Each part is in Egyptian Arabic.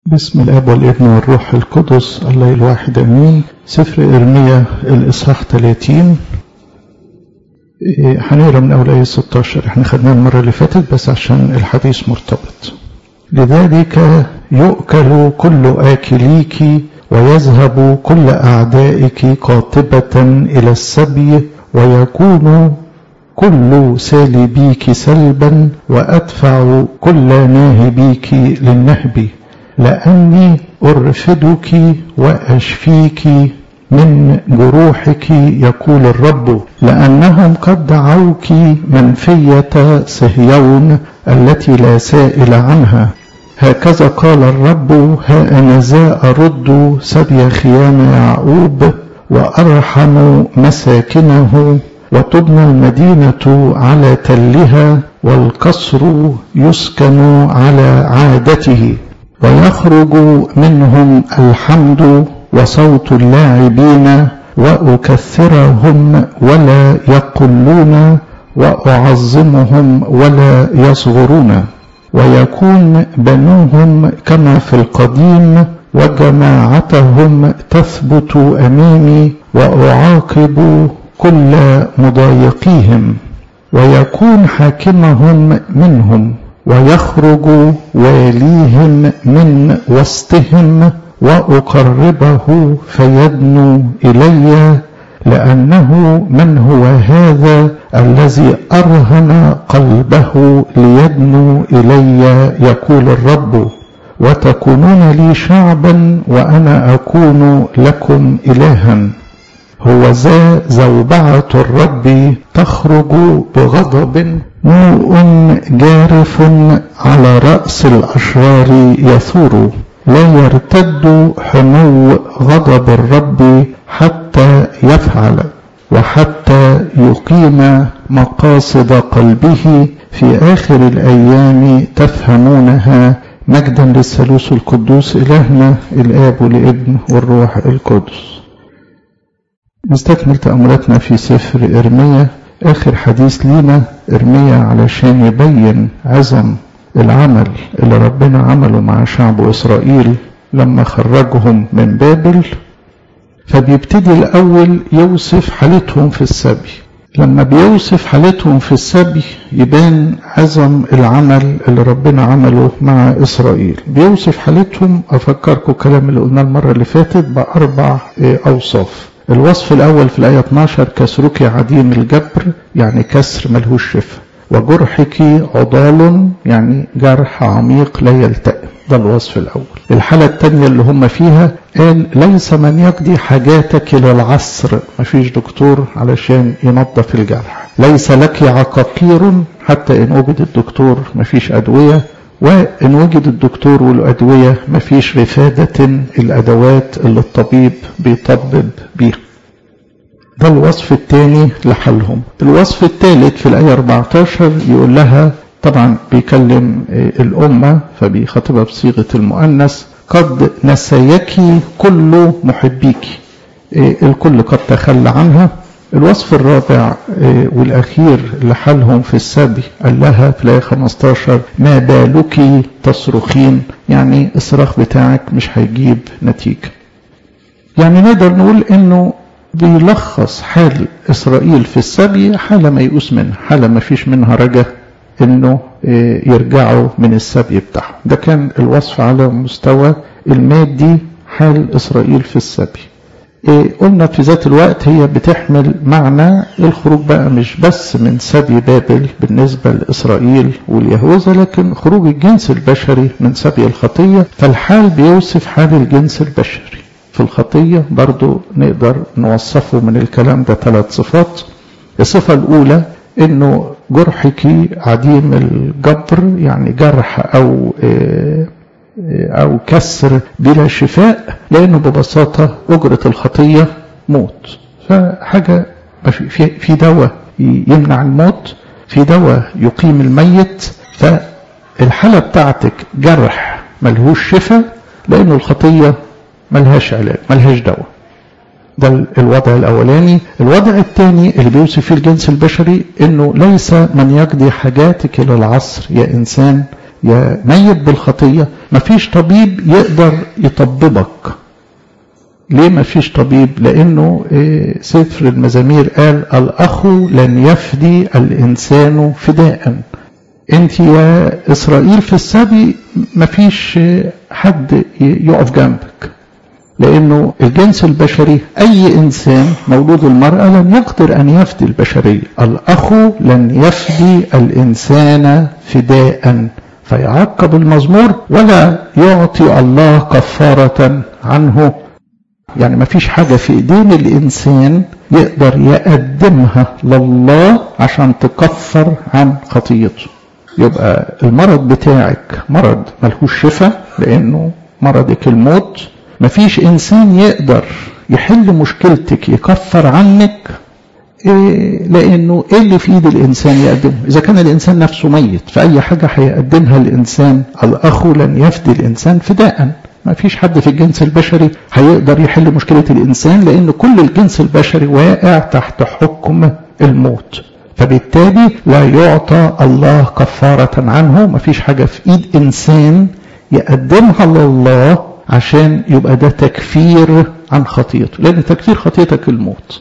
بسم الاب والابن والروح القدس الله الواحد امين سفر ارميا الاصحاح 30 هنقرا من اول ايه 16 احنا خدناه المره اللي فاتت بس عشان الحديث مرتبط لذلك يؤكل كل آكليك ويذهب كل أعدائك قاطبة إلى السبي ويكون كل سالبيك سلبا وأدفع كل ناهبيك للنهب لأني أرفدك وأشفيك من جروحك يقول الرب لأنهم قد دعوك منفية صهيون التي لا سائل عنها هكذا قال الرب ها أنا ذا أرد سبي خيام يعقوب وأرحم مساكنه وتبنى المدينة على تلها والقصر يسكن على عادته ويخرج منهم الحمد وصوت اللاعبين وأكثرهم ولا يقلون وأعظمهم ولا يصغرون ويكون بنوهم كما في القديم وجماعتهم تثبت أمامي وأعاقب كل مضايقيهم ويكون حاكمهم منهم ويخرج واليهم من وسطهم وأقربه فيدنو إلي لأنه من هو هذا الذي أرهن قلبه ليدنو إلي يقول الرب وتكونون لي شعبا وأنا أكون لكم إلها هو ذا زوبعة الرب تخرج بغضب نوء جارف على رأس الأشرار يثور لا يرتد حمو غضب الرب حتى يفعل وحتى يقيم مقاصد قلبه في آخر الأيام تفهمونها مجدا للثالوث القدوس إلهنا الآب والابن والروح القدس نستكمل تأملاتنا في سفر إرميا آخر حديث لينا إرميا علشان يبين عظم العمل اللي ربنا عمله مع شعب إسرائيل لما خرجهم من بابل فبيبتدي الأول يوصف حالتهم في السبي لما بيوصف حالتهم في السبي يبان عظم العمل اللي ربنا عمله مع إسرائيل بيوصف حالتهم أفكركم الكلام اللي قلناه المرة اللي فاتت بأربع أوصاف الوصف الأول في الآية 12 كسرك عديم الجبر يعني كسر ملهوش شفا وجرحك عضال يعني جرح عميق لا يلتئم ده الوصف الأول الحالة الثانية اللي هم فيها قال ليس من يقضي حاجاتك للعصر مفيش دكتور علشان ينظف الجرح ليس لك عقاقير حتى إن وجد الدكتور مفيش أدوية وإن وجد الدكتور والأدوية مفيش رفادة الأدوات اللي الطبيب بيطبب بيها ده الوصف الثاني لحالهم الوصف الثالث في الآية 14 يقول لها طبعا بيكلم الأمة فبيخاطبها بصيغة المؤنث قد نسيك كل محبيك الكل قد تخلى عنها الوصف الرابع والأخير لحالهم في السبي قال لها في الآية 15 ما بالك تصرخين يعني الصراخ بتاعك مش هيجيب نتيجة يعني نقدر نقول انه بيلخص حال إسرائيل في السبي حالة ما يئوس منها حالة ما فيش منها رجا انه يرجعوا من السبي بتاعهم ده كان الوصف على مستوى المادي حال إسرائيل في السبي قلنا في ذات الوقت هي بتحمل معنى الخروج بقى مش بس من سبي بابل بالنسبة لإسرائيل واليهوذا لكن خروج الجنس البشري من سبي الخطية فالحال بيوصف حال الجنس البشري في الخطية برضو نقدر نوصفه من الكلام ده ثلاث صفات الصفة الأولى إنه جرحك عديم الجبر يعني جرح أو أو كسر بلا شفاء لأنه ببساطة أجرة الخطية موت فحاجة في في دواء يمنع الموت في دواء يقيم الميت فالحالة بتاعتك جرح ملهوش شفاء لأنه الخطية ملهاش علاج ملهاش دواء ده الوضع الأولاني الوضع الثاني اللي بيوصف فيه الجنس البشري انه ليس من يقضي حاجاتك الى العصر يا انسان يا ميت بالخطية مفيش طبيب يقدر يطببك ليه مفيش طبيب لأنه سفر المزامير قال الأخ لن يفدي الإنسان فداء انت يا إسرائيل في السبي مفيش حد يقف جنبك لأنه الجنس البشري أي إنسان مولود المرأة لن يقدر أن يفدي البشرية الأخ لن يفدي الإنسان فداء فيعقب المزمور ولا يعطي الله كفارة عنه يعني ما فيش حاجة في ايدين الانسان يقدر يقدمها لله عشان تكفر عن خطيته يبقى المرض بتاعك مرض ملهوش شفاء لانه مرضك الموت ما فيش انسان يقدر يحل مشكلتك يكفر عنك إيه لانه ايه اللي في ايد الانسان يقدمه اذا كان الانسان نفسه ميت فاي حاجه هيقدمها الانسان الاخ لن يفدي الانسان فداء ما فيش حد في الجنس البشري هيقدر يحل مشكله الانسان لان كل الجنس البشري واقع تحت حكم الموت فبالتالي لا يعطى الله كفاره عنه ما فيش حاجه في ايد انسان يقدمها لله عشان يبقى ده تكفير عن خطيته لان تكفير خطيتك الموت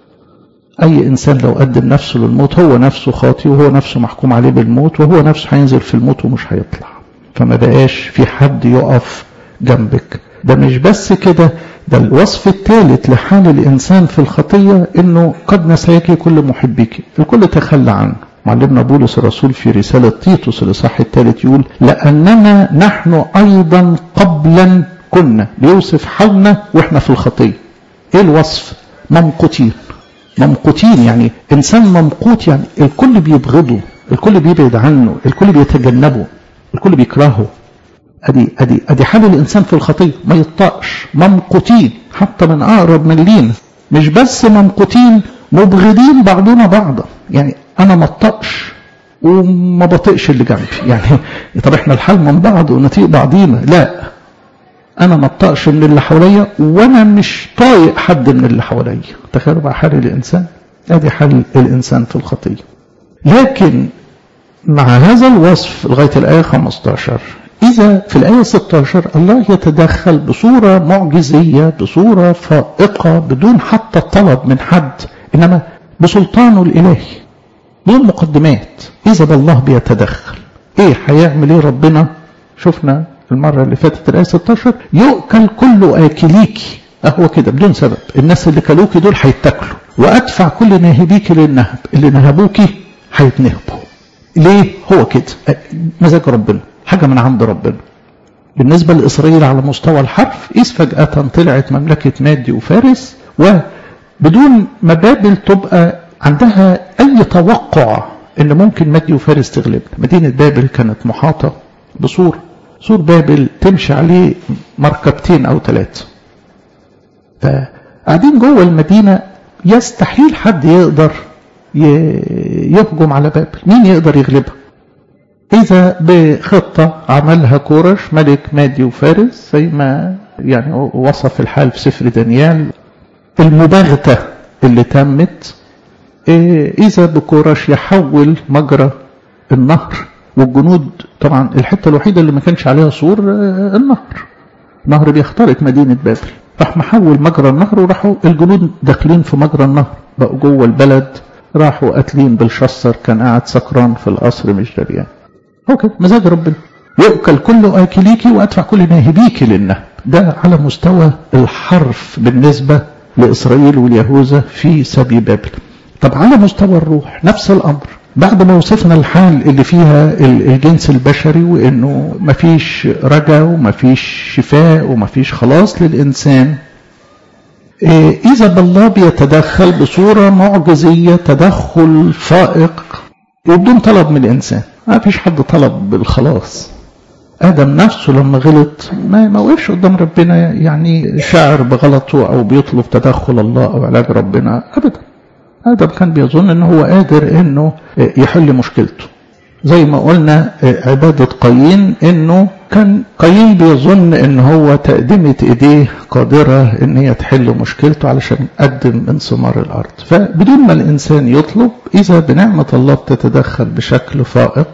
أي إنسان لو قدم نفسه للموت هو نفسه خاطي وهو نفسه محكوم عليه بالموت وهو نفسه هينزل في الموت ومش هيطلع فما بقاش في حد يقف جنبك ده مش بس كده ده الوصف الثالث لحال الإنسان في الخطية إنه قد نسيك كل محبك الكل تخلى عنه معلمنا بولس الرسول في رسالة تيتوس الإصحاح الثالث يقول لأننا نحن أيضا قبلا كنا بيوصف حالنا وإحنا في الخطية إيه الوصف ممقوتين ممقوتين يعني انسان ممقوت يعني الكل بيبغضه الكل بيبعد عنه الكل بيتجنبه الكل بيكرهه ادي ادي ادي حال الانسان في الخطيه ما يطقش ممقوتين حتى من اقرب من لينا مش بس ممقوتين مبغضين بعضنا بعضا يعني انا ما اطقش وما بطيقش اللي جنبي يعني طب احنا الحال من بعض ونطيق بعضينا لا انا ما اطقش من اللي حواليا وانا مش طايق حد من اللي حواليا تخيلوا بقى حال الانسان ادي حال الانسان في الخطيه لكن مع هذا الوصف لغايه الايه 15 اذا في الايه 16 الله يتدخل بصوره معجزيه بصوره فائقه بدون حتى طلب من حد انما بسلطانه الالهي بدون مقدمات اذا الله بيتدخل ايه هيعمل ايه ربنا شفنا المرة اللي فاتت الآية 16 يؤكل كل آكليكي أهو كده بدون سبب الناس اللي كلوكي دول هيتاكلوا وأدفع كل ناهبيكي للنهب اللي نهبوكي هيتنهبوا ليه هو كده مزاج ربنا حاجة من عند ربنا بالنسبة لإسرائيل على مستوى الحرف إذ فجأة طلعت مملكة مادي وفارس وبدون ما بابل تبقى عندها أي توقع إن ممكن مادي وفارس تغلبنا مدينة بابل كانت محاطة بسور سور بابل تمشي عليه مركبتين او ثلاثه فقاعدين جوه المدينه يستحيل حد يقدر يهجم على بابل مين يقدر يغلبها اذا بخطه عملها كورش ملك مادي وفارس زي ما يعني وصف الحال في سفر دانيال المباغته اللي تمت اذا بكورش يحول مجرى النهر والجنود طبعا الحتة الوحيدة اللي ما كانش عليها سور النهر نهر بيخترق مدينة بابل راح محول مجرى النهر وراحوا الجنود داخلين في مجرى النهر بقوا جوه البلد راحوا قاتلين بالشصر كان قاعد سكران في القصر مش دريان هو كده مزاج ربنا يؤكل كل آكليكي وأدفع كل ناهبيكي للنهب ده على مستوى الحرف بالنسبة لإسرائيل واليهوذا في سبي بابل طب على مستوى الروح نفس الأمر بعد ما وصفنا الحال اللي فيها الجنس البشري وانه مفيش رجا ومفيش شفاء ومفيش خلاص للانسان اذا بالله بيتدخل بصوره معجزيه تدخل فائق وبدون طلب من الانسان ما فيش حد طلب بالخلاص ادم نفسه لما غلط ما ما وقفش قدام ربنا يعني شاعر بغلطه او بيطلب تدخل الله او علاج ربنا ابدا آدم كان بيظن ان هو قادر انه يحل مشكلته زي ما قلنا عبادة قايين انه كان قايين بيظن ان هو تقدمة ايديه قادرة ان هي تحل مشكلته علشان قدم من ثمار الارض فبدون ما الانسان يطلب اذا بنعمة الله بتتدخل بشكل فائق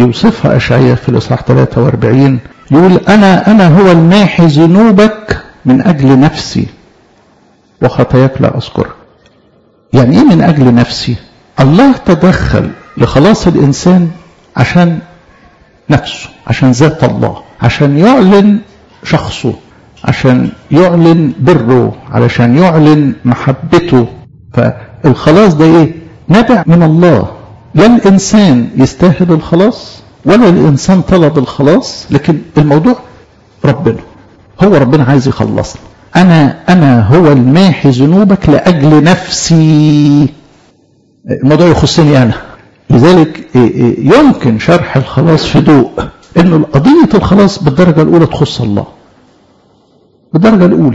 يوصفها أشعياء في الإصحاح 43 يقول أنا أنا هو الماحي ذنوبك من أجل نفسي وخطاياك لا أذكرها يعني إيه من أجل نفسي الله تدخل لخلاص الإنسان عشان نفسه عشان ذات الله عشان يعلن شخصه عشان يعلن بره علشان يعلن محبته فالخلاص ده ايه نبع من الله لا الانسان يستاهل الخلاص ولا الانسان طلب الخلاص لكن الموضوع ربنا هو ربنا عايز يخلصنا انا انا هو الماحي ذنوبك لاجل نفسي الموضوع يخصني انا لذلك يمكن شرح الخلاص في ضوء انه قضيه الخلاص بالدرجه الاولى تخص الله بالدرجه الاولى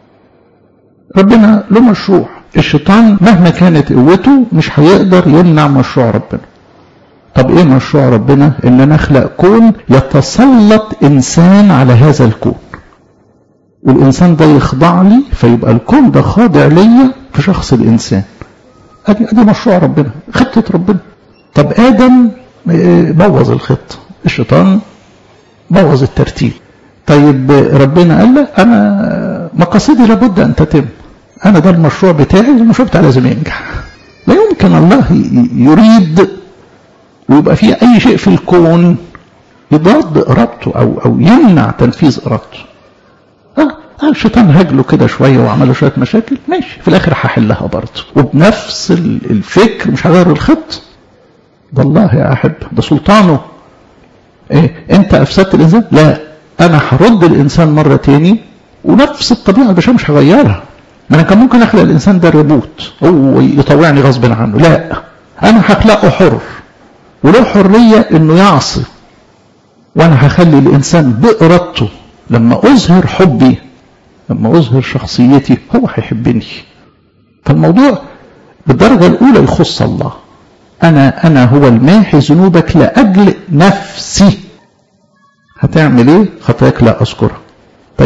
ربنا له مشروع الشيطان مهما كانت قوته مش هيقدر يمنع مشروع ربنا طب ايه مشروع ربنا ان انا اخلق كون يتسلط انسان على هذا الكون والانسان ده يخضع لي فيبقى الكون ده خاضع ليا في شخص الانسان ادي ادي مشروع ربنا خطه ربنا طب ادم بوظ الخطه الشيطان بوظ الترتيب طيب ربنا قال له انا مقاصدي لابد ان تتم انا ده المشروع بتاعي المشروع بتاعي لازم ينجح لا يمكن الله يريد ويبقى في اي شيء في الكون يضاد ارادته او او يمنع تنفيذ ارادته اه الشيطان هجله كده شويه وعمل له شويه مشاكل ماشي في الاخر هحلها برضه وبنفس الفكر مش هغير الخط ده الله يا احب ده سلطانه ايه انت افسدت الانسان لا انا هرد الانسان مره تاني ونفس الطبيعه البشريه مش هغيرها ما انا كان ممكن اخلق الانسان ده ريبوت هو يطوعني غصب عنه لا انا هخلقه حر وله حريه انه يعصي وانا هخلي الانسان بارادته لما اظهر حبي لما اظهر شخصيتي هو هيحبني فالموضوع بالدرجه الاولى يخص الله انا انا هو الماحي ذنوبك لاجل نفسي هتعمل ايه خطاياك لا اذكرها طيب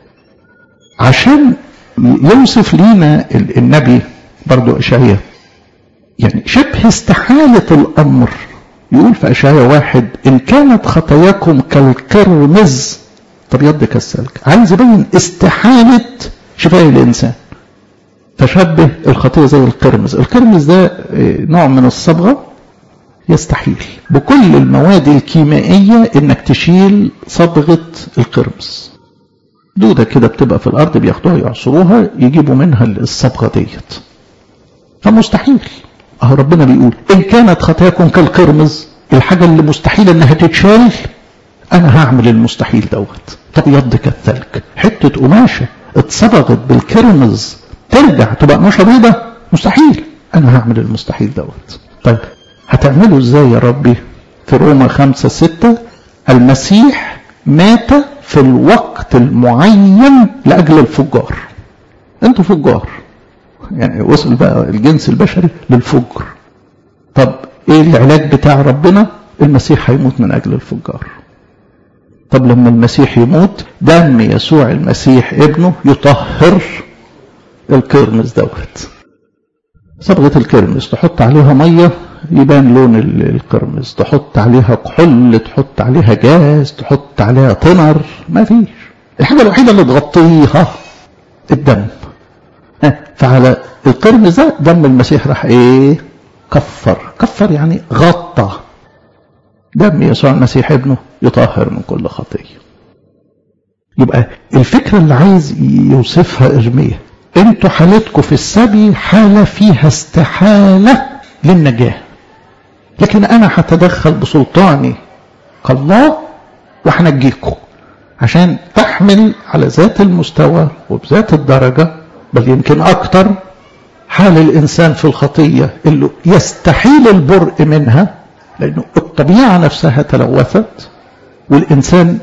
عشان يوصف لينا النبي برضو اشعياء يعني شبه استحالة الامر يقول في اشعياء واحد ان كانت خطاياكم كالكرمز تبيض كالسلك عايز يبين استحالة شفاء الانسان فشبه الخطية زي القرمز القرمز ده نوع من الصبغة يستحيل بكل المواد الكيميائية انك تشيل صبغة القرمز دودة كده بتبقى في الارض بياخدوها يعصروها يجيبوا منها الصبغة ديت فمستحيل اهو ربنا بيقول ان كانت خطاياكم كالقرمز الحاجة اللي مستحيل انها تتشال انا هعمل المستحيل دوت طب يض كالثلج حتة قماشة اتصبغت بالكرمز ترجع تبقى قماشة بيضة مستحيل انا هعمل المستحيل دوت طيب هتعمله ازاي يا ربي في روما خمسة ستة المسيح مات في الوقت المعين لأجل الفجار انتوا فجار يعني وصل بقى الجنس البشري للفجر طب ايه العلاج بتاع ربنا المسيح هيموت من اجل الفجار طب لما المسيح يموت دم يسوع المسيح ابنه يطهر الكرمز دوت صبغة الكرمز تحط عليها مية يبان لون القرمز تحط عليها كحول تحط عليها جاز تحط عليها طنر ما فيش الحاجة الوحيدة اللي تغطيها الدم فعلى القرمز ده دم المسيح راح ايه كفر كفر يعني غطى دم يسوع المسيح ابنه يطهر من كل خطية يبقى الفكرة اللي عايز يوصفها إرميا انتوا حالتكم في السبي حالة فيها استحالة للنجاة لكن انا هتدخل بسلطاني كالله وهنجيكم عشان تحمل على ذات المستوى وبذات الدرجة بل يمكن اكتر حال الانسان في الخطية اللي يستحيل البرء منها لانه الطبيعة نفسها تلوثت والانسان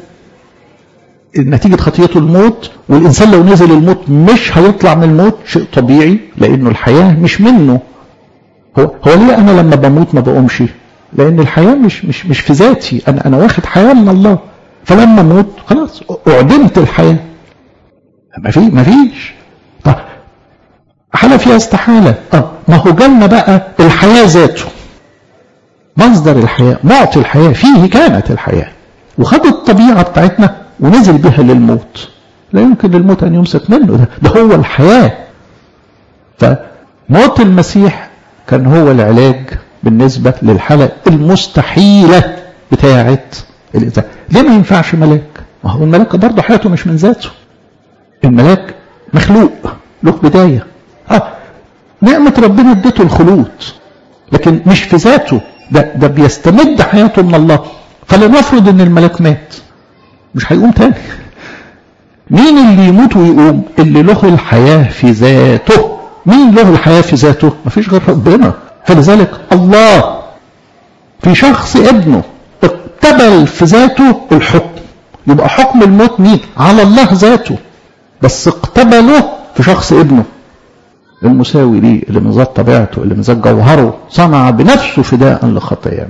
نتيجة خطيته الموت والإنسان لو نزل الموت مش هيطلع من الموت شيء طبيعي لأنه الحياة مش منه هو, هو ليه أنا لما بموت ما بقومش لأن الحياة مش, مش, مش في ذاتي أنا, أنا واخد حياة من الله فلما موت خلاص أعدمت الحياة ما في ما فيش طب حالة فيها استحالة اه ما هو جالنا بقى الحياة ذاته مصدر الحياة معطي الحياة فيه كانت الحياة وخد الطبيعة بتاعتنا ونزل بها للموت لا يمكن للموت أن يمسك منه ده, ده هو الحياة فموت المسيح كان هو العلاج بالنسبة للحالة المستحيلة بتاعة الإنسان ليه ما ينفعش ملاك ما هو الملاك برضه حياته مش من ذاته الملاك مخلوق له بداية آه نعمة ربنا اديته الخلود لكن مش في ذاته ده, ده بيستمد حياته من الله فلنفرض ان الملاك مات مش هيقوم تاني مين اللي يموت ويقوم اللي له الحياة في ذاته مين له الحياة في ذاته مفيش غير ربنا فلذلك الله في شخص ابنه اقتبل في ذاته الحكم يبقى حكم الموت مين على الله ذاته بس اقتبله في شخص ابنه المساوي ليه اللي من ذات طبيعته اللي من ذات جوهره صنع بنفسه فداء لخطايانا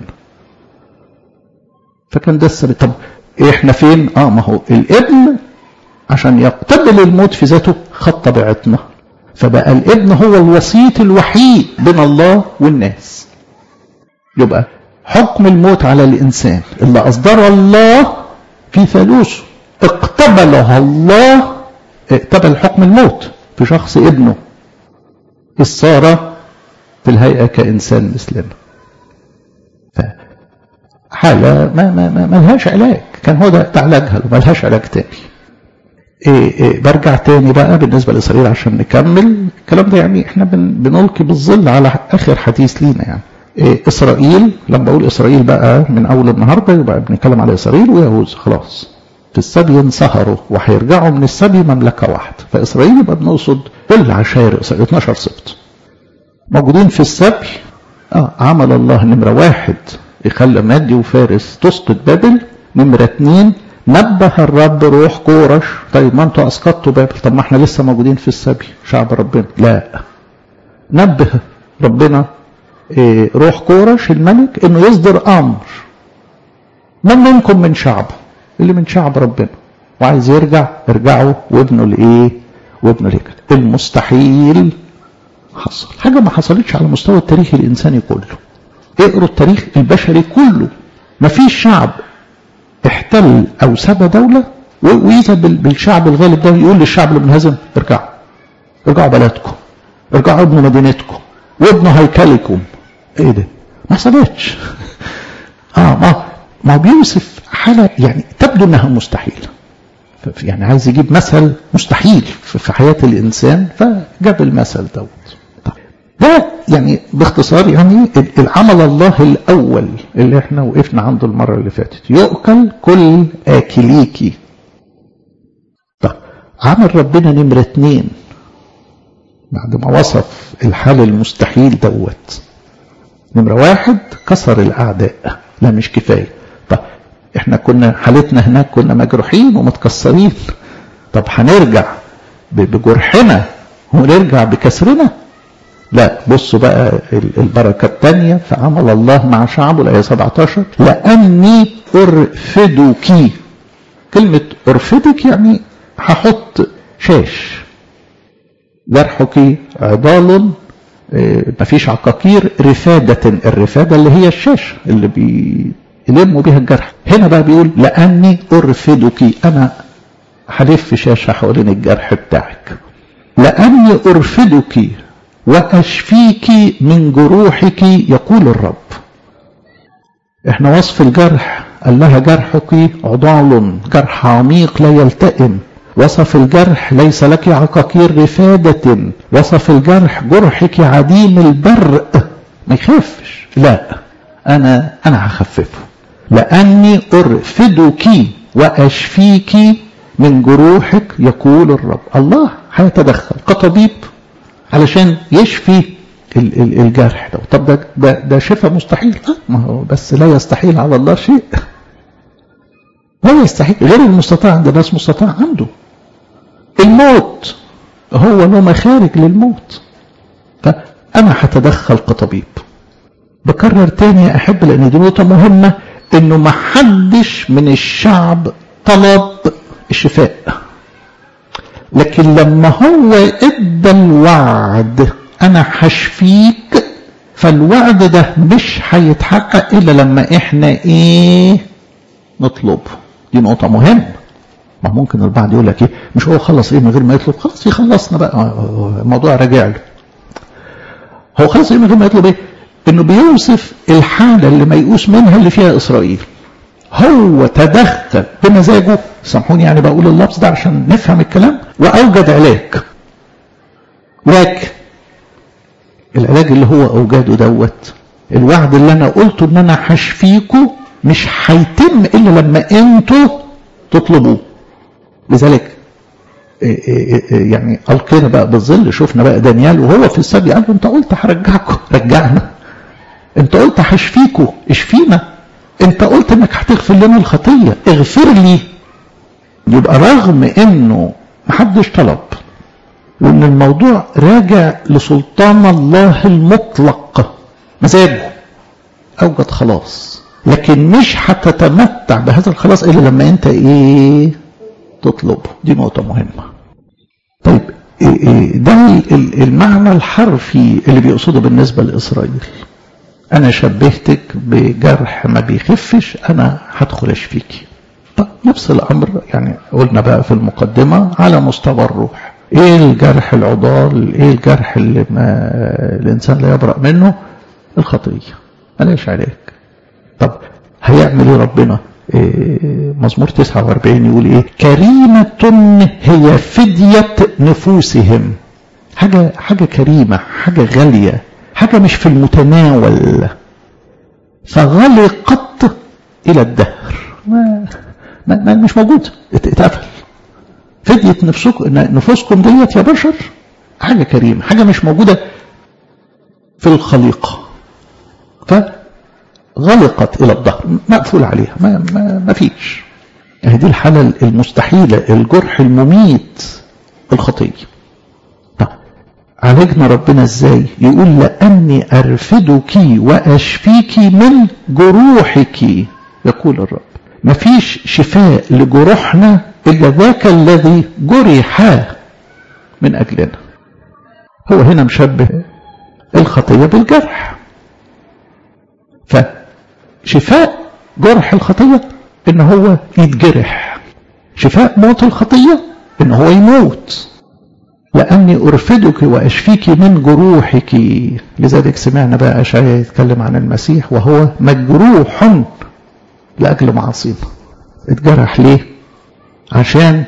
فكان ده السبب طب احنا فين اه ما هو الابن عشان يقتبل الموت في ذاته خد طبيعتنا فبقى الابن هو الوسيط الوحيد بين الله والناس يبقى حكم الموت على الانسان اللي اصدر الله في ثالوثه اقتبلها الله اقتبل حكم الموت في شخص ابنه إذ صار في الهيئة كإنسان مثلنا حالة ما, ما, ما, ما لهاش علاج كان هو ده علاجها ما لهاش علاج تاني إيه إيه برجع تاني بقى بالنسبة لإسرائيل عشان نكمل الكلام ده يعني احنا بن بنلقي بالظل على آخر حديث لينا يعني إيه إسرائيل لما بقول إسرائيل بقى من أول النهاردة يبقى بنتكلم على إسرائيل ويهوذا خلاص في السبي انسهروا وهيرجعوا من السبي مملكة واحدة فإسرائيل يبقى بنقصد كل عشائر إسرائيل 12 سبط موجودين في السبي آه عمل الله نمرة واحد يخلى مادي وفارس تسقط بابل نمرة اتنين نبه الرب روح كورش طيب ما انتوا اسقطتوا بابل طب ما احنا لسه موجودين في السبي شعب ربنا لا نبه ربنا إيه روح كورش الملك انه يصدر امر من منكم من شعبه اللي من شعب ربنا وعايز يرجع ارجعوا وابنه لايه وابنه ليك المستحيل حصل حاجه ما حصلتش على مستوى التاريخ الانساني كله اقروا التاريخ البشري كله ما فيش شعب احتل او سبى دوله ويذهب بالشعب الغالب ده يقول للشعب اللي منهزم ارجعوا ارجعوا بلدكم ارجعوا ابنوا مدينتكم وابنوا هيكلكم ايه ده ما حصلتش اه ما ما بيوصف حاله يعني تبدو انها مستحيله يعني عايز يجيب مثل مستحيل في حياه الانسان فجاب المثل دوت ده يعني باختصار يعني العمل الله الاول اللي احنا وقفنا عنده المره اللي فاتت يؤكل كل اكليكي طب عمل ربنا نمره اتنين بعد ما وصف الحال المستحيل دوت نمره واحد كسر الاعداء لا مش كفايه طب احنا كنا حالتنا هناك كنا مجروحين ومتكسرين طب هنرجع بجرحنا ونرجع بكسرنا لا بصوا بقى البركة الثانية فعمل الله مع شعبه الآية 17 لأني أرفدك كلمة أرفدك يعني هحط شاش جرحك عضال مفيش عقاقير رفادة الرفادة اللي هي الشاش اللي بيلموا بيها الجرح هنا بقى بيقول لأني أرفدك أنا هلف شاشة حوالين الجرح بتاعك لأني أرفدك وأشفيك من جروحك يقول الرب احنا وصف الجرح قال لها جرحك عضال جرح عميق لا يلتئم وصف الجرح ليس لك عقاقير رفادة وصف الجرح جرحك عديم البرء ما يخفش لا أنا أنا هخففه لأني أرفدك وأشفيك من جروحك يقول الرب الله هيتدخل كطبيب علشان يشفي الجرح ده طب ده ده, ده شفاء مستحيل اه ما هو بس لا يستحيل على الله شيء لا يستحيل غير المستطاع عند الناس مستطاع عنده الموت هو له مخارج للموت فأنا هتدخل كطبيب بكرر تاني يا أحب لأن دي نقطة مهمة إنه ما حدش من الشعب طلب الشفاء لكن لما هو ادى الوعد انا هشفيك فالوعد ده مش هيتحقق الا لما احنا ايه نطلبه دي نقطة مهمة ما ممكن البعض يقول لك ايه مش هو خلص ايه من غير ما يطلب خلاص يخلصنا بقى الموضوع راجع له هو خلص ايه من غير ما يطلب ايه انه بيوصف الحالة اللي ميؤوس منها اللي فيها اسرائيل هو تدخل بمزاجه سامحوني يعني بقول اللفظ ده عشان نفهم الكلام واوجد علاج لكن العلاج اللي هو اوجاده دوت الوعد اللي انا قلته ان انا هشفيكوا مش هيتم الا لما انتوا تطلبوه لذلك يعني القينا بقى بالظل شفنا بقى دانيال وهو في السبي قال له انت قلت هرجعكم رجعنا انت قلت هشفيكوا اشفينا انت قلت انك هتغفر لنا الخطيه اغفر لي يبقى رغم انه محدش طلب وان الموضوع راجع لسلطان الله المطلق مزاجه اوجد خلاص لكن مش هتتمتع بهذا الخلاص الا لما انت ايه تطلبه دي نقطه مهمه طيب ده المعنى الحرفي اللي بيقصده بالنسبه لاسرائيل انا شبهتك بجرح ما بيخفش انا هدخل اشفيكي طب نفس الامر يعني قلنا بقى في المقدمه على مستوى الروح ايه الجرح العضال ايه الجرح اللي ما الانسان لا يبرأ منه الخطيه ملاش علاج طب هيعمل ايه ربنا إيه مزمور 49 يقول ايه كريمة هي فدية نفوسهم حاجة حاجة كريمة حاجة غالية حاجة مش في المتناول فغلقت إلى الدهر ما, ما, ما مش موجودة اتقفل فدية نفسكم نفوسكم ديت يا بشر حاجة كريمة حاجة مش موجودة في الخليقة فغلقت إلى الظهر مقفول عليها ما, ما, ما فيش هذه الحالة المستحيلة الجرح المميت الخطية طب عالجنا ربنا ازاي يقول لأني أرفدك وأشفيك من جروحك يقول الرب ما فيش شفاء لجروحنا إلا ذاك الذي جرح من أجلنا هو هنا مشبه الخطية بالجرح فشفاء جرح الخطية إن هو يتجرح شفاء موت الخطية إن هو يموت لأني أرفدك وأشفيك من جروحك لذلك سمعنا بقى أشعياء يتكلم عن المسيح وهو مجروح لأجل معاصينا اتجرح ليه عشان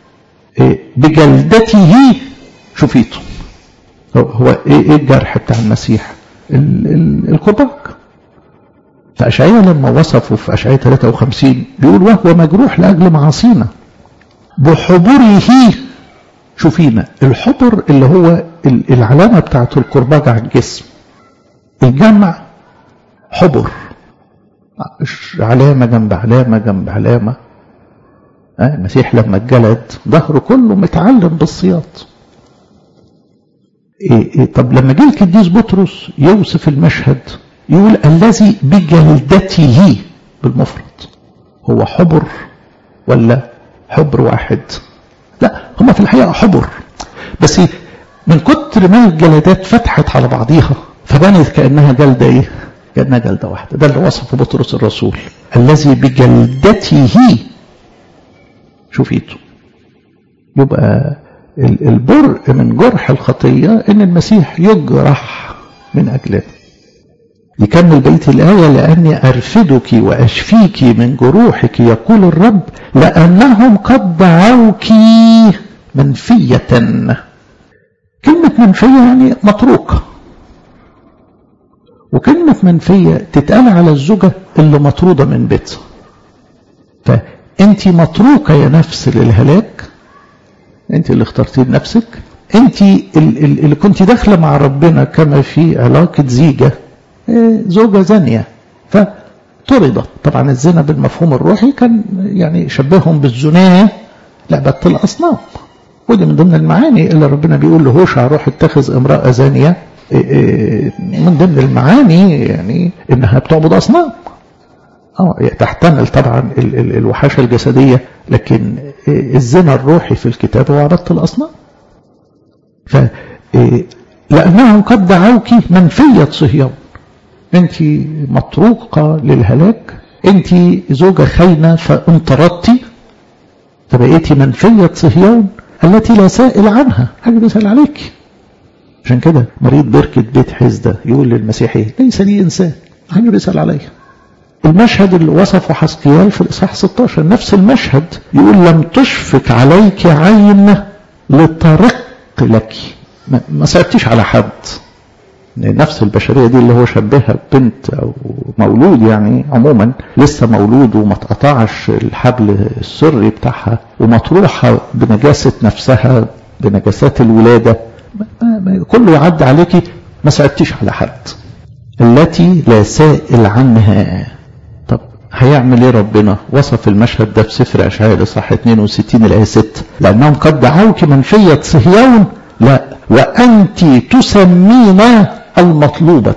بجلدته شفيته هو ايه الجرح بتاع المسيح الكرباج فأشعياء لما وصفه في أشعياء 53 بيقول وهو مجروح لأجل معاصينا بحبره شوفينا الحبر اللي هو العلامة بتاعت الكرباج على الجسم الجمع حبر علامة جنب علامة جنب علامة المسيح لما اتجلد ظهره كله متعلم بالسياط إيه إيه طب لما جه القديس بطرس يوصف المشهد يقول الذي بجلدته بالمفرد هو حبر ولا حبر واحد لا هما في الحقيقة حبر بس من كتر ما الجلدات فتحت على بعضيها فبانت كأنها جلدة ايه كأنها جلدة واحدة ده اللي وصفه بطرس الرسول الذي بجلدته شوفيته يبقى البرء من جرح الخطية ان المسيح يجرح من اجلنا يكمل بيت الآية لأني أرفدك وأشفيك من جروحك يقول الرب لأنهم قد دعوك منفية كلمة منفية يعني متروكة وكلمة منفية تتقال على الزوجة اللي مطرودة من بيتها فأنت متروكة يا نفس للهلاك أنت اللي اخترتي لنفسك أنت اللي كنت داخلة مع ربنا كما في علاقة زيجة زوجة زانية فطردت طبعا الزنا بالمفهوم الروحي كان يعني شبههم بالزناة لعبة الأصنام ودي من ضمن المعاني اللي ربنا بيقول له هوشع روح اتخذ امرأة زانية من ضمن المعاني يعني انها بتعبد اصنام اه تحتمل طبعا ال ال الوحاشة الجسدية لكن الزنا الروحي في الكتاب هو عبادة الاصنام ف لأنهم قد دعوك منفية صهيون انت مطروقة للهلاك انت زوجة خاينة فانطردتي فبقيتي منفية صهيون التي لا سائل عنها حاجة بيسأل عليك عشان كده مريض بركة بيت حزدة يقول للمسيح ايه ليس لي انسان حاجة بيسأل عليا المشهد اللي وصفه حسقيال في الإصحاح 16 نفس المشهد يقول لم تشفق عليك عين لترق لك ما, ما صعبتيش على حد نفس البشرية دي اللي هو شبهها بنت أو مولود يعني عموما لسه مولود وما اتقطعش الحبل السري بتاعها ومطروحة بنجاسة نفسها بنجاسات الولادة كله يعدي عليكي ما صعبتيش على حد التي لا سائل عنها طب هيعمل ايه ربنا وصف المشهد ده في سفر اشعياء الاصحاح 62 الايه 6 لانهم قد دعوك منفيه صهيون لا وانت تسمين المطلوبه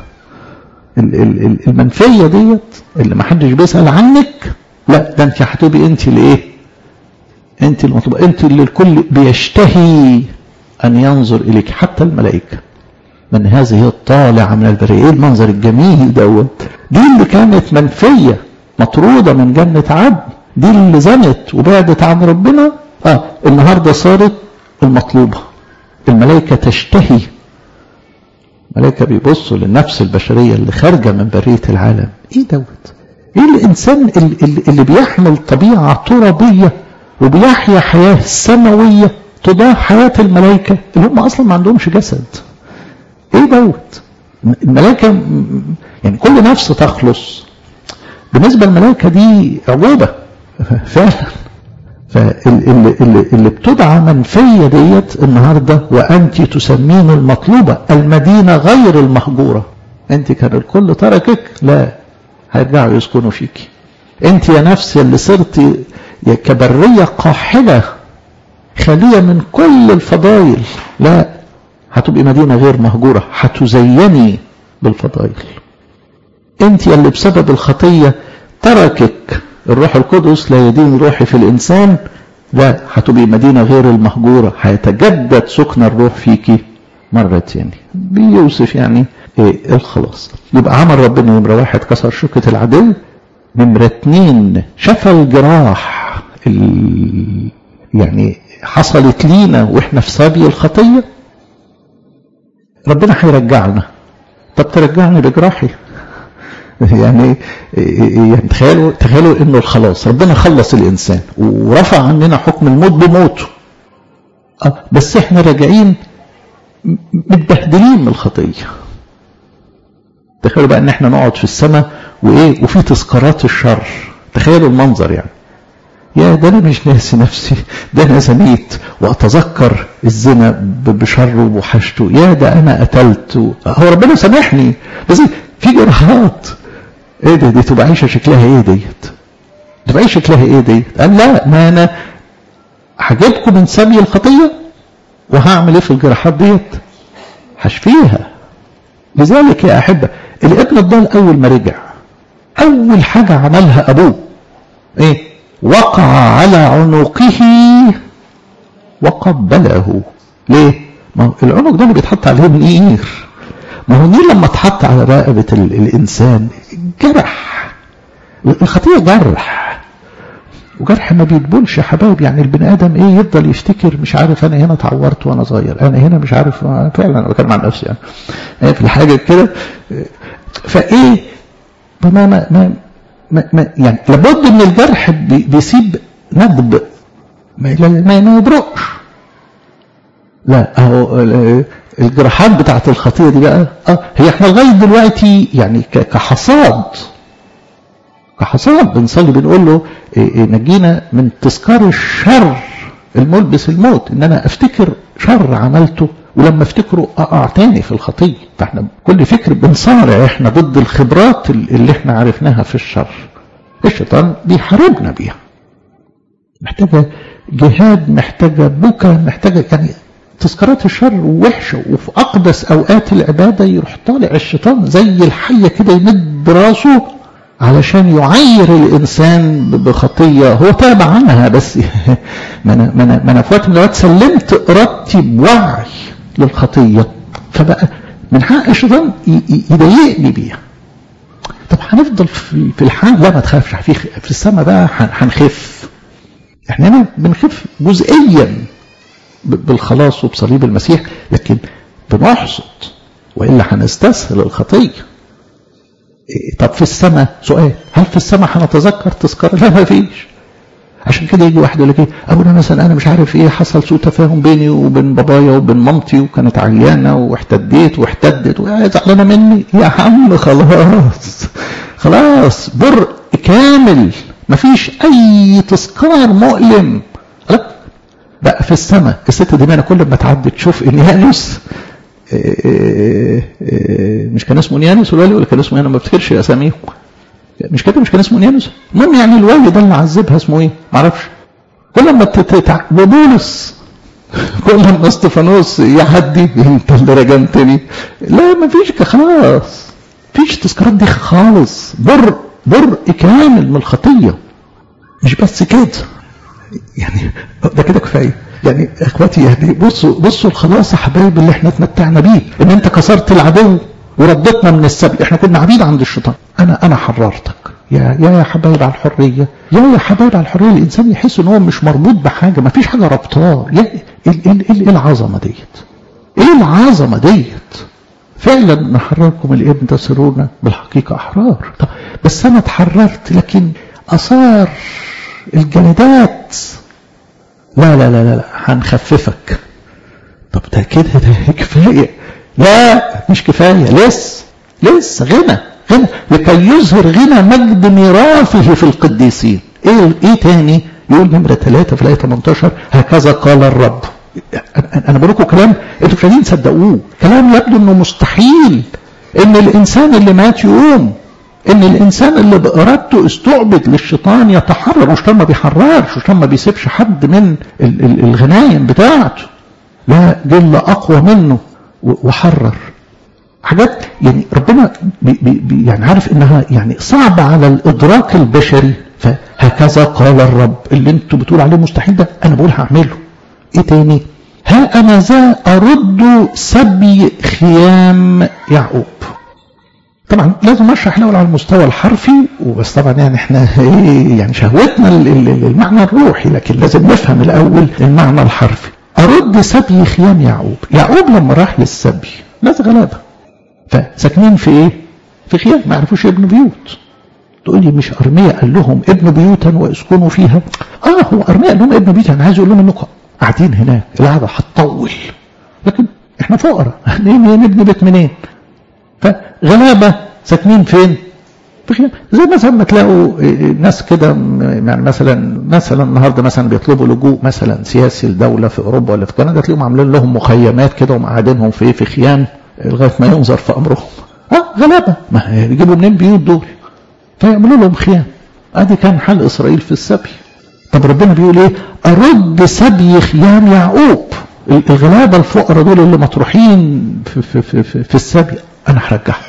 المنفيه ديت اللي ما حدش بيسال عنك لا ده انت هتبقي انت اللي ايه انت المطلوبه انت اللي الكل بيشتهي ان ينظر اليك حتى الملائكه من هذه الطالعة من البرية ايه المنظر الجميل دوت دي اللي كانت منفية مطرودة من جنة عدن دي اللي زنت وبعدت عن ربنا اه النهاردة صارت المطلوبة الملائكة تشتهي الملائكة بيبصوا للنفس البشرية اللي خارجة من برية العالم ايه دوت ايه الانسان اللي, اللي بيحمل طبيعة ترابية وبيحيا حياة سماوية تضاهي حياة الملائكة اللي هم اصلا ما عندهمش جسد ايه دوت الملائكة يعني كل نفس تخلص بالنسبة للملائكة دي عقوبة فعلا فاللي اللي, اللي بتدعى منفية ديت النهاردة وأنت تسمين المطلوبة المدينة غير المهجورة أنت كان الكل تركك لا هيرجعوا يسكنوا فيك أنت يا نفس اللي صرت كبرية قاحلة خالية من كل الفضائل لا هتبقي مدينة غير مهجورة هتزيني بالفضائل انت اللي بسبب الخطية تركك الروح القدس لا يدين روحي في الإنسان لا هتبقي مدينة غير المهجورة هيتجدد سكن الروح فيكي مرة تاني بيوصف يعني ايه الخلاص يبقى عمل ربنا نمرة واحد كسر شوكة العدو نمرة اتنين شفى الجراح ال... يعني حصلت لينا واحنا في سبي الخطيه ربنا هيرجعنا طب ترجعني بجراحي يعني يعني تخيلوا تخيلوا انه الخلاص ربنا خلص الانسان ورفع عننا حكم الموت بموته أه بس احنا راجعين متبهدلين من الخطيه تخيلوا بقى ان احنا نقعد في السماء وايه وفي تذكارات الشر تخيلوا المنظر يعني يا ده انا مش ناسي نفسي ده انا زنيت واتذكر الزنا بشره وبوحشته يا ده انا قتلت هو ربنا سامحني بس في جراحات ايه ده دي تبقى عايشه شكلها ايه ديت تبقى عايشه شكلها ايه ديت قال لا ما انا هجيبكم من سبي الخطيه وهعمل ايه في الجراحات ديت هشفيها لذلك يا احبه الابن الضال اول ما رجع اول حاجه عملها ابوه ايه وقع على عنقه وقبله ليه ما العنق ده اللي بيتحط عليه النير ما هو النير لما اتحط على رقبة الإنسان جرح الخطية جرح وجرح ما بيدبلش يا حبايب يعني البني آدم إيه يفضل يفتكر مش عارف أنا هنا اتعورت وأنا صغير أنا هنا مش عارف فعلا أنا بتكلم عن نفسي يعني في الحاجة كده فإيه ما ما ما ما ما يعني لابد ان الجرح بيسيب ندب ما ما يبرقش لا اهو الجراحات بتاعت الخطيه دي بقى اه هي احنا لغايه دلوقتي يعني كحصاد كحصاد بنصلي بنقول له إيه إيه نجينا من تذكار الشر الملبس الموت ان انا افتكر شر عملته ولما افتكره اقع تاني في الخطيه فاحنا كل فكر بنصارع احنا ضد الخبرات اللي احنا عرفناها في الشر الشيطان بيحاربنا بيها محتاجة جهاد محتاجة بكى محتاجة يعني تذكارات الشر وحشة وفي أقدس أوقات العبادة يروح طالع الشيطان زي الحية كده يمد راسه علشان يعير الإنسان بخطية هو تاب عنها بس ما أنا, ما أنا, في وقت من الأوقات سلمت إرادتي بوعي للخطية فبقى من حق الشيطان يضايقني بيها طب هنفضل في في الحال لا ما تخافش في في السماء بقى هنخف احنا هنا بنخف جزئيا بالخلاص وبصليب المسيح لكن بنحصد والا هنستسهل الخطيه طب في السماء سؤال هل في السماء هنتذكر تذكار لا ما فيش عشان كده يجي واحد يقول لك ايه ابونا مثلا انا مش عارف ايه حصل سوء تفاهم بيني وبين بابايا وبين مامتي وكانت عيانه واحتديت واحتدت وزعلانه مني يا عم خلاص خلاص برء كامل مفيش اي تذكار مؤلم لا بقى في السماء الست دي كل ما تعدي تشوف انيانوس مش كان اسمه نيانوس الوالي ولا كان اسمه انا ما بفتكرش اساميهم مش كده مش كان اسمه نيانوس المهم يعني الوالي ده اللي عذبها اسمه ايه معرفش كل ما تتع... وبولس كل ما استفانوس يعدي انت اللي رجمتني لا ما فيش خلاص فيش تذكارات دي خالص بر برء كامل من الخطيه مش بس كده يعني ده كده كفايه يعني اخواتي يعني بصوا بصوا الخلاص يا حبايب اللي احنا اتمتعنا بيه ان انت كسرت العدو وردتنا من السبي احنا كنا عبيد عند الشيطان انا انا حررتك يا يا يا حبايب على الحريه يا يا حبايب على الحريه الانسان يحس ان هو مش مربوط بحاجه ما فيش حاجه ربطاه يا ايه ايه ايه العظمه ديت ايه العظمه ديت فعلا نحرركم الابن تصيرون بالحقيقه احرار طب بس انا اتحررت لكن اثار الجلدات لا لا لا لا هنخففك طب ده كده ده كفايه لا مش كفايه لسه لسه غنى غنى لكي يظهر غنى مجد ميراثه في القديسين ايه ايه تاني يقول نمره ثلاثة في الايه 18 هكذا قال الرب انا بقول لكم كلام انتوا مش عايزين تصدقوه كلام يبدو انه مستحيل ان الانسان اللي مات يقوم ان الانسان اللي بارادته استعبد للشيطان يتحرر والشيطان ما بيحررش والشيطان ما بيسيبش حد من الغنايم بتاعته لا جل اقوى منه وحرر حاجات يعني ربنا بي بي يعني عارف انها يعني صعبه على الادراك البشري فهكذا قال الرب اللي انتوا بتقول عليه مستحيل ده انا بقول هعمله ايه تاني ها انا ذا ارد سبي خيام يعقوب طبعا لازم اشرح الاول على المستوى الحرفي وبس طبعا يعني احنا ايه يعني شهوتنا المعنى الروحي لكن لازم نفهم الاول المعنى الحرفي ارد سبي خيام يعقوب يعقوب لما راح للسبي ناس غلابه فساكنين في ايه في خيام ما يعرفوش يبنوا بيوت تقول لي مش ارميا قال لهم ابنوا بيوتا واسكنوا فيها اه هو ارميا قال لهم ابنوا بيوتا انا عايز اقول لهم انكم قاعدين هناك القعده هتطول لكن احنا فقراء نبني بيت منين فغلابة ساكنين فين في خيام زي مثلا ما تلاقوا ناس كده يعني مثلا مثلا النهارده مثلا بيطلبوا لجوء مثلا سياسي لدوله في اوروبا ولا في كندا تلاقيهم عاملين لهم مخيمات كده ومقعدينهم في في خيام لغايه ما ينظر في امرهم اه غلابه ما يجيبوا منين بيوت دول فيعملوا لهم خيام ادي كان حال اسرائيل في السبي طب ربنا بيقول ايه ارد سبي خيام يعقوب الغلابه الفقراء دول اللي مطروحين في, في, في, في, في السبي انا هرجعهم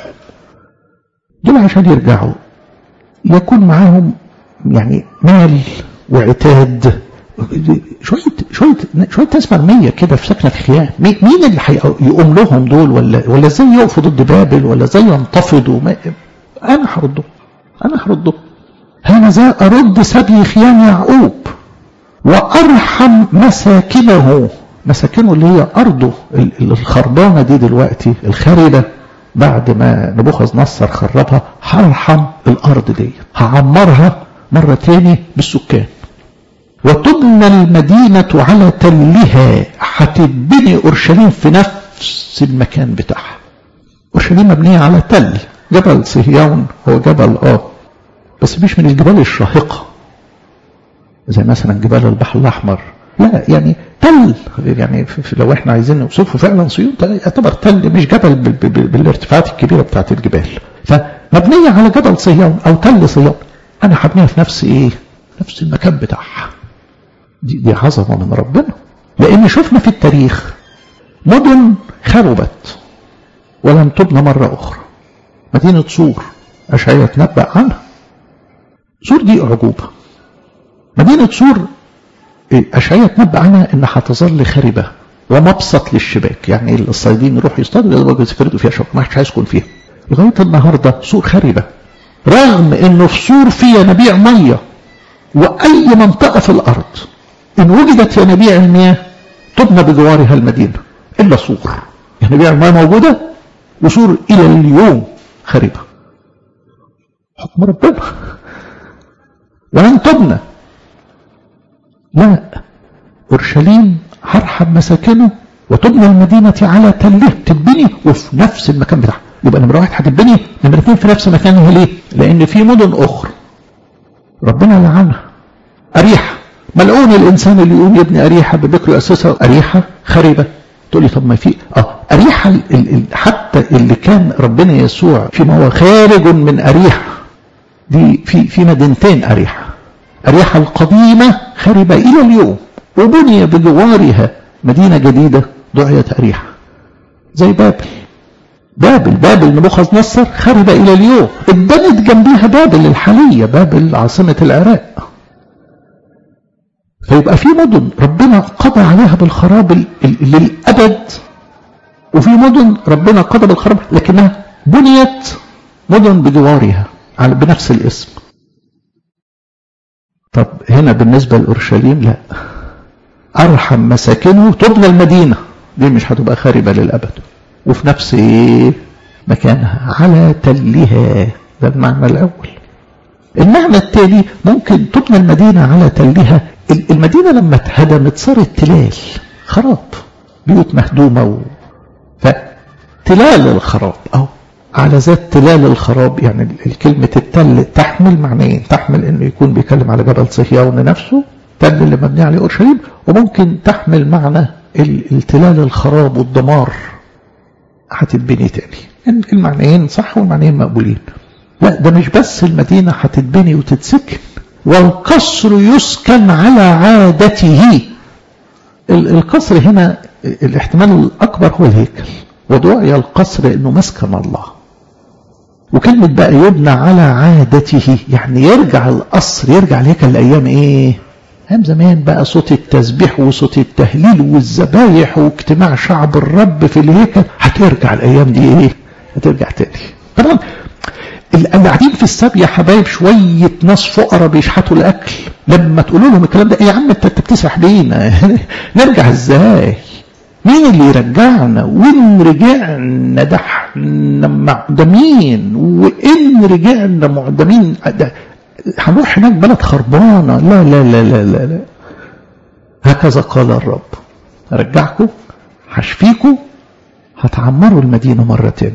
دول عشان يرجعوا يكون معاهم يعني مال وعتاد شويه شويه شويه ناس مرميه كده في سكنه في خيام مين اللي هيقوم لهم دول ولا ولا ازاي يقفوا ضد بابل ولا ازاي ينتفضوا انا هرده انا هرده هذا ارد سبي خيام يعقوب وارحم مساكنه مساكنه اللي هي ارضه الخربانه دي دلوقتي الخربه بعد ما نبوخذ نصر خربها هرحم الارض دي هعمرها مره تاني بالسكان وتبنى المدينة على تلها هتتبني أورشليم في نفس المكان بتاعها أورشليم مبنية على تل جبل صهيون هو جبل اه بس مش من الجبال الشاهقة زي مثلا جبال البحر الأحمر لا يعني تل يعني لو احنا عايزين نوصفه فعلا صيون يعتبر تل مش جبل بالارتفاعات الكبيره بتاعت الجبال فمبنيه على جبل صهيون او تل صهيون انا هبنيها في نفس ايه؟ نفس المكان بتاعها دي, دي عظمه من ربنا لان شفنا في التاريخ مدن خربت ولم تبنى مره اخرى مدينه صور اشعياء تنبأ عنها صور دي اعجوبه مدينه صور أشعية تنبأ عنها إنها هتظل خربة ومبسط للشباك يعني الصيادين يروحوا يصطادوا يلاقوا يفردوا فيها شبك ما حدش هيسكن فيها لغايه النهارده سور خربه رغم انه في سور فيه ينابيع ميه واي منطقه في الارض ان وجدت ينابيع المياه تبنى بجوارها المدينه الا سور ينابيع المياه موجوده وسور الى اليوم خربه حكم ربنا ولن تبنى لا اورشليم هرحب مساكنه وتبنى المدينة على تله تتبني وفي نفس المكان بتاعها يبقى نمرة واحد هتتبني نمرة اثنين في نفس مكانها ليه؟ لأن في مدن أخرى ربنا لعنها أريحة ملعون الإنسان اللي يقوم يبني أريحة ببكر أساسها أريحة خربة تقول لي طب ما في اه أريحة ال ال حتى اللي كان ربنا يسوع فيما هو خارج من أريحة دي في في مدينتين أريحة أريحة القديمة خربة إلى اليوم وبني بجوارها مدينة جديدة دعيت أريحة زي بابل بابل بابل نبوخذ نصر خرب إلى اليوم اتبنت جنبيها بابل الحالية بابل عاصمة العراق فيبقى في مدن ربنا قضى عليها بالخراب للأبد وفي مدن ربنا قضى بالخراب لكنها بنيت مدن بجوارها على بنفس الاسم طب هنا بالنسبة لأورشليم لا أرحم مساكنه تبنى المدينة دي مش هتبقى خاربة للأبد وفي نفس إيه مكانها على تلها ده المعنى الأول المعنى الثاني ممكن تبنى المدينة على تلها المدينة لما اتهدمت صارت تلال خراب بيوت مهدومة و... فتلال الخراب أو على ذات تلال الخراب يعني الكلمة التل تحمل معنيين تحمل انه يكون بيتكلم على جبل صهيون نفسه التل اللي مبني عليه اورشليم وممكن تحمل معنى التلال الخراب والدمار هتتبني تاني المعنيين صح والمعنيين مقبولين لا ده مش بس المدينة هتتبني وتتسكن والقصر يسكن على عادته القصر هنا الاحتمال الأكبر هو الهيكل ودعي القصر انه مسكن الله وكلمة بقى يبنى على عادته يعني يرجع القصر يرجع الهيكل لأيام ايه أيام زمان بقى صوت التسبيح وصوت التهليل والذبايح واجتماع شعب الرب في الهيكل هترجع الأيام دي ايه هترجع تاني طبعا اللي قاعدين في السبي يا حبايب شوية ناس فقراء بيشحتوا الأكل لما تقولوا لهم الكلام ده ايه يا عم انت بتسرح بينا نرجع ازاي مين اللي يرجعنا وإن رجعنا ده احنا معدمين وإن رجعنا معدمين هنروح هناك بلد خربانة لا لا لا لا لا, لا. هكذا قال الرب رجعكم هشفيكم هتعمروا المدينة مرة تاني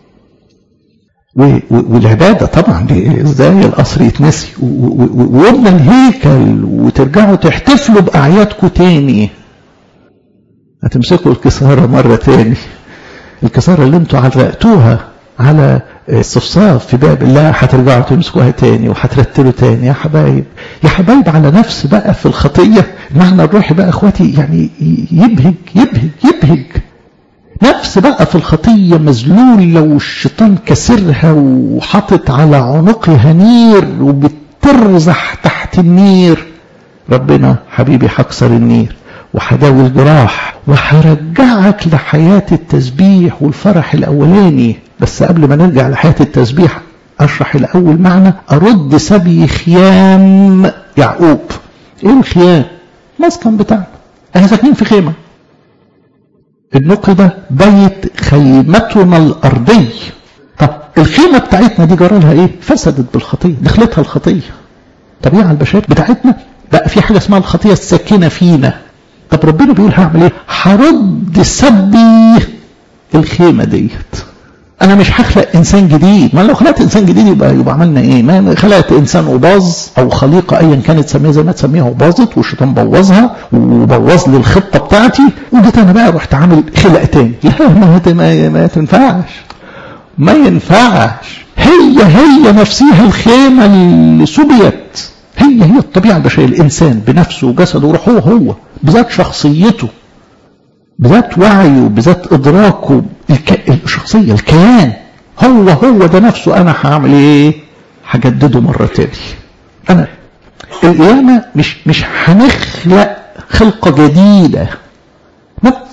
والعبادة طبعا دي ازاي القصر يتنسي ويبنى الهيكل وترجعوا تحتفلوا بأعيادكم تاني هتمسكوا الكسارة مرة تاني الكسارة اللي انتوا علقتوها على الصفصاف في باب الله هترجعوا تمسكوها تاني وهترتلوا تاني يا حبايب يا حبايب على نفس بقى في الخطية معنى الروح بقى اخواتي يعني يبهج يبهج يبهج نفس بقى في الخطية مذلولة والشيطان كسرها وحاطط على عنقها نير وبترزح تحت النير ربنا حبيبي هكسر النير وهداوي الجراح وهرجعك لحياة التسبيح والفرح الأولاني بس قبل ما نرجع لحياة التسبيح أشرح الأول معنى أرد سبي خيام يعقوب إيه الخيام؟ مسكن بتاعنا احنا ساكنين في خيمة النقي ده بيت خيمتنا الأرضي طب الخيمة بتاعتنا دي جرى لها إيه؟ فسدت بالخطية دخلتها الخطية طبيعة البشرية بتاعتنا بقى في حاجة اسمها الخطية الساكنة فينا طب ربنا بيقول هعمل ايه هرد سبي الخيمه ديت انا مش هخلق انسان جديد ما لو خلقت انسان جديد يبقى يبقى عملنا ايه ما خلقت انسان وباظ او خليقه ايا كانت تسميها زي ما تسميها وباظت والشيطان بوظها وبوظ لي الخطه بتاعتي وجيت انا بقى رحت عامل خلق تاني لا ما, ما, ما تنفعش ما ينفعش هي هي نفسها الخيمه اللي سبيت هي هي الطبيعه البشريه الانسان بنفسه وجسده وروحه هو بذات شخصيته بذات وعيه بذات إدراكه الك... الشخصية الكيان هو هو ده نفسه أنا هعمل إيه هجدده مرة تاني أنا القيامة مش مش هنخلق خلقة جديدة نفس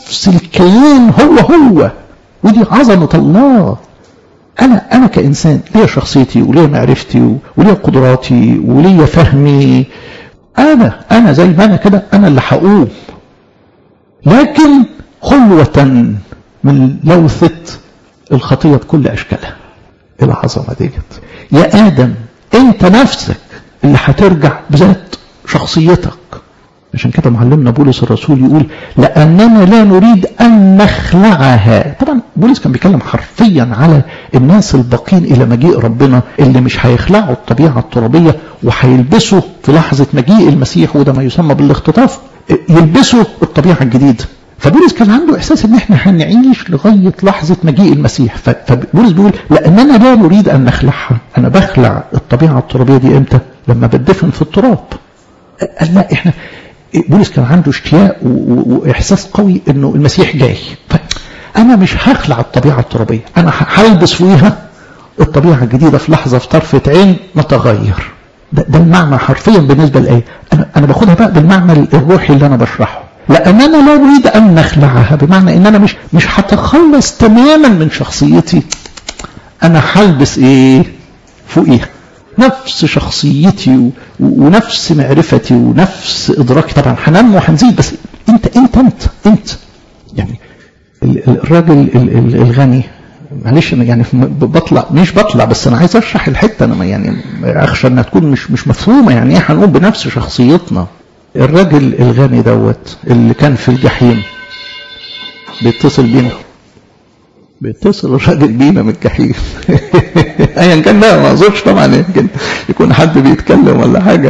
نفس الكيان هو هو ودي عظمة الله أنا أنا كإنسان ليا شخصيتي وليا معرفتي وليا قدراتي وليا فهمي أنا أنا زي ما أنا كده أنا اللي هقوم لكن خلوة من لوثة الخطية بكل أشكالها العظمة ديت يا آدم أنت نفسك اللي هترجع بذات شخصيتك عشان كده معلمنا بولس الرسول يقول لأننا لا نريد أن نخلعها طبعا بولس كان بيتكلم حرفيا على الناس الباقين إلى مجيء ربنا اللي مش هيخلعوا الطبيعة الترابية وهيلبسوا في لحظة مجيء المسيح وده ما يسمى بالاختطاف يلبسوا الطبيعة الجديدة فبولس كان عنده إحساس إن إحنا هنعيش لغاية لحظة مجيء المسيح فبولس بيقول لأننا لا نريد أن نخلعها أنا بخلع الطبيعة الترابية دي إمتى لما بدفن في التراب قال لا إحنا بولس كان عنده اشتياق واحساس قوي انه المسيح جاي انا مش هخلع الطبيعه الترابيه انا هلبس فيها الطبيعه الجديده في لحظه في طرفه عين نتغير ده, ده المعنى حرفيا بالنسبه لايه انا انا باخدها بقى بالمعنى الروحي اللي انا بشرحه لاننا لا نريد ان نخلعها بمعنى ان انا مش مش هتخلص تماما من شخصيتي انا هلبس ايه فوقيها نفس شخصيتي ونفس معرفتي ونفس ادراكي طبعا هننمو وهنزيد بس انت انت انت انت يعني الراجل الغني معلش انا يعني بطلع مش بطلع بس انا عايز اشرح الحته انا يعني اخشى انها تكون مش مش مفهومه يعني ايه هنقوم بنفس شخصيتنا الراجل الغني دوت اللي كان في الجحيم بيتصل بينا بيتصل الراجل بينا من الجحيم ايا كان بقى ما اظنش طبعا يمكن يكون حد بيتكلم ولا حاجه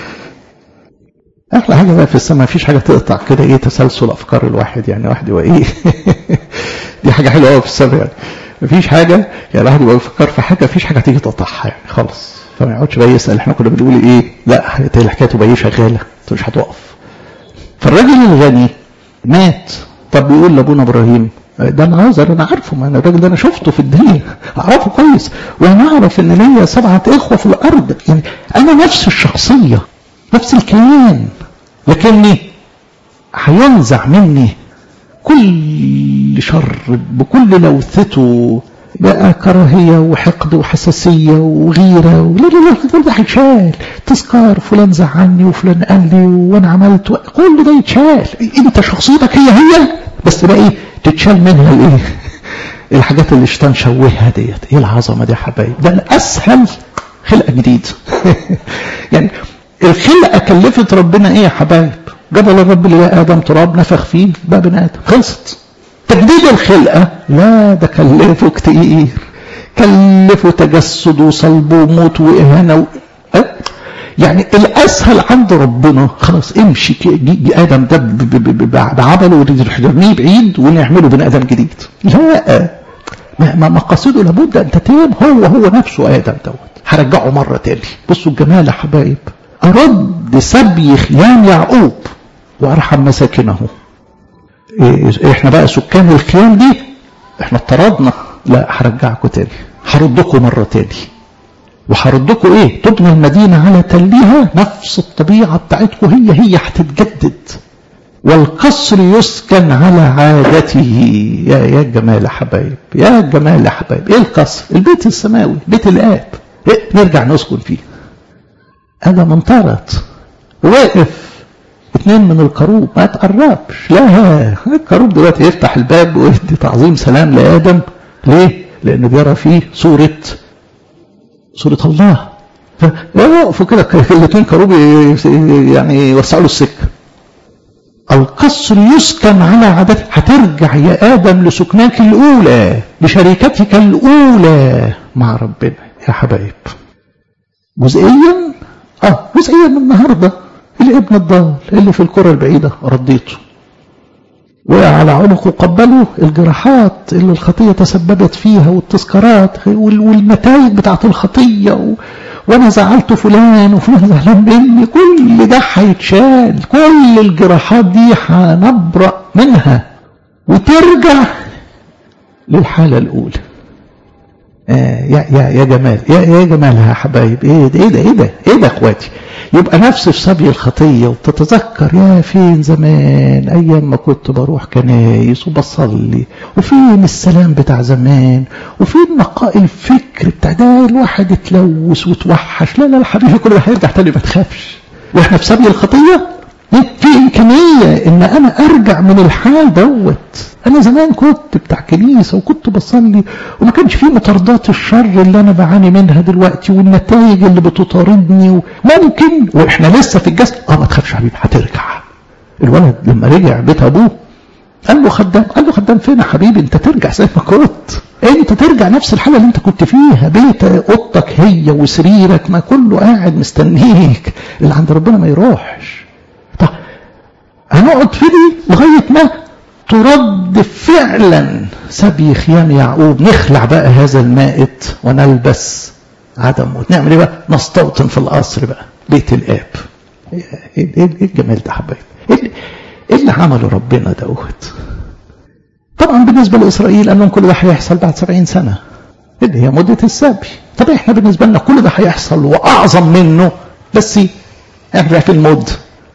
احلى حاجه بقى في السماء مفيش حاجه تقطع كده ايه تسلسل افكار الواحد يعني واحد يبقى ايه دي حاجه حلوه قوي في السماء يعني مفيش حاجه يعني الواحد يبقى يفكر في حاجه مفيش حاجه تيجي تقطعها يعني خالص فما يقعدش بقى يسال احنا كنا بنقول ايه لا الحكايه تبقى ايه شغاله مش هتقف فالراجل الغني مات طب بيقول لابونا ابراهيم ده انا عذر انا عارفه ما انا الراجل ده انا شفته في الدنيا اعرفه كويس وانا اعرف ان ليا سبعه اخوه في الارض يعني انا نفس الشخصيه نفس الكيان لكني هينزع مني كل شر بكل لوثته بقى كراهية وحقد وحساسية وغيرة لا لا لا كل ده هيتشال تذكار فلان زعلني وفلان قال لي وانا عملت كل ده يتشال انت شخصيتك هي هي بس بقى ايه تتشال منها الايه الحاجات اللي الشيطان شوهها ديت ايه العظمه دي يا حبايب ده الاسهل خلقه جديد يعني الخلقه كلفت ربنا ايه يا حبايب جبل الرب اللي ادم تراب نفخ فيه بقى بني ادم خلصت تجديد الخلقه لا ده كلفه كتير كلفه تجسد وصلب وموت واهانه و... أه؟ يعني الاسهل عند ربنا خلاص امشي ادم ده بعمله ونرميه بعيد ونعمله بني ادم جديد لا ما مقاصده لابد ان تتم هو هو نفسه ادم دوت هرجعه مره تاني بصوا الجمال يا حبايب ارد سبي خيام يعقوب وارحم مساكنه إيه احنا بقى سكان الخيام دي احنا اطردنا لا هرجعكم تاني هردكم مره تاني وهردكم ايه تبنى المدينة على تلها نفس الطبيعة بتاعتكم هي هي هتتجدد والقصر يسكن على عادته يا يا جمال يا حبايب يا جمال يا حبايب ايه القصر البيت السماوي بيت الاب إيه؟ نرجع نسكن فيه انا منطرت واقف اتنين من الكروب ما تقربش لا الكروب دلوقتي يفتح الباب ويدي تعظيم سلام لادم ليه لانه بيرى فيه صوره صورة الله فوقفوا كده الاثنين كروب يعني يوسعوا له السكة القصر يسكن على عادته هترجع يا آدم لسكناك الأولى لشركتك الأولى مع ربنا يا حبايب جزئيا اه جزئيا من النهارده الابن الضال اللي في الكرة البعيدة رديته وقع على عنقه قبله الجراحات اللي الخطية تسببت فيها والتذكارات والنتائج بتاعت الخطية و... وانا زعلت فلان وفلان زعلان مني كل ده هيتشال كل الجراحات دي هنبرأ منها وترجع للحالة الأولى آه يا يا يا جمال يا يا جمالها يا حبايب ايه ده ايه ده ايه ده ايه ده اخواتي يبقى نفس في سبي الخطيه وتتذكر يا فين زمان ايام ما كنت بروح كنايس وبصلي وفين السلام بتاع زمان وفين نقاء الفكر بتاع ده الواحد اتلوث وتوحش لا لا لا حبيبي كل ده هيرجع تاني ما تخافش واحنا في سبي الخطيه في إمكانية إن أنا أرجع من الحال دوت أنا زمان كنت بتاع كنيسة وكنت بصلي وما كانش فيه مطاردات الشر اللي أنا بعاني منها دلوقتي والنتائج اللي بتطاردني ممكن وإحنا لسه في الجسد أه ما تخافش حبيبي هترجع الولد لما رجع بيت أبوه قال له خدام قال له خدام فين يا حبيبي انت ترجع زي ما كنت انت ترجع نفس الحاله اللي انت كنت فيها بيت اوضتك هي وسريرك ما كله قاعد مستنيك اللي عند ربنا ما يروحش طب هنقعد في دي لغايه ما ترد فعلا سبي خيام يعقوب نخلع بقى هذا المائت ونلبس عدم موت نعمل ايه بقى نستوطن في القصر بقى بيت الاب ايه ايه الجمال ده حبايبي ايه اللي عمله ربنا دوت طبعا بالنسبة لإسرائيل أنهم كل ده هيحصل بعد سبعين سنة اللي هي مدة السبي طب احنا بالنسبة لنا كل ده هيحصل وأعظم منه بس احنا في المد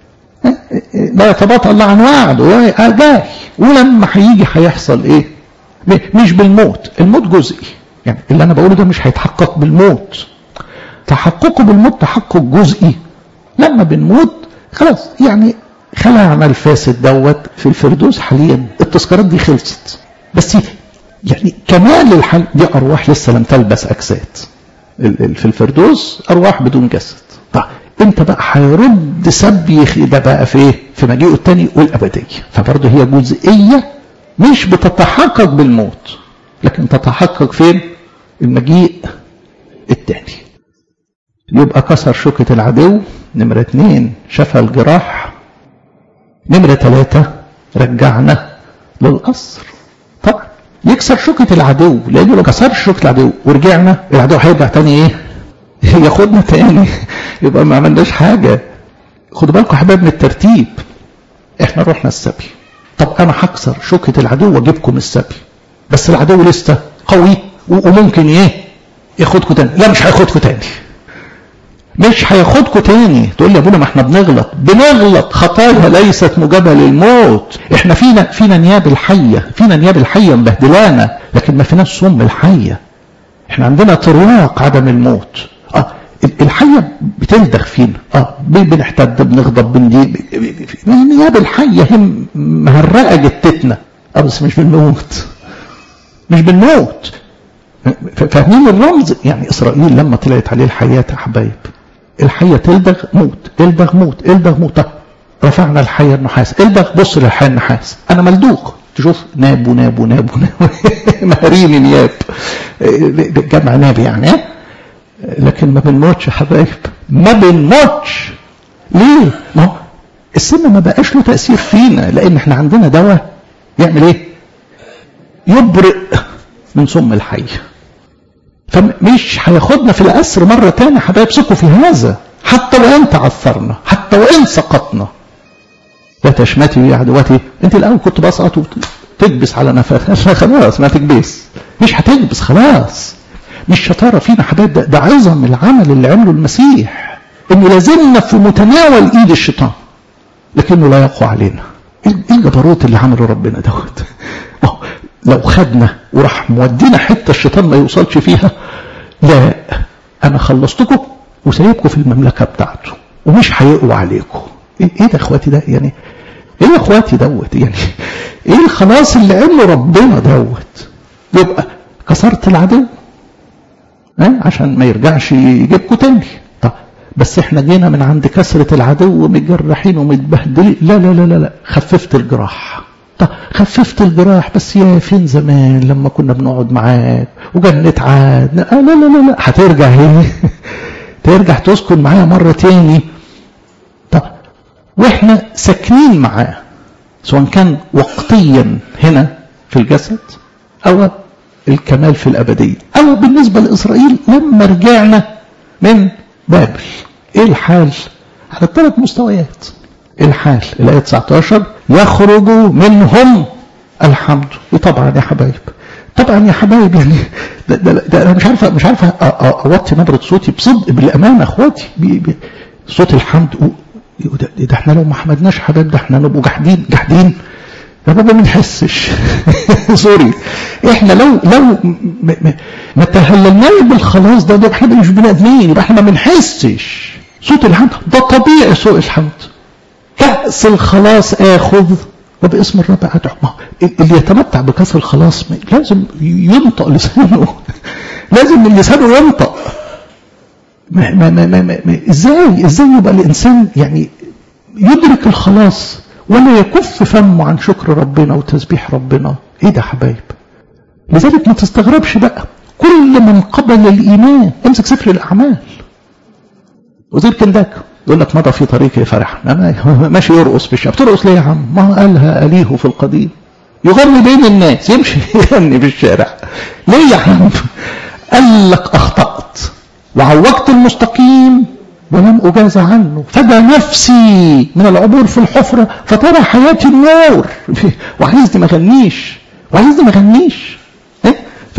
لا يتباطأ الله عن وعده جاي ولما هيجي هيحصل ايه مش بالموت الموت جزئي يعني اللي انا بقوله ده مش هيتحقق بالموت تحققه بالموت تحقق جزئي لما بنموت خلاص يعني خلعنا الفاسد دوت في الفردوس حاليا التذكارات دي خلصت بس يعني كمال الحل دي ارواح لسه لم تلبس اجساد في الفردوس ارواح بدون جسد طيب انت بقى هيرد سبي ده بقى في ايه في مجيئه الثاني والابديه فبرضه هي جزئيه مش بتتحقق بالموت لكن تتحقق فين المجيء الثاني يبقى كسر شوكة العدو نمرة اتنين شفى الجراح نمرة ثلاثة رجعنا للقصر طبعا يكسر شوكة العدو لأنه لو كسر شوكة العدو ورجعنا العدو هيرجع تاني ايه ياخدنا تاني يبقى ما عملناش حاجة خدوا بالكم يا حبايب من الترتيب احنا رحنا السبي طب انا هكسر شوكة العدو واجيبكم السبي بس العدو لسه قوي وممكن ايه ياخدكم تاني لا مش هياخدكم تاني مش هياخدكم تاني تقول لي يا ابونا ما احنا بنغلط بنغلط خطايا ليست مجابه للموت احنا فينا فينا نياب الحيه فينا نياب الحيه مبهدلانا لكن ما فيناش سم الحيه احنا عندنا ترواق عدم الموت اه الحيه بتلدغ فينا اه بنحتد بنغضب بندي نياب الحيه هي مهرقه جتتنا اه بس مش بالموت مش بالموت فاهمين الرمز يعني اسرائيل لما طلعت عليه الحياه يا حبايب الحية تلدغ موت تلدغ موت تلدغ موت رفعنا الحية النحاس الدغ بص للحية النحاس أنا ملدوغ تشوف ناب وناب وناب وناب مهريني نياب جمع ناب يعني لكن ما بنموتش يا حبايب ما بنموتش ليه؟ ما هو السم ما بقاش له تأثير فينا لأن احنا عندنا دواء يعمل ايه؟ يبرئ من سم الحيه فمش هياخدنا في الأسر مرة تانية حبايب ثقوا في هذا حتى وإن تعثرنا حتى وإن سقطنا لا تشمتي يا عدوتي أنت الأول كنت بسقط وتكبس على نفسك خلاص ما تكبس مش هتكبس خلاص مش شطارة فينا حبايب ده, ده عظم العمل اللي عمله المسيح إنه لازلنا في متناول إيد الشيطان لكنه لا يقوى علينا ايه الجبروت اللي عمله ربنا دوت لو خدنا وراح مودينا حته الشيطان ما يوصلش فيها لا انا خلصتكم وسايبكم في المملكه بتاعته ومش هيقوى عليكم ايه ده يا اخواتي ده يعني ايه يا اخواتي دوت يعني ايه الخلاص اللي عمله ربنا دوت يبقى كسرت العدو ها عشان ما يرجعش يجيبكم تاني طب بس احنا جينا من عند كسرة العدو متجرحين ومتبهدلين لا لا لا لا لا خففت الجراح طب خففت الجراح بس يا فين زمان لما كنا بنقعد معاك وجنت عاد لا لا لا لا هترجع هي ترجع تسكن معايا مرة تاني طب واحنا ساكنين معاه سواء كان وقتيا هنا في الجسد او الكمال في الأبدية أو بالنسبة لإسرائيل لما رجعنا من بابل إيه الحال على الثلاث مستويات الحال الآية 19 يخرج منهم الحمد وطبعا يا حبايب طبعا يا حبايب يعني ده, ده, ده انا مش عارف مش عارف اوطي نبره صوتي بصدق بالامانه اخواتي بي بي صوت الحمد ده, ده احنا لو ما حمدناش حبايب ده احنا نبقوا جحدين جحدين يا بابا ما نحسش سوري احنا لو لو ما, ما تهللناش بالخلاص ده ده احنا مش بني ادمين يبقى احنا ما بنحسش صوت الحمد ده طبيعي صوت الحمد كأس الخلاص اخذ وباسم الرب ادعو اللي يتمتع بكأس الخلاص لازم ينطق لسانه لازم لسانه ينطق ما ما ما ما ما ازاي ازاي يبقى الانسان يعني يدرك الخلاص ولا يكف فمه عن شكر ربنا وتسبيح ربنا ايه ده حبايب لذلك ما تستغربش بقى كل من قبل الايمان امسك سفر الاعمال وزير كنداك يقول لك مضى في طريقه فرح ماشي يرقص في الشارع بترقص ليه يا عم ما قالها أليه في القديم يغني بين الناس يمشي يغني في الشارع ليه يا عم قال لك أخطأت وعوجت المستقيم ولم أجاز عنه فدى نفسي من العبور في الحفرة فترى حياتي النور وعايزني ما غنيش وعايزني ما غنيش إيه؟ ف...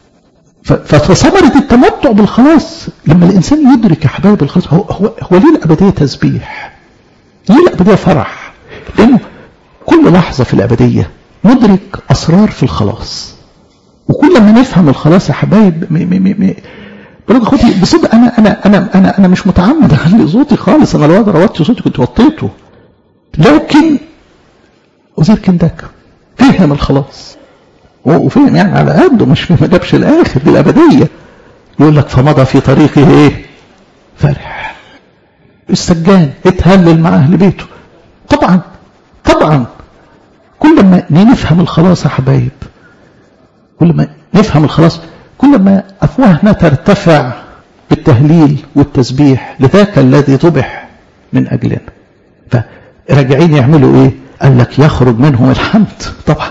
فثمرة التمتع بالخلاص لما الإنسان يدرك يا حبايب الخلاص هو, هو, هو ليه الأبدية تسبيح ليه الأبدية فرح لأنه كل لحظة في الأبدية ندرك أسرار في الخلاص وكل ما نفهم الخلاص يا حبايب م م م م بقول اخوتي بصدق انا انا انا انا انا مش متعمد اخلي صوتي خالص انا لو اقدر اوطي صوتي كنت وطيته لكن وزير كنداك فهم الخلاص وفهم يعني على قده مش ما جابش الاخر دي الابديه يقول لك فمضى في طريقه ايه فرح السجان اتهلل مع اهل بيته طبعا طبعا كل ما نفهم الخلاص يا حبايب كل ما نفهم الخلاص كل ما أفواهنا ترتفع بالتهليل والتسبيح لذاك الذي ذبح من أجلنا فراجعين يعملوا إيه قال لك يخرج منهم الحمد طبعا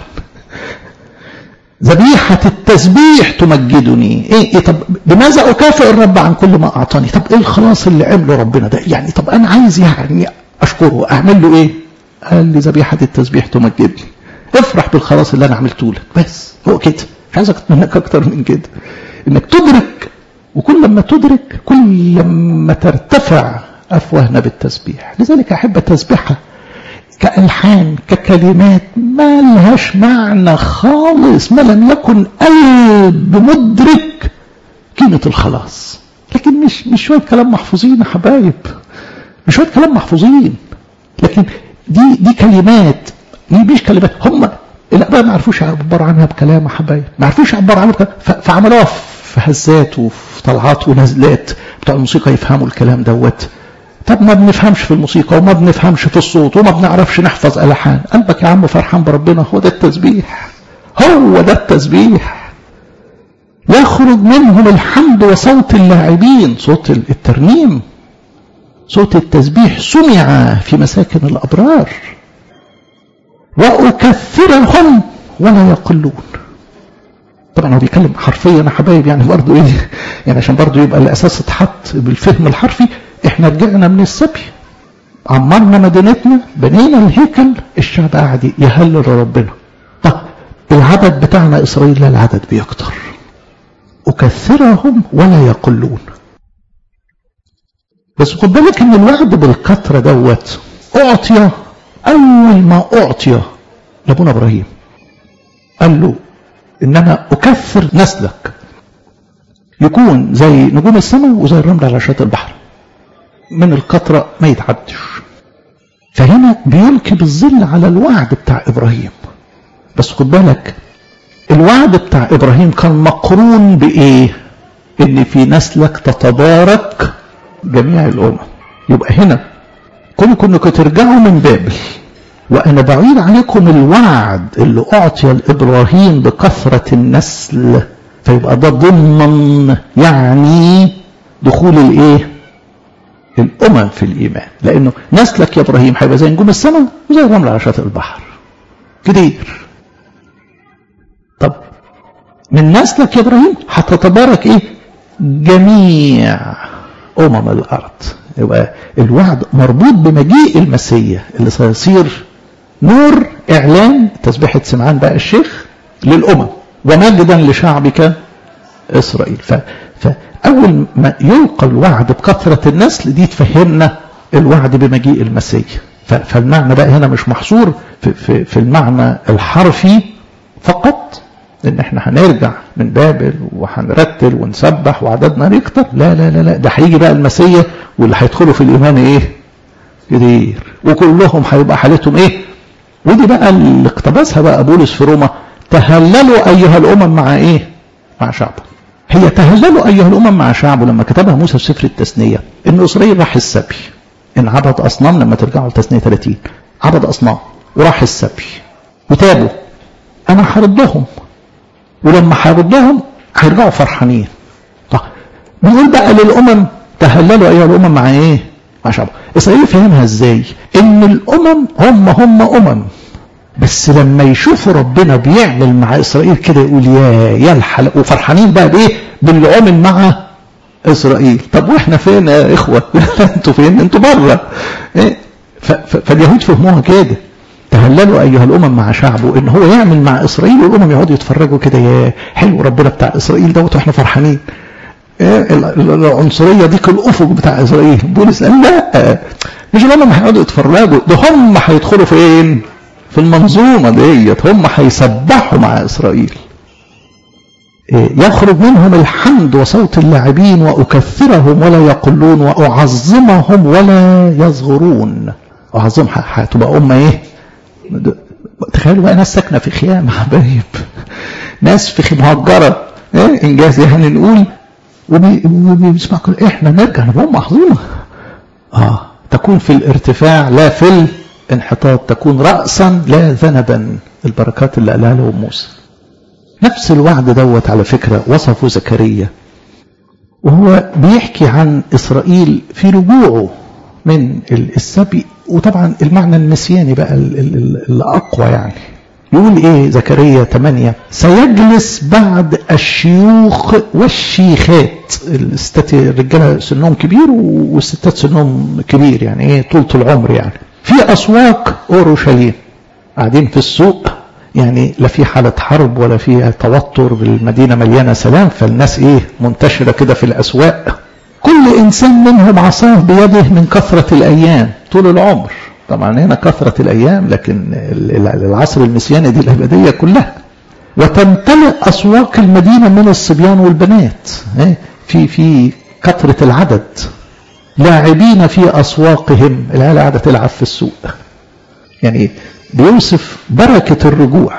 ذبيحة التسبيح تمجدني إيه, إيه طب لماذا أكافئ الرب عن كل ما أعطاني طب إيه الخلاص اللي عمله ربنا ده يعني طب أنا عايز يعني أشكره أعمل له إيه قال لي ذبيحة التسبيح تمجدني افرح بالخلاص اللي أنا عملته لك بس هو كده مش عايز منك اكتر من كده انك تدرك وكل ما تدرك كل ما ترتفع افواهنا بالتسبيح لذلك احب التسبيحه كالحان ككلمات ما لهاش معنى خالص ما لم يكن قلب مدرك قيمه الخلاص لكن مش مش شويه كلام محفوظين يا حبايب مش شويه كلام محفوظين لكن دي دي كلمات دي مش كلمات هم الاباء ما عرفوش يعبروا عنها بكلام يا حبايب ما عرفوش يعبروا عنها بكلام فعملوها في هزات وفي طلعات ونزلات بتوع الموسيقى يفهموا الكلام دوت طب ما بنفهمش في الموسيقى وما بنفهمش في الصوت وما بنعرفش نحفظ الحان قلبك يا عم فرحان بربنا هو ده التسبيح هو ده التسبيح يخرج منهم الحمد وصوت اللاعبين صوت الترنيم صوت التسبيح سمع في مساكن الابرار وأكثرهم ولا يقلون طبعا هو بيتكلم حرفيا يا حبايب يعني برضه ايه يعني عشان برضه يبقى الاساس اتحط بالفهم الحرفي احنا رجعنا من السبي عمرنا مدينتنا بنينا الهيكل الشعب قاعد يهلل ربنا طب العدد بتاعنا اسرائيل لا العدد بيكتر اكثرهم ولا يقلون بس خد بالك ان الوعد بالكثره دوت اعطي أول ما أعطي لأبونا إبراهيم قال له إن أنا أكثر نسلك يكون زي نجوم السماء وزي الرمل على شاطئ البحر من القطرة ما يتعدش فهنا بيلقي بالظل على الوعد بتاع إبراهيم بس خد بالك الوعد بتاع إبراهيم كان مقرون بإيه إن في نسلك تتبارك جميع الأمم يبقى هنا كونكم انكم ترجعوا من بابل وانا بعيد عليكم الوعد اللي اعطي لابراهيم بكثره النسل فيبقى ده ضمن يعني دخول الايه الامم في الايمان لانه نسلك يا ابراهيم هيبقى زي نجوم السماء وزي الرمل على شاطئ البحر كتير طب من نسلك يا ابراهيم هتتبارك ايه جميع امم الارض يبقى الوعد مربوط بمجيء المسيح اللي سيصير نور اعلان تسبيحه سمعان بقى الشيخ للامم ومجدا لشعبك إسرائيل ف... فأول ما يلقى الوعد بكثرة النسل دي تفهمنا الوعد بمجيء المسيح ف... فالمعنى بقى هنا مش محصور في, في, في المعنى الحرفي فقط ان احنا هنرجع من بابل وهنرتل ونسبح وعددنا يكتر لا لا لا لا ده هيجي بقى المسيح واللي هيدخلوا في الايمان ايه كتير وكلهم هيبقى حالتهم ايه ودي بقى اللي اقتبسها بقى بولس في روما تهللوا ايها الامم مع ايه مع شعبه هي تهللوا ايها الامم مع شعبه لما كتبها موسى في سفر التثنيه ان اسرائيل راح السبي ان عبد اصنام لما ترجعوا لتثنيه 30 عبد اصنام وراح السبي وتابوا انا هردهم ولما هيردهم هيرجعوا فرحانين طب بيقول بقى للامم تهللوا ايها الامم مع ايه مع شعبه اسرائيل فهمها ازاي ان الامم هم هم امم بس لما يشوفوا ربنا بيعمل مع اسرائيل كده يقول يا يا الحلق وفرحانين بقى بايه باللي عمل مع اسرائيل طب واحنا فين يا اخوه انتوا فين انتوا بره إيه؟ فاليهود فهموها كده تهللوا ايها الامم مع شعبه ان هو يعمل مع اسرائيل والامم يقعدوا يتفرجوا كده يا حلو ربنا بتاع اسرائيل دوت واحنا فرحانين إيه العنصريه دي الافق بتاع اسرائيل بولس قال لا مش الامم هيقعدوا يتفرجوا ده هم هيدخلوا فين في المنظومه ديت هم هيسبحوا مع اسرائيل يخرج منهم الحمد وصوت اللاعبين واكثرهم ولا يقلون واعظمهم ولا يصغرون اعظم هتبقى امه ايه تخيلوا بقى ناس ساكنه في خيام حبايب ناس في مهجره إيه؟ انجاز يعني نقول وبيسمع كل احنا نرجع نبقى امه عظيمه اه تكون في الارتفاع لا في الانحطاط تكون راسا لا ذنبا البركات اللي قالها له موسى نفس الوعد دوت على فكره وصفه زكريا وهو بيحكي عن اسرائيل في رجوعه من السبي وطبعا المعنى النسياني بقى الأقوى يعني يقول ايه زكريا 8 سيجلس بعد الشيوخ والشيخات الستات الرجاله سنهم كبير والستات سنهم كبير يعني ايه طولة العمر يعني في اسواق اورشليم قاعدين في السوق يعني لا في حالة حرب ولا في توتر بالمدينة مليانة سلام فالناس ايه منتشرة كده في الاسواق كل انسان منهم عصاه بيده من كثرة الايام طول العمر طبعا هنا كثرة الايام لكن العصر المسياني دي الابدية كلها وتمتلئ اسواق المدينة من الصبيان والبنات في في كثرة العدد لاعبين في اسواقهم العيال قاعدة تلعب في السوق يعني بيوصف بركة الرجوع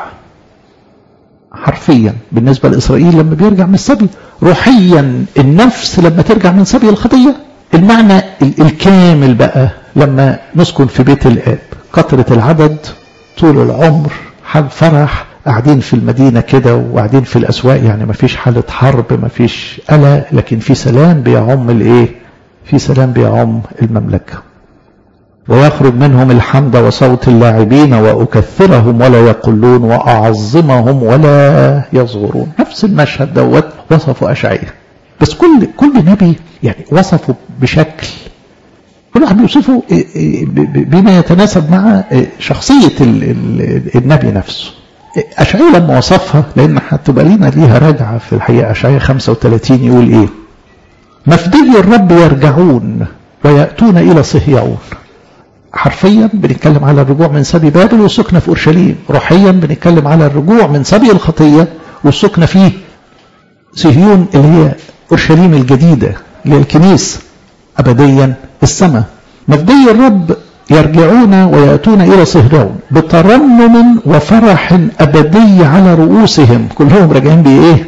حرفيا بالنسبة لإسرائيل لما بيرجع من السبي روحيا النفس لما ترجع من سبي الخطية المعنى الكامل بقى لما نسكن في بيت الآب كثرة العدد طول العمر حال فرح قاعدين في المدينة كده وقاعدين في الأسواق يعني ما فيش حالة حرب ما فيش قلق لكن في سلام بيعم الإيه في سلام بيعم المملكة ويخرج منهم الحمد وصوت اللاعبين وأكثرهم ولا يقلون وأعظمهم ولا يصغرون نفس المشهد دوت وصفه أشعية بس كل كل نبي يعني وصفه بشكل كل واحد بيوصفه بما يتناسب مع شخصية النبي نفسه أشعية لما وصفها لأن هتبقى لينا ليها راجعة في الحقيقة أشعية 35 يقول إيه مفدي الرب يرجعون ويأتون إلى صهيون حرفيا بنتكلم على الرجوع من سبي بابل والسكنة في أورشليم روحيا بنتكلم على الرجوع من سبي الخطية والسكنة في صهيون اللي هي أورشليم الجديدة اللي هي الكنيسة أبديا السماء مفدي الرب يرجعون ويأتون إلى صهيون بترنم وفرح أبدي على رؤوسهم كلهم راجعين بإيه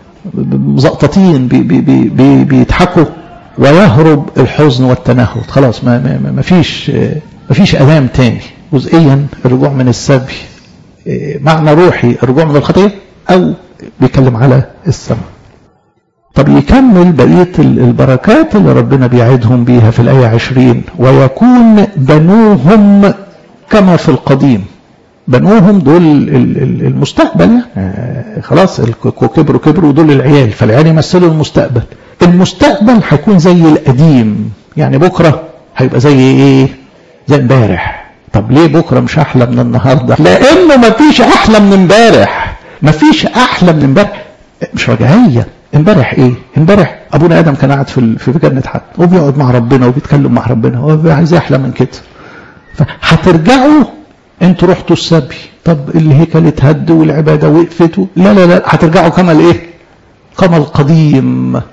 مزقططين بي بي بي بي بيضحكوا ويهرب الحزن والتنهد خلاص ما, ما, ما فيش ما فيش ألام تاني جزئيا الرجوع من السبي معنى روحي الرجوع من الخطية أو بيتكلم على السماء طب يكمل بقية البركات اللي ربنا بيعدهم بيها في الآية عشرين ويكون بنوهم كما في القديم بنوهم دول المستقبل يعني خلاص كبروا كبروا دول العيال فالعيال يمثلوا المستقبل المستقبل هيكون زي القديم يعني بكرة هيبقى زي ايه زي امبارح طب ليه بكرة مش احلى من النهاردة لانه ما فيش احلى من امبارح مفيش احلى من امبارح مش رجعيه امبارح ايه امبارح ابونا ادم كان قاعد في في جنه حد وبيقعد مع ربنا وبيتكلم مع ربنا هو عايز احلى من كده فهترجعوا انتوا رحتوا السبي طب الهيكل اتهد والعباده وقفت لا لا لا هترجعوا كما الايه كما القديم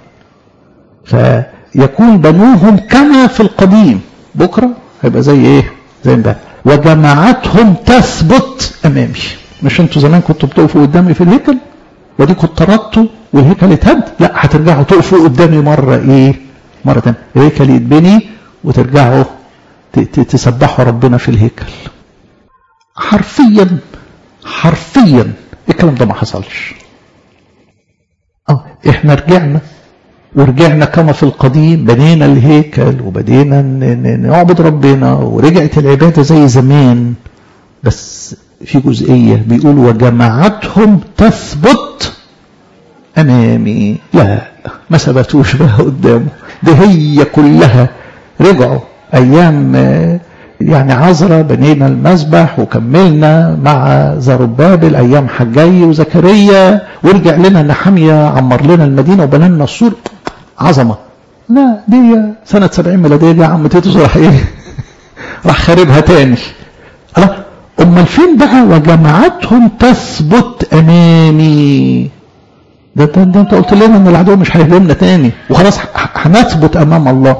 فيكون بنوهم كما في القديم بكره هيبقى زي ايه زي امبارح وجماعتهم تثبت امامي مش انتوا زمان كنتوا بتقفوا قدامي في الهيكل ودي كنت طردتوا والهيكل اتهد لا هترجعوا تقفوا قدامي مره ايه مره ثانيه الهيكل يتبني وترجعوا تسبحوا ربنا في الهيكل حرفيا حرفيا الكلام ده ما حصلش اه احنا رجعنا ورجعنا كما في القديم بنينا الهيكل وبدينا نعبد ربنا ورجعت العبادة زي زمان بس في جزئية بيقول وجماعتهم تثبت أمامي لا ما ثبتوش بقى قدامه ده هي كلها رجعوا أيام يعني عذرة بنينا المسبح وكملنا مع زربابل أيام حجي وزكريا ورجع لنا نحمية عمر لنا المدينة وبنى لنا السور عظمة لا دي سنة 70 ميلادية دي يا عم تيتوس راح ايه راح خاربها تاني الله امال فين بقى وجماعتهم تثبت امامي ده, ده, ده انت قلت لنا ان العدو مش هيهزمنا تاني وخلاص هنثبت امام الله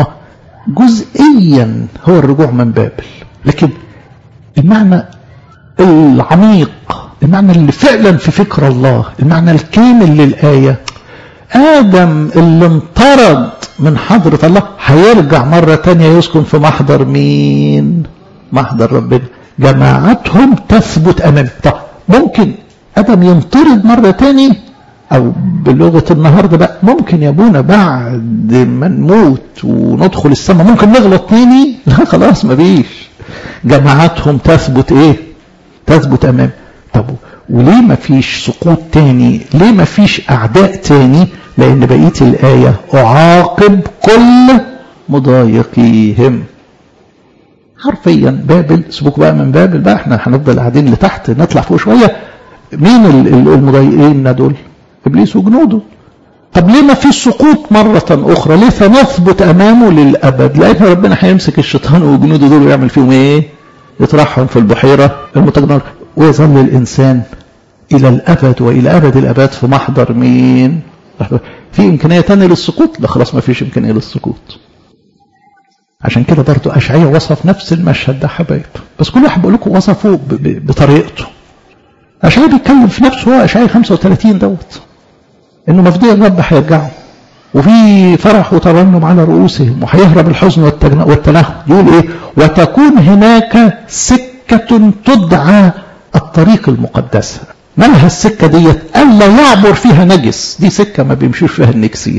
جزئيا هو الرجوع من بابل لكن المعنى العميق المعنى اللي فعلا في فكر الله المعنى الكامل للآية آدم اللي انطرد من حضرة الله هيرجع مرة تانية يسكن في محضر مين محضر ربنا جماعتهم تثبت أمامه طب ممكن آدم ينطرد مرة تاني أو بلغة النهاردة بقى ممكن يا ابونا بعد ما نموت وندخل السماء ممكن نغلط تاني لا خلاص مفيش جماعتهم تثبت ايه تثبت أمام طب وليه ما فيش سقوط تاني ليه ما فيش أعداء تاني لأن بقية الآية أعاقب كل مضايقيهم حرفيا بابل سيبوك بقى من بابل بقى احنا هنفضل قاعدين لتحت نطلع فوق شوية مين المضايقين دول إبليس وجنوده طب ليه ما فيش سقوط مرة أخرى ليه فنثبت أمامه للأبد لأن ربنا هيمسك الشيطان وجنوده دول ويعمل فيهم إيه يطرحهم في البحيرة المتجنر ويظل الإنسان إلى الأبد وإلى أبد الأبد في محضر مين في إمكانية تانية للسقوط لا خلاص ما فيش إمكانية للسقوط عشان كده برضو أشعية وصف نفس المشهد ده حبايب بس كل واحد بقول لكم وصفه بطريقته أشعية بيتكلم في نفسه هو أشعية 35 دوت إنه مفدي الرب هيرجعوا وفي فرح وترنم على رؤوسهم وهيهرب الحزن والتنهد يقول إيه وتكون هناك سكة تدعى الطريق المقدسة مالها السكة ديت ألا يعبر فيها نجس دي سكة ما بيمشيش فيها النكسير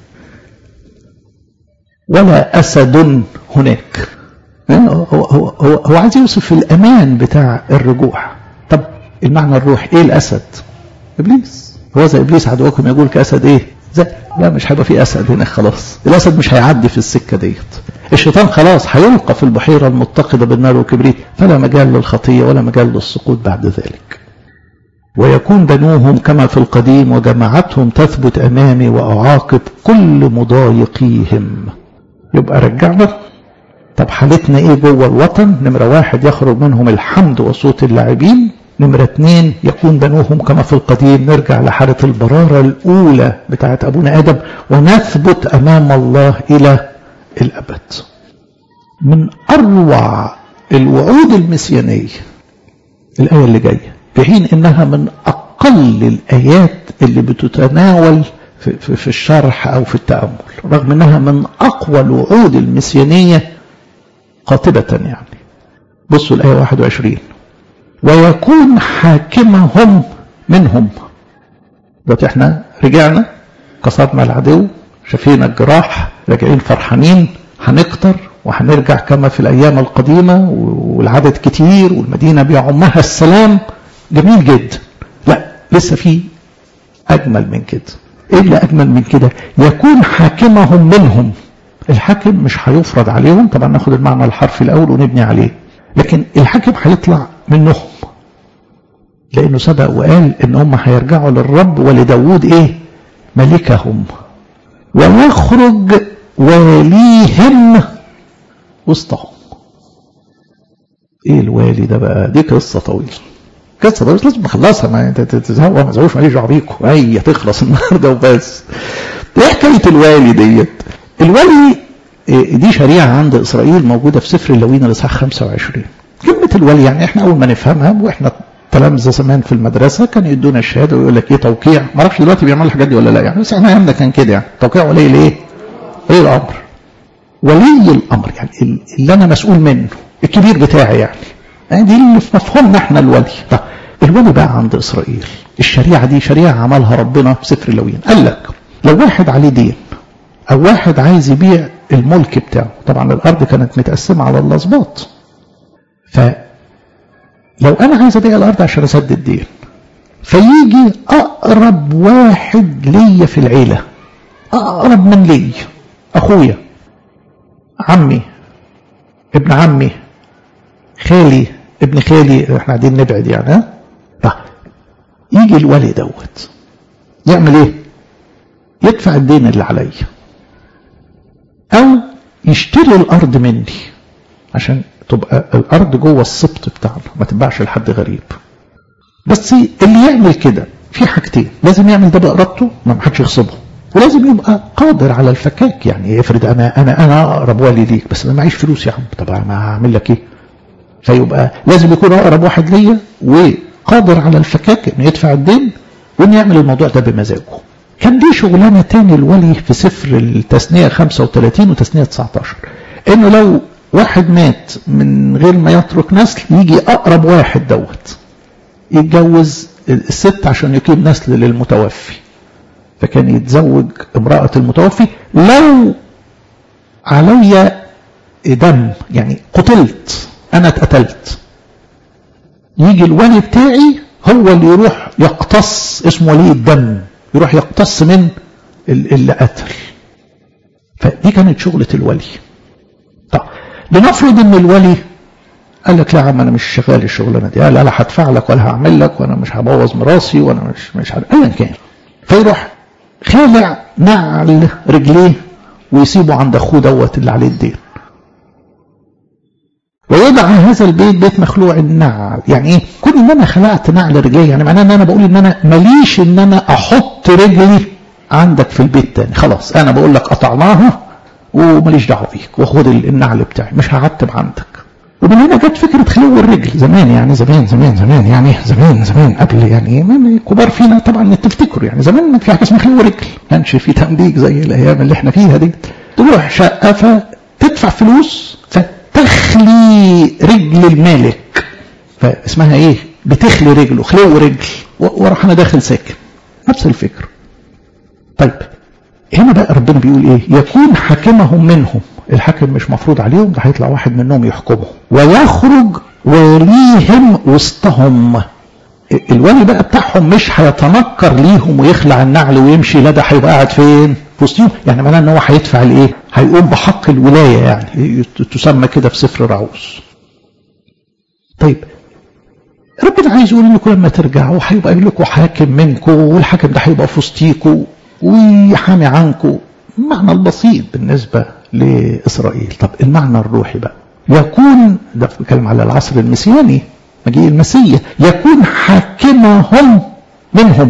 ولا أسد هناك هو, هو, هو, هو عايز يوصف الأمان بتاع الرجوع طب المعنى الروح إيه الأسد إبليس هو زي إبليس عدوكم يقول كأسد إيه زي لا مش هيبقى في أسد هناك خلاص الأسد مش هيعدي في السكة ديت الشيطان خلاص هيلقى في البحيرة المتقدة بالنار والكبريت فلا مجال للخطية ولا مجال للسقوط بعد ذلك ويكون بنوهم كما في القديم وجماعتهم تثبت أمامي وأعاقب كل مضايقيهم يبقى رجعنا طب حالتنا ايه جوه الوطن نمرة واحد يخرج منهم الحمد وصوت اللاعبين نمرة اتنين يكون بنوهم كما في القديم نرجع لحالة البرارة الأولى بتاعت أبونا آدم ونثبت أمام الله إلى الأبد من أروع الوعود المسيانية الآية اللي جاية في حين إنها من أقل الآيات اللي بتتناول في, في, في الشرح أو في التأمل رغم أنها من أقوى الوعود المسيانية قاطبة يعني بصوا الآية 21 ويكون حاكمهم منهم دلوقتي احنا رجعنا كسرنا العدو شفينا الجراح راجعين فرحانين هنكتر وهنرجع كما في الأيام القديمة والعدد كتير والمدينة بيعمها السلام جميل جدا لا لسه في أجمل من كده إيه اللي أجمل من كده يكون حاكمهم منهم الحاكم مش هيفرض عليهم طبعا ناخد المعنى الحرفي الأول ونبني عليه لكن الحاكم هيطلع منهم لأنه سبق وقال إن هم هيرجعوا للرب ولداود إيه ملكهم ويخرج واليهم وسطهم ايه الوالي ده بقى دي قصه طويله قصه طويله لازم نخلصها ما انت تزهقوا ما تزهقوش ماليش دعوه بيكم هي تخلص النهارده وبس ايه حكايه الوالي ديت الوالي دي شريعه عند اسرائيل موجوده في سفر اللوين الاصحاح 25 كلمه الولي يعني احنا اول ما نفهمها واحنا تلامذه زمان في المدرسه كان يدونا الشهاده ويقول لك ايه توقيع ما اعرفش دلوقتي بيعملوا الحاجات دي ولا لا يعني بس احنا ايامنا كان كده يعني توقيع ولي الايه؟ ولي الامر ولي الامر يعني اللي انا مسؤول منه الكبير بتاعي يعني يعني دي اللي في مفهومنا احنا الولي طب الولي بقى عند اسرائيل الشريعه دي شريعه عملها ربنا في سفر اللوين قال لك لو واحد عليه دين او واحد عايز يبيع الملك بتاعه طبعا الارض كانت متقسمه على الاسباط ف لو انا عايز ابيع الارض عشان اسدد دين فيجي اقرب واحد ليا في العيله اقرب من لي اخويا عمي ابن عمي خالي ابن خالي احنا قاعدين نبعد يعني ها طيب يجي الولي دوت يعمل ايه يدفع الدين اللي عليا او يشتري الارض مني عشان تبقى الارض جوه السبط بتاعنا ما تباعش لحد غريب بس اللي يعمل كده في حاجتين لازم يعمل ده بارادته ما حدش يغصبه ولازم يبقى قادر على الفكاك يعني افرض انا انا انا اقرب والي ليك بس انا معيش فلوس يا عم طب ما هعمل لك ايه فيبقى لازم يكون اقرب واحد ليا وقادر على الفكاك انه يدفع الدين وانه يعمل الموضوع ده بمزاجه كان دي شغلانه تاني الولي في سفر التثنيه 35 وتثنيه 19 انه لو واحد مات من غير ما يترك نسل يجي اقرب واحد دوت يتجوز الست عشان يقيم نسل للمتوفي فكان يتزوج امرأة المتوفي لو علي دم يعني قتلت أنا اتقتلت يجي الولي بتاعي هو اللي يروح يقتص اسمه ولي الدم يروح يقتص من اللي قتل فدي كانت شغلة الولي طب لنفرض ان الولي قال لك لا يا عم انا مش شغال الشغلانه دي لا لا هدفع لك ولا هعمل لك وانا مش هبوظ مراسي وانا مش مش عارف ايا كان فيروح خالع نعل رجليه ويسيبه عند اخوه دوت اللي عليه الدين ويضع هذا البيت بيت مخلوع النعل يعني ايه كل ان انا خلعت نعل رجلي يعني معناه ان انا بقول ان انا ماليش ان انا احط رجلي عندك في البيت تاني خلاص انا بقول لك قطعناها وماليش دعوه بيك وخد النعل بتاعي مش هعتب عندك ومن هنا جت فكره خلو الرجل زمان يعني زمان زمان زمان يعني زمان زمان قبل يعني من كبار فينا طبعا تفتكروا يعني زمان ما في حاجه اسمها خلو رجل ما كانش في تمليك زي الايام اللي احنا فيها دي تروح شقه فتدفع فلوس فتخلي رجل المالك فاسمها ايه بتخلي رجله خلو رجل وراح انا داخل ساكن نفس الفكره طيب هنا بقى ربنا بيقول ايه يكون حاكمهم منهم الحاكم مش مفروض عليهم ده هيطلع واحد منهم يحكمهم ويخرج وليهم وسطهم الولي بقى بتاعهم مش هيتنكر ليهم ويخلع النعل ويمشي لا ده هيبقى قاعد فين في وسطهم يعني معناه ان هو هيدفع الايه هيقوم بحق الولايه يعني تسمى كده في سفر رعوس طيب ربنا عايز يقول لكم لما ترجعوا هيبقى لكم حاكم منكم والحاكم ده هيبقى في وسطيكم ويحامي عنكم المعنى البسيط بالنسبه لإسرائيل طب المعنى الروحي بقى يكون ده بيتكلم على العصر المسياني مجيء المسيح يكون حاكمهم منهم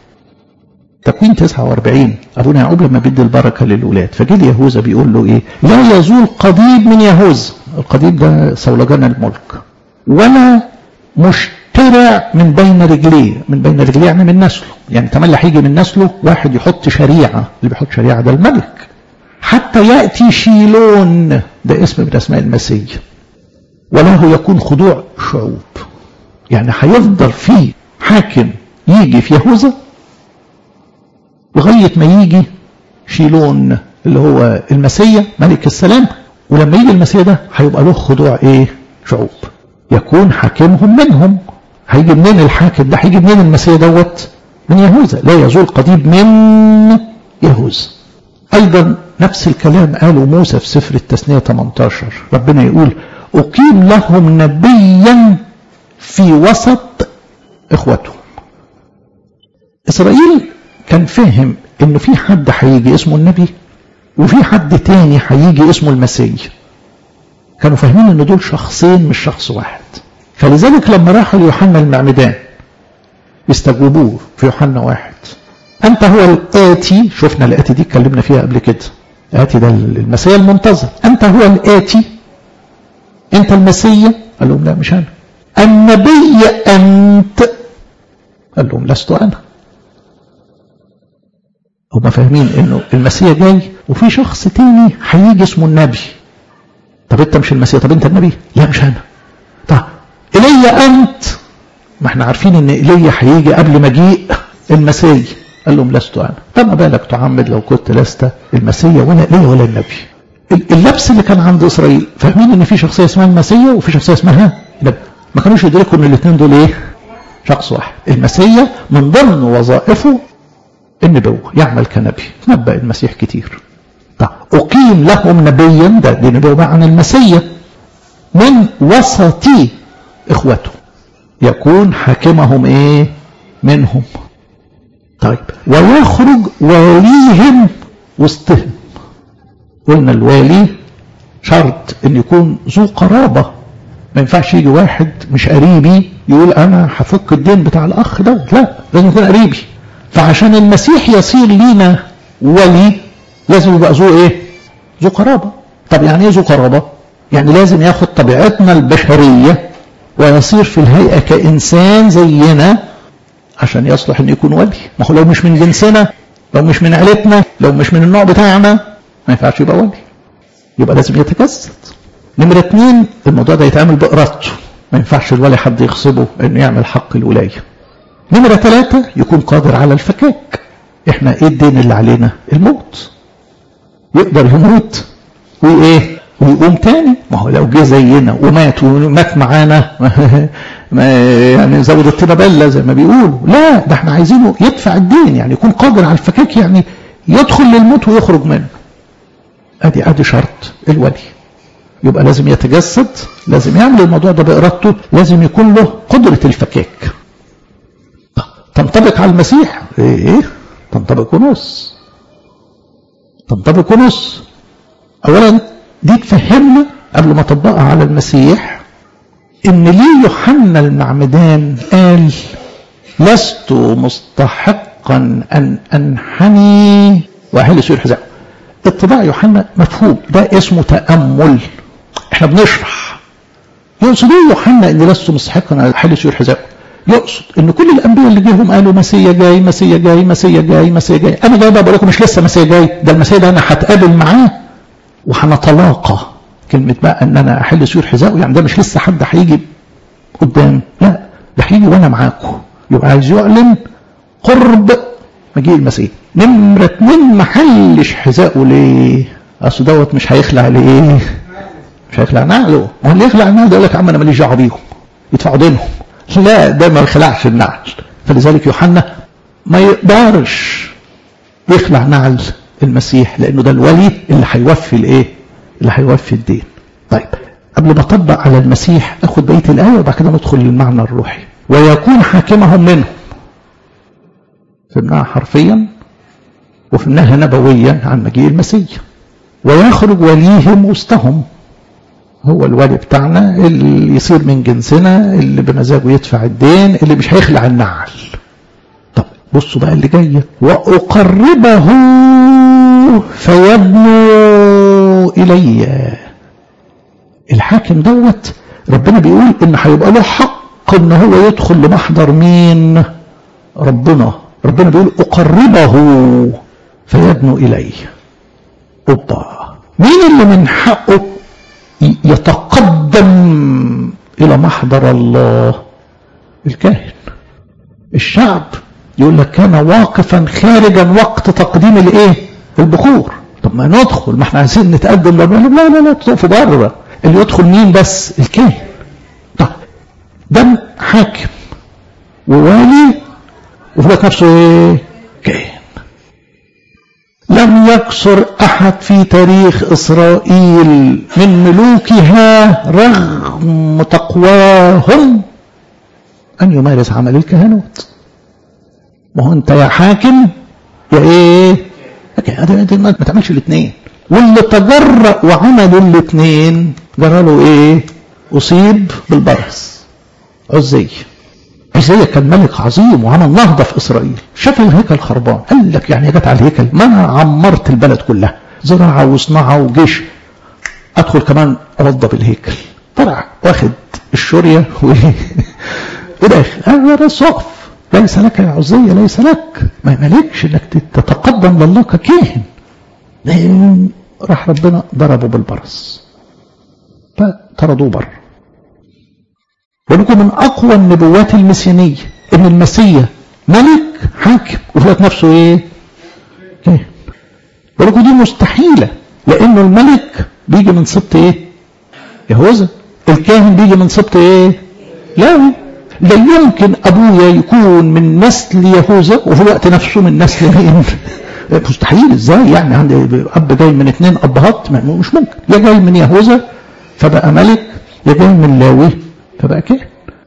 تكوين 49 ابونا يعقوب لما بيدي البركه للولاد فجه يهوذا بيقول له ايه لا يزول قضيب من يهوذا القضيب ده صولجان الملك ولا مشترع من بين رجليه من بين رجليه يعني من نسله يعني تملي هيجي من نسله واحد يحط شريعه اللي بيحط شريعه ده الملك حتى يأتي شيلون ده اسم من أسماء المسيح وله يكون خضوع شعوب يعني هيفضل في حاكم يجي في يهوذا لغاية ما يجي شيلون اللي هو المسيح ملك السلام ولما يجي المسيح ده هيبقى له خضوع ايه شعوب يكون حاكمهم منهم هيجي منين الحاكم ده هيجي منين المسيح دوت من يهوذا لا يزول قضيب من يهوذا ايضا نفس الكلام قاله موسى في سفر التثنية 18 ربنا يقول أقيم لهم نبيا في وسط اخوته اسرائيل كان فاهم انه في حد هيجي اسمه النبي وفي حد تاني هيجي اسمه المسيح كانوا فاهمين ان دول شخصين مش شخص واحد فلذلك لما راحوا ليوحنا المعمدان يستجوبوه في يوحنا واحد انت هو الاتي شفنا الاتي دي اتكلمنا فيها قبل كده الاتي ده المسيح المنتظر انت هو الاتي انت المسيح قال لهم لا مش انا النبي انت قال لهم لست انا هم فاهمين انه المسيح جاي وفي شخص تاني هيجي اسمه النبي طب انت مش المسيح طب انت النبي لا مش انا طب الي انت ما احنا عارفين ان ايليا هيجي قبل مجيء المسيح قال لهم لست انا فما بالك تعمد لو كنت لست المسيح ولا ايليا ولا النبي اللبس اللي كان عند اسرائيل فاهمين ان في شخصيه اسمها المسيح وفي شخصيه اسمها نبي ما كانوش يدركوا ان الاثنين دول ايه شخص واحد المسيح من ضمن وظائفه النبوة يعمل كنبي نبأ المسيح كتير طيب أقيم لهم نبيا ده دي نبوة عن المسيح من وسط إخوته يكون حاكمهم إيه منهم طيب ويخرج واليهم وسطهم قلنا الوالي شرط ان يكون ذو قرابة ما ينفعش يجي واحد مش قريبي يقول انا هفك الدين بتاع الاخ ده لا لازم يكون قريبي فعشان المسيح يصير لينا ولي لازم يبقى ذو ايه ذو قرابة طب يعني ايه ذو قرابة يعني لازم ياخد طبيعتنا البشرية ويصير في الهيئة كإنسان زينا عشان يصلح ان يكون ولي ما هو لو مش من جنسنا لو مش من عيلتنا لو مش من النوع بتاعنا ما ينفعش يبقى ولي يبقى لازم يتجسد نمرة اتنين الموضوع ده يتعمل بإرادته ما ينفعش الولي حد يغصبه انه يعمل حق الولايه نمرة ثلاثة يكون قادر على الفكاك احنا ايه الدين اللي علينا الموت يقدر يموت وايه ويقوم تاني ما هو لو جه زينا ومات ومات معانا يعني زود الطينه بله زي ما بيقولوا لا ده احنا عايزينه يدفع الدين يعني يكون قادر على الفكاك يعني يدخل للموت ويخرج منه ادي ادي شرط الولي يبقى لازم يتجسد لازم يعمل الموضوع ده بارادته لازم يكون له قدره الفكاك تنطبق على المسيح ايه تنطبق ونص تنطبق ونص اولا دي تفهمنا قبل ما اطبقها على المسيح ان ليه يوحنا المعمدان قال لست مستحقا ان انحني واهل سوء الحذاء اتباع يوحنا مفهوم ده اسمه تامل احنا بنشرح يقصد ايه يوحنا اني لست مستحقا ان احل سوء الحذاء يقصد ان كل الانبياء اللي جيهم قالوا مسيا جاي مسيا جاي مسيا جاي مسيا جاي انا جاي بقول لكم مش لسه مسيا جاي ده المسيا ده انا هتقابل معاه وهنتلاقى كلمه بقى ان انا احل سيور حذائه يعني ده مش لسه حد هيجي قدام لا ده هيجي وانا معاكم يبقى عايز يعلن قرب مجيء المسيح نمرة اتنين ما حلش حذائه ليه؟ اصل دوت مش هيخلع ليه؟ مش هيخلع نعله ما هو اللي يخلع النعل ده يقول لك يا عم انا ماليش دعوه بيهم يدفعوا دينهم لا ده ما يخلعش النعل فلذلك يوحنا ما يقدرش يخلع نعل المسيح لانه ده الولي اللي هيوفي الايه اللي هيوفي الدين طيب قبل ما اطبق على المسيح اخد بقيه الايه وبعد كده ندخل للمعنى الروحي ويكون حاكمهم منهم فهمناها حرفيا وفهمناها نبويا عن مجيء المسيح ويخرج وليهم وسطهم هو الولي بتاعنا اللي يصير من جنسنا اللي بمزاجه يدفع الدين اللي مش هيخلع النعل طب بصوا بقى اللي جايه واقربه فيبنو الي الحاكم دوت ربنا بيقول ان هيبقى له حق ان هو يدخل لمحضر مين ربنا ربنا بيقول اقربه فيبنو الي اوبا مين اللي من حقه يتقدم الى محضر الله الكاهن الشعب يقول لك كان واقفا خارجا وقت تقديم الايه البخور طب ما ندخل ما احنا عايزين نتقدم لله لا لا لا تقفوا بره اللي يدخل مين بس الكاهن طب ده حاكم ووالي وفي الوقت نفسه ايه كاهن لم يكسر احد في تاريخ اسرائيل من ملوكها رغم تقواهم أن يمارس عمل الكهنوت ما هو أنت يا حاكم يا إيه ما تعملش الاثنين واللي تجرأ وعمل الاثنين جرى له إيه أصيب بالبرص عزية عزية كان ملك عظيم وعمل نهضة في إسرائيل شاف الهيكل خربان قال لك يعني جت على الهيكل ما أنا عمرت البلد كلها زراعة وصناعة وجيش أدخل كمان أوضب الهيكل طلع واخد الشورية وداخل هذا صف ليس لك يا عزية ليس لك ما مالكش انك تتقدم لله ككاهن راح ربنا ضربه بالبرص فطردوه بره ولكم من اقوى النبوات المسيانية ان المسيح ملك حاكم وفي نفسه ايه كاهن ولكم دي مستحيلة لانه الملك بيجي من سبط ايه يهوذا الكاهن بيجي من سبط ايه لاوي لا يمكن ابويا يكون من نسل يهوذا وفي الوقت نفسه من نسل مين مستحيل ازاي يعني عندي اب جاي من اثنين ابهات مش ممكن يا جاي من يهوذا فبقى ملك يا جاي من لاوي فبقى كاهن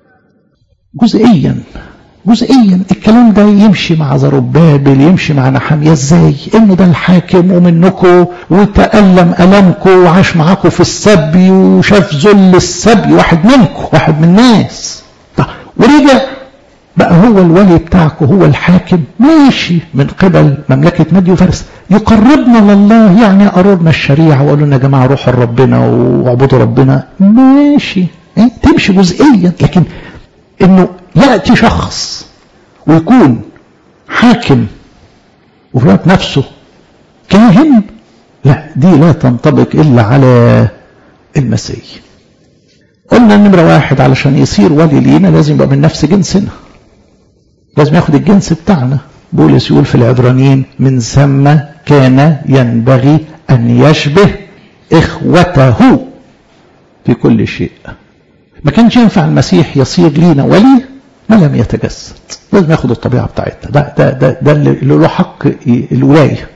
جزئيا جزئيا الكلام ده يمشي مع زربابل يمشي مع نحامية ازاي انه ده الحاكم ومنكم وتألم ألمكم وعاش معاكم في السبي وشاف ذل السبي واحد منكم واحد من الناس طيب ورجع بقى هو الولي بتاعكم هو الحاكم ماشي من قبل مملكة مدي وفارس يقربنا لله يعني قررنا الشريعة وقالوا لنا يا جماعة روحوا لربنا واعبدوا ربنا ماشي إيه؟ تمشي جزئيا لكن انه يأتي شخص ويكون حاكم وفي الوقت نفسه كاهن لا دي لا تنطبق إلا على المسيح قلنا النمرة واحد علشان يصير ولي لينا لازم يبقى من نفس جنسنا لازم ياخد الجنس بتاعنا بولس يقول في العبرانيين من ثم كان ينبغي أن يشبه إخوته في كل شيء ما كانش ينفع المسيح يصير لينا ولي ما لم يتجسد لازم ياخد الطبيعة بتاعتنا ده, ده, ده, ده اللي له حق الولاية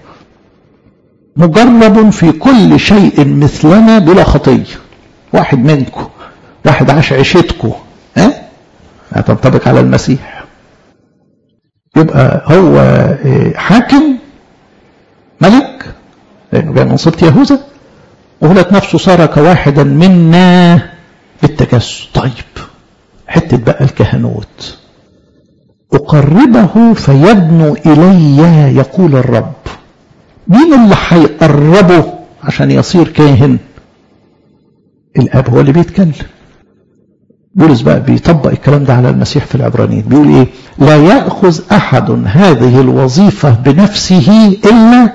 مجرب في كل شيء مثلنا بلا خطية واحد منكم واحد عاش عيشتكم ها أه؟ تنطبق على المسيح يبقى هو حاكم ملك لأنه جاي من سبط يهوذا وهلت نفسه صار كواحدا منا بالتجسد طيب حتة بقى الكهنوت أقربه فيدنو إلي يقول الرب مين اللي هيقربه عشان يصير كاهن الأب هو اللي بيتكلم بولس بقى بيطبق الكلام ده على المسيح في العبرانيين بيقول ايه لا يأخذ أحد هذه الوظيفة بنفسه إلا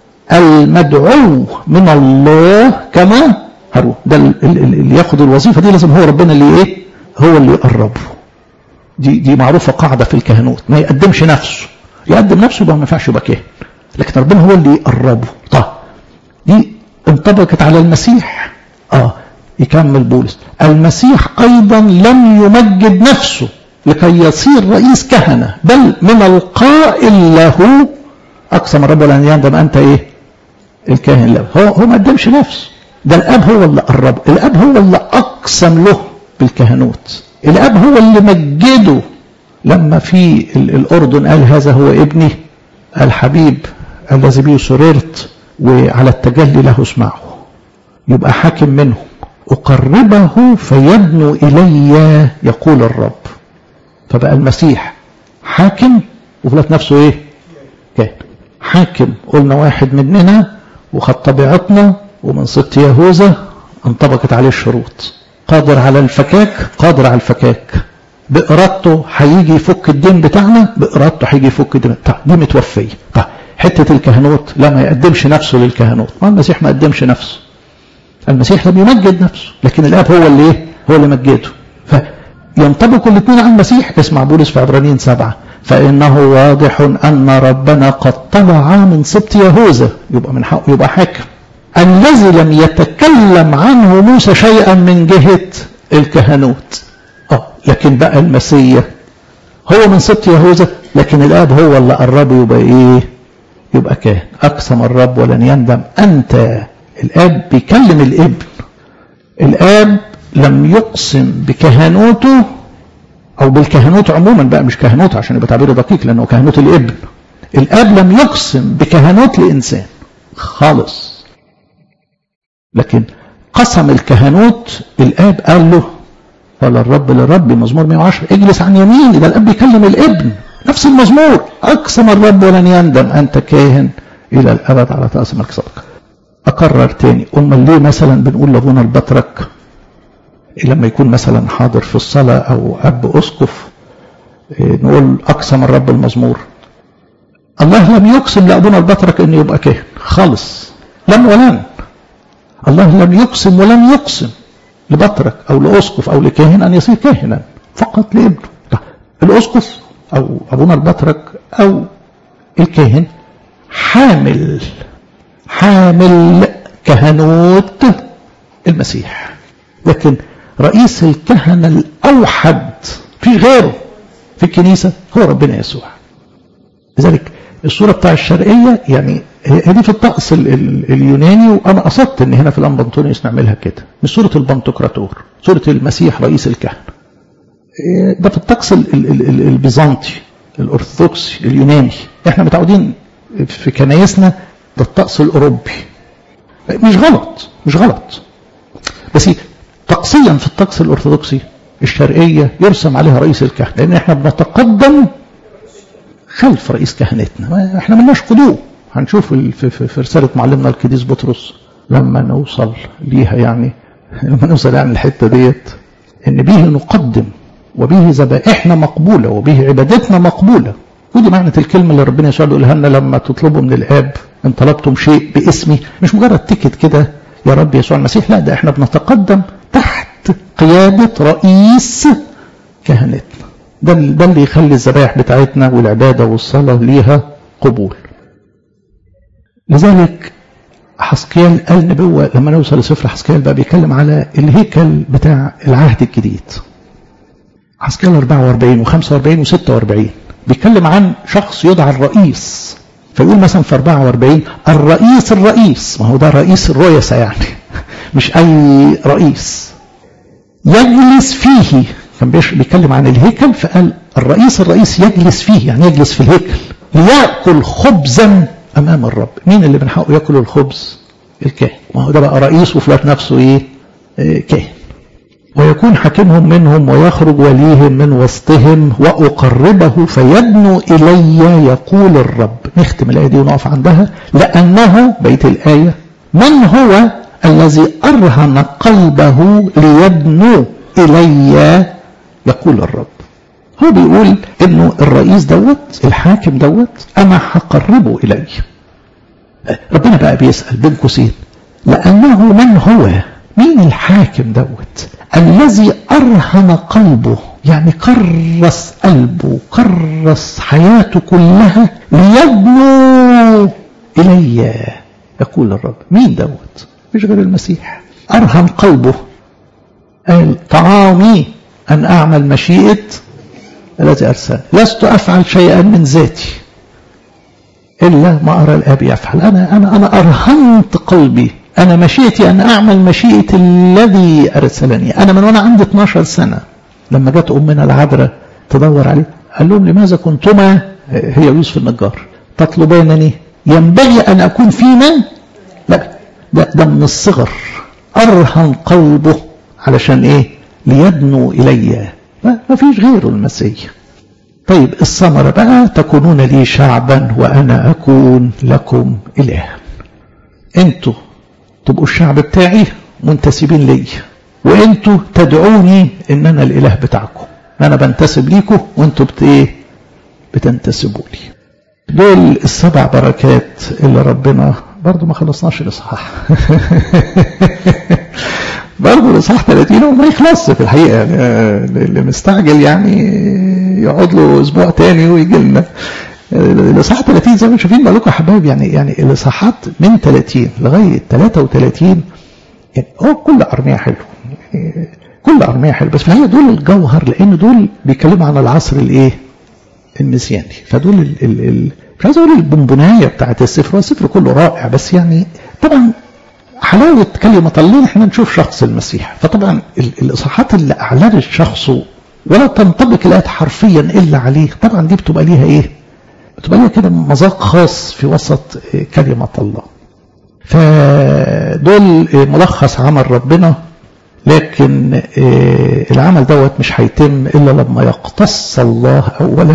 المدعو من الله كما هروح ده اللي ياخد الوظيفة دي لازم هو ربنا اللي ايه هو اللي يقربه دي دي معروفة قاعدة في الكهنوت ما يقدمش نفسه يقدم نفسه يبقى ما ينفعش يبقى كاهن لكن ربنا هو اللي يقربه طيب دي انطبقت على المسيح اه يكمل بولس المسيح ايضا لم يمجد نفسه لكي يصير رئيس كهنة بل من القائل له اقسم الرب لن يندم انت ايه الكاهن له هو هو ما قدمش نفسه ده الاب هو اللي قربه الاب هو اللي اقسم له بالكهنوت الاب هو اللي مجده لما في الاردن قال هذا هو ابني الحبيب الذي به سررت وعلى التجلي له اسمعه يبقى حاكم منهم أقربه فيدنو إلي يقول الرب فبقى المسيح حاكم وفلت نفسه ايه كاهن حاكم قلنا واحد مننا وخد طبيعتنا ومن ست يهوذا انطبقت عليه الشروط قادر على الفكاك قادر على الفكاك بإرادته هيجي يفك الدين بتاعنا بإرادته هيجي يفك الدين بتاعنا دي متوفية طيب حتة الكهنوت لا ما يقدمش نفسه للكهنوت ما المسيح ما قدمش نفسه المسيح لم يمجد نفسه لكن الاب هو اللي ايه هو اللي مجده فينطبق الاثنين على المسيح اسمع بولس في عبرانيين سبعة فإنه واضح أن ربنا قد طلع من سبط يهوذا يبقى من حقه يبقى حاكم الذي لم يتكلم عنه موسى شيئا من جهة الكهنوت اه لكن بقى المسيح هو من سبط يهوذا لكن الاب هو اللي قربه يبقى ايه يبقى كاهن اقسم الرب ولن يندم انت الاب بيكلم الابن الاب لم يقسم بكهنوته او بالكهنوت عموما بقى مش كهنوت عشان يبقى تعبير دقيق لانه كهنوت الابن الاب لم يقسم بكهنوت لانسان خالص لكن قسم الكهنوت الاب قال له قال الرب للرب مزمور 110 اجلس عن يميني ده الاب بيكلم الابن نفس المزمور اقسم الرب ولن يندم انت كاهن الى الابد على راس ملك صدق اكرر تاني امال ليه مثلا بنقول لابونا البطرك لما يكون مثلا حاضر في الصلاه او اب اسقف نقول اقسم الرب المزمور الله لم يقسم لابونا البطرك انه يبقى كاهن خالص لم ولن الله لم يقسم ولم يقسم لبطرك او لاسقف او لكاهن ان يصير كاهنا فقط لابنه الاسقف او ابونا البطرك او الكاهن حامل حامل كهنوت المسيح لكن رئيس الكهنة الأوحد في غيره في الكنيسة هو ربنا يسوع لذلك الصورة بتاع الشرقية يعني هي دي في الطقس ال ال اليوناني وأنا قصدت إن هنا في الأنبنطونيوس نعملها كده مش صورة البنتوكراتور صورة المسيح رئيس الكهنة ده في الطقس ال ال ال البيزنطي الأرثوذكسي اليوناني احنا متعودين في كنايسنا ده الطقس الأوروبي مش غلط مش غلط بس طقسيا في الطقس الأرثوذكسي الشرقية يرسم عليها رئيس الكهنة لأن احنا بنتقدم خلف رئيس كهنتنا احنا ملناش قدوم هنشوف في, في, في رسالة معلمنا القديس بطرس لما نوصل ليها يعني لما نوصل يعني الحتة ديت ان به نقدم وبه ذبائحنا مقبولة وبه عبادتنا مقبولة ودي معنى الكلمة اللي ربنا يسوع بيقولها لنا لما تطلبوا من الآب إن طلبتم شيء باسمي مش مجرد تيكت كده يا رب يسوع المسيح لا ده احنا بنتقدم تحت قيادة رئيس كهنتنا ده ده اللي يخلي الذبائح بتاعتنا والعبادة والصلاة ليها قبول لذلك حسقيال قال نبوة لما نوصل لسفر حسقيال بقى بيتكلم على الهيكل بتاع العهد الجديد حسقيال 44 و45 و46 بيتكلم عن شخص يدعى الرئيس فيقول مثلا في 44 الرئيس الرئيس ما هو ده رئيس الرؤسا يعني مش أي رئيس يجلس فيه كان بيتكلم عن الهيكل فقال الرئيس الرئيس يجلس فيه يعني يجلس في الهيكل ليأكل خبزا أمام الرب مين اللي من حقه يأكل الخبز الكاهن ما هو ده بقى رئيس وفي ذات نفسه إيه؟, إيه كاهن ويكون حاكمهم منهم ويخرج وليهم من وسطهم وأقربه فيدنو إلي يقول الرب نختم الآية دي ونقف عندها لأنه بيت الآية من هو الذي أرهن قلبه ليدنو إلي يقول الرب هو بيقول انه الرئيس دوت الحاكم دوت انا هقربه الي ربنا بقى بيسأل بين قوسين لأنه من هو مين الحاكم دوت الذي أرهن قلبه يعني كرس قلبه كرس حياته كلها ليدنو إلي يقول الرب مين دوت مش غير المسيح أرهن قلبه قال طعامي أن أعمل مشيئة الذي أرسل لست أفعل شيئا من ذاتي إلا ما أرى الآب يفعل أنا أنا أنا أرهنت قلبي أنا مشيئتي أن أعمل مشيئة الذي أرسلني أنا من وأنا عندي 12 سنة لما جت أمنا العذراء تدور عليه قال لهم لماذا كنتما هي يوسف النجار تطلبانني ينبغي أن أكون في من لا ده, ده من الصغر أرهن قلبه علشان إيه ليدنو إلي ما فيش غيره المسيح طيب الثمرة بقى تكونون لي شعبا وأنا أكون لكم إله أنتوا تبقوا الشعب بتاعي منتسبين لي وأنتوا تدعوني إن أنا الإله بتاعكم أنا بنتسب ليكم وأنتوا بت إيه بتنتسبوا لي دول السبع بركات اللي ربنا برضو ما خلصناش الإصحاح برضه الاصحاح 30 وما يخلصش في الحقيقه اللي مستعجل يعني يقعد له اسبوع تاني ويجي لنا الاصحاح 30 زي ما شايفين بقول لكم يا حبايب يعني يعني الاصحاحات من 30 لغايه 33 يعني هو كل ارميه حلو يعني كل ارميه حلو بس في الحقيقه دول الجوهر لان دول بيتكلموا عن العصر الايه؟ المسياني فدول ال ال ال مش عايز اقول البونبونايه بتاعت السفر هو السفر كله رائع بس يعني طبعا حلاوة كلمة الله احنا نشوف شخص المسيح فطبعا الإصحاحات اللي أعلنت شخصه ولا تنطبق الآيات حرفيا إلا عليه طبعا دي بتبقى ليها إيه بتبقى ليها كده مذاق خاص في وسط كلمة الله فدول ملخص عمل ربنا لكن العمل دوت مش هيتم إلا لما يقتص الله أولا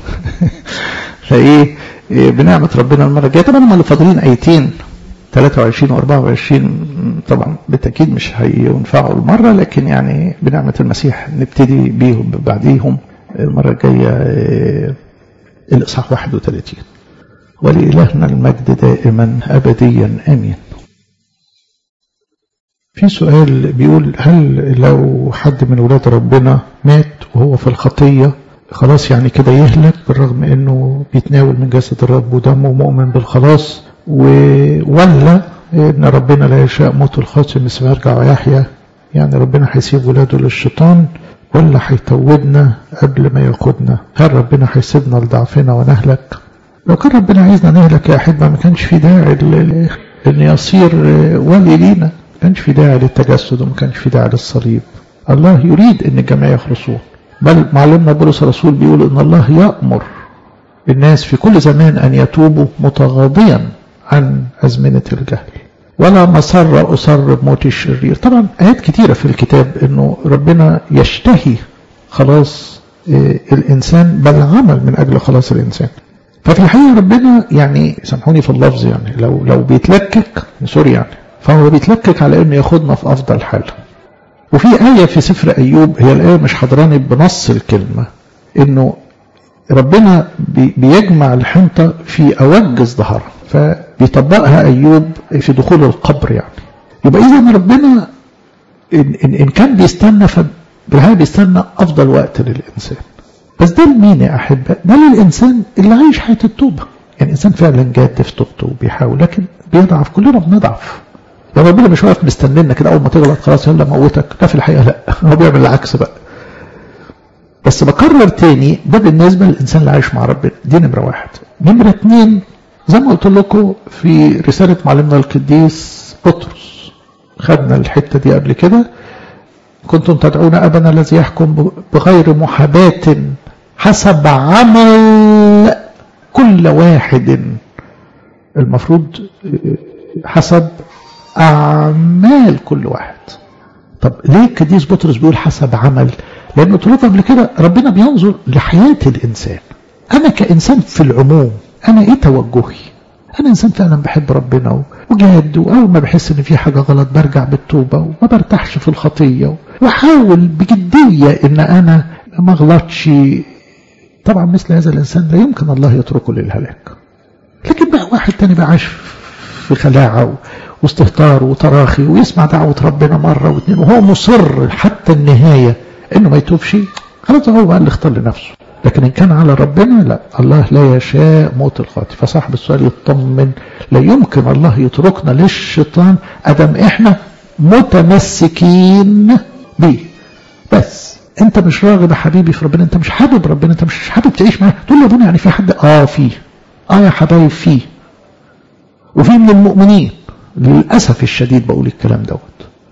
فإيه بنعمة ربنا المرة الجاية طبعا هم اللي فاضلين آيتين 23 و 24 طبعا بالتأكيد مش هينفعوا المرة لكن يعني بنعمة المسيح نبتدي بيهم بعديهم المرة الجاية الإصحاح 31 ولإلهنا المجد دائما أبديا آمين في سؤال بيقول هل لو حد من ولاد ربنا مات وهو في الخطية خلاص يعني كده يهلك بالرغم انه بيتناول من جسد الرب ودمه مؤمن بالخلاص و... ولا ان ربنا لا يشاء موت الخاطئ مثل يرجع ويحيا يعني ربنا هيسيب ولاده للشيطان ولا هيتوبنا قبل ما ياخدنا هل ربنا هيسيبنا لضعفنا ونهلك لو كان ربنا عايزنا نهلك يا احبه ما كانش في داعي ان يصير ولي لينا ما كانش في داعي للتجسد وما كانش في داعي للصليب الله يريد ان الجميع يخلصون بل معلمنا بولس الرسول بيقول ان الله يأمر الناس في كل زمان ان يتوبوا متغاضيا عن أزمنة الجهل ولا مسر أسر بموت الشرير طبعا آيات كتيرة في الكتاب أنه ربنا يشتهي خلاص الإنسان بل عمل من أجل خلاص الإنسان ففي الحقيقة ربنا يعني سامحوني في اللفظ يعني لو لو بيتلكك سوري يعني فهو بيتلكك على انه ياخدنا في افضل حال وفي آية في سفر أيوب هي الآية مش حضراني بنص الكلمة إنه ربنا بيجمع الحنطة في أوج ازدهارها فبيطبقها أيوب في دخول القبر يعني يبقى إذا ربنا إن, إن, إن كان بيستنى فبالحقيقة بيستنى أفضل وقت للإنسان بس ده لمين يا أحبة؟ ده للإنسان اللي عايش حياة التوبة يعني إنسان فعلا جاد في توبته وبيحاول لكن بيضعف كلنا بنضعف يعني ربنا مش واقف مستنينا كده اول ما تغلط خلاص يلا موتك ده في الحقيقه لا هو بيعمل العكس بقى بس بكرر تاني ده بالنسبه للانسان اللي عايش مع ربنا دي نمره واحد نمره اتنين زي ما قلت لكم في رساله معلمنا القديس بطرس خدنا الحته دي قبل كده كنتم تدعون ابنا الذي يحكم بغير محاباه حسب عمل كل واحد المفروض حسب أعمال كل واحد طب ليه القديس بطرس بيقول حسب عمل لأنه قلت لكم قبل كده ربنا بينظر لحياة الإنسان أنا كإنسان في العموم أنا إيه توجهي أنا إنسان فعلا بحب ربنا وجاد وأول ما بحس إن في حاجة غلط برجع بالتوبة وما برتاحش في الخطية وأحاول بجدية إن أنا ما أغلطش طبعا مثل هذا الإنسان لا يمكن الله يتركه للهلاك لكن بقى واحد تاني بقى عايش في خلاعة واستهتار وتراخي ويسمع دعوة ربنا مرة واثنين وهو مصر حتى النهاية انه ما يتوبش خلاص هو بقى اللي اختار لنفسه لكن ان كان على ربنا لا الله لا يشاء موت الخاطئ فصاحب السؤال يطمن لا يمكن الله يتركنا للشيطان ادم احنا متمسكين بيه بس انت مش راغب يا حبيبي في ربنا انت مش حابب ربنا انت مش حابب تعيش معاه تقول له ابونا يعني في حد اه فيه اه يا حبايب فيه وفي من المؤمنين للأسف الشديد بقول الكلام دوت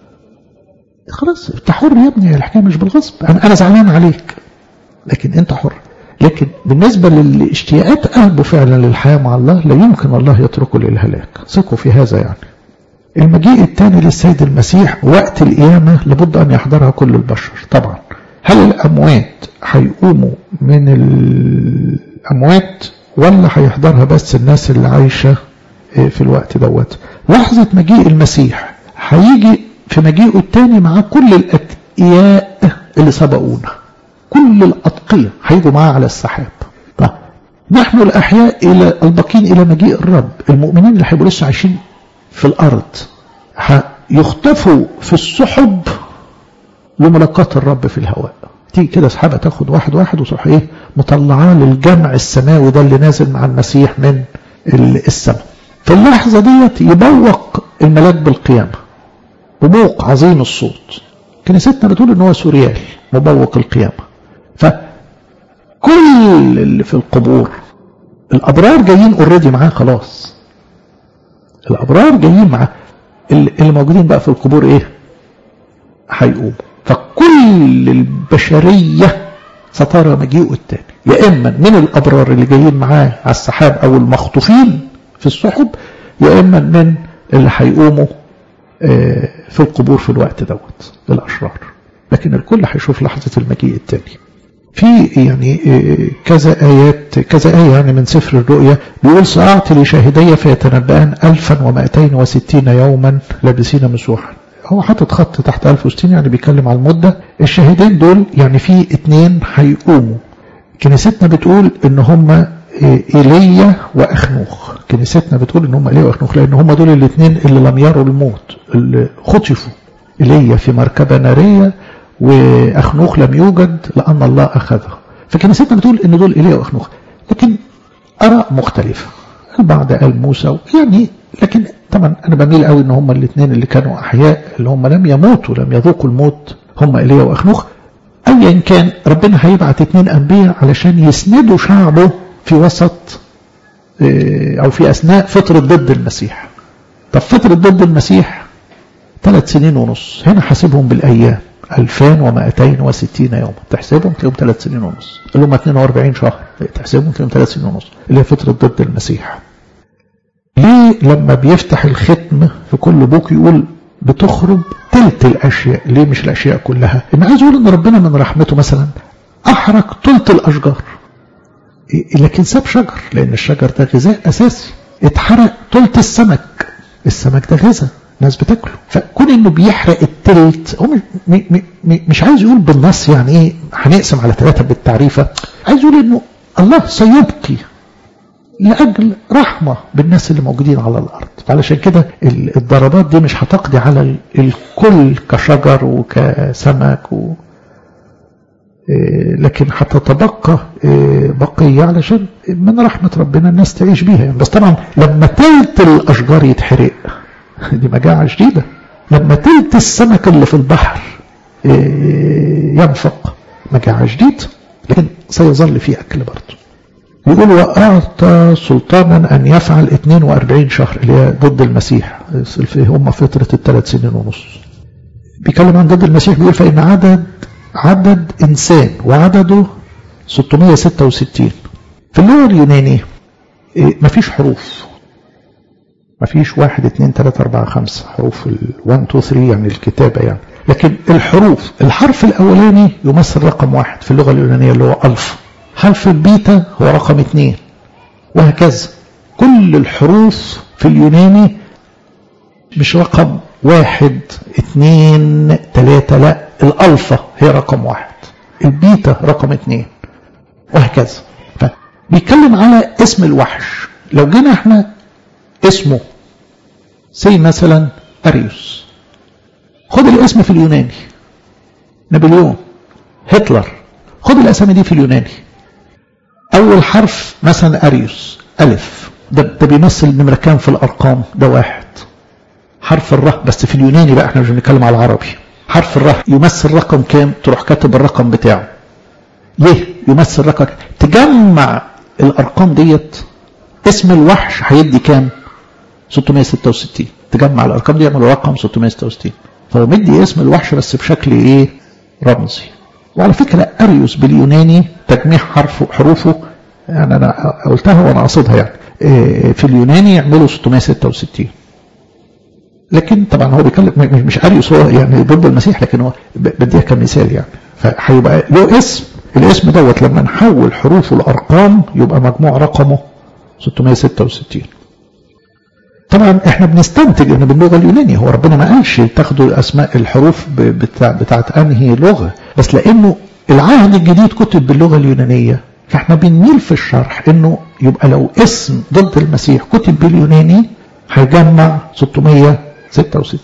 خلاص انت حر يا ابني الحكايه مش بالغصب انا انا زعلان عليك لكن انت حر لكن بالنسبة للاشتياقات قلبه فعلا للحياة مع الله لا يمكن الله يتركه للهلاك ثقوا في هذا يعني المجيء الثاني للسيد المسيح وقت القيامة لابد أن يحضرها كل البشر طبعا هل الأموات هيقوموا من الأموات ولا هيحضرها بس الناس اللي عايشة في الوقت دوت لحظة مجيء المسيح هيجي في مجيئه الثاني مع كل الأتقياء اللي سبقونا كل الأتقياء هيجوا معاه على السحاب طيب نحن الأحياء إلى الباقين إلى مجيء الرب المؤمنين اللي هيبقوا لسه عايشين في الأرض هيخطفوا في السحب لملاقاة الرب في الهواء تيجي كده سحابة تاخد واحد واحد وتروح ايه مطلعاه للجمع السماوي ده اللي نازل مع المسيح من السماء في اللحظة ديت يبوق الملاك بالقيامة ببوق عظيم الصوت كنيستنا بتقول ان هو سوريال مبوق القيامة فكل اللي في القبور الابرار جايين اوريدي معاه خلاص الابرار جايين معاه اللي موجودين بقى في القبور ايه هيقوموا فكل البشرية سترى مجيئه التاني يا إما من الأبرار اللي جايين معاه على السحاب أو المخطوفين في السحب يا إما من اللي هيقوموا في القبور في الوقت دوت الأشرار لكن الكل هيشوف لحظة المجيء التاني في يعني كذا آيات كذا آية يعني من سفر الرؤيا بيقول سأعطي لشاهدي فيتنبأان 1260 يوما لابسين مسوحا هو حاطط خط تحت 1060 يعني بيتكلم على المدة الشاهدين دول يعني في اتنين هيقوموا كنيستنا بتقول ان هم ايليا واخنوخ كنيستنا بتقول ان هم ايليا واخنوخ لان هم دول الاثنين اللي لم يروا الموت اللي خطفوا ايليا في مركبه ناريه واخنوخ لم يوجد لان الله اخذه فكنيستنا بتقول ان دول ايليا واخنوخ لكن اراء مختلفه البعض قال موسى يعني لكن طبعا انا بميل قوي ان هم الاثنين اللي كانوا احياء اللي هم لم يموتوا لم يذوقوا الموت هم ايليا واخنوخ ايا كان ربنا هيبعت اثنين انبياء علشان يسندوا شعبه في وسط او في اثناء فتره ضد المسيح طب فتره ضد المسيح ثلاث سنين ونص هنا حاسبهم بالايام 2260 يوما تحسبهم تلاقيهم ثلاث سنين ونص اللي هم 42 شهر تحسبهم تلاقيهم ثلاث سنين ونص اللي هي فتره ضد المسيح ليه لما بيفتح الختم في كل بوك يقول بتخرج تلت الاشياء ليه مش الاشياء كلها انا عايز اقول ان ربنا من رحمته مثلا احرق تلت الاشجار لكن ساب شجر لان الشجر ده غذاء اساسي اتحرق تلت السمك السمك ده غذاء ناس بتاكله فكون انه بيحرق التلت هو مش, مش عايز يقول بالنص يعني ايه هنقسم على ثلاثه بالتعريفه عايز يقول انه الله سيبقي لاجل رحمه بالناس اللي موجودين على الارض علشان كده الضربات دي مش هتقضي على الكل كشجر وكسمك و لكن هتتبقى بقية علشان من رحمة ربنا الناس تعيش بيها يعني بس طبعا لما تلت الأشجار يتحرق دي مجاعة شديدة لما تلت السمك اللي في البحر ينفق مجاعة شديدة لكن سيظل في أكل برضه يقول وأعطى سلطانا أن يفعل 42 شهر اللي هي ضد المسيح هم فترة الثلاث سنين ونص بيتكلم عن ضد المسيح بيقول فإن عدد عدد إنسان وعدده 666 في اللغة اليوناني مفيش حروف مفيش واحد اثنين ثلاثة أربعة خمسة حروف ال 1 2 3 يعني الكتابة يعني لكن الحروف الحرف الأولاني يمثل رقم واحد في اللغة اليونانية اللي هو ألف حرف البيتا هو رقم اثنين وهكذا كل الحروف في اليوناني مش رقم واحد اثنين ثلاثة لا الألفا هي رقم واحد البيتا رقم اثنين وهكذا فبيتكلم على اسم الوحش لو جينا احنا اسمه زي مثلا أريوس خد الاسم في اليوناني نابليون هتلر خد الأسامي دي في اليوناني أول حرف مثلا أريوس ألف ده, ده بيمثل نمرة كام في الأرقام ده واحد حرف الره بس في اليوناني بقى احنا مش بنتكلم على العربي حرف الره يمثل رقم كام تروح كاتب الرقم بتاعه ليه يمثل رقم تجمع الأرقام ديت اسم الوحش هيدي كام 666 تجمع الأرقام دي يعملوا رقم 666 فهو مدي اسم الوحش بس بشكل ايه رمزي وعلى فكرة أريوس باليوناني تجميع حرف حروفه يعني أنا قلتها وأنا أقصدها يعني في اليوناني يعملوا 666 لكن طبعا هو بيتكلم مش أريوس هو يعني ضد المسيح لكن هو بديها كمثال يعني فهيبقى له اسم الاسم دوت لما نحول حروفه لأرقام يبقى مجموع رقمه 666 طبعا احنا بنستنتج ان باللغه اليونانيه هو ربنا ما قالش تاخدوا اسماء الحروف بتاع بتاعت انهي لغه بس لانه العهد الجديد كتب باللغه اليونانيه فاحنا بنميل في الشرح انه يبقى لو اسم ضد المسيح كتب باليوناني هيجمع 666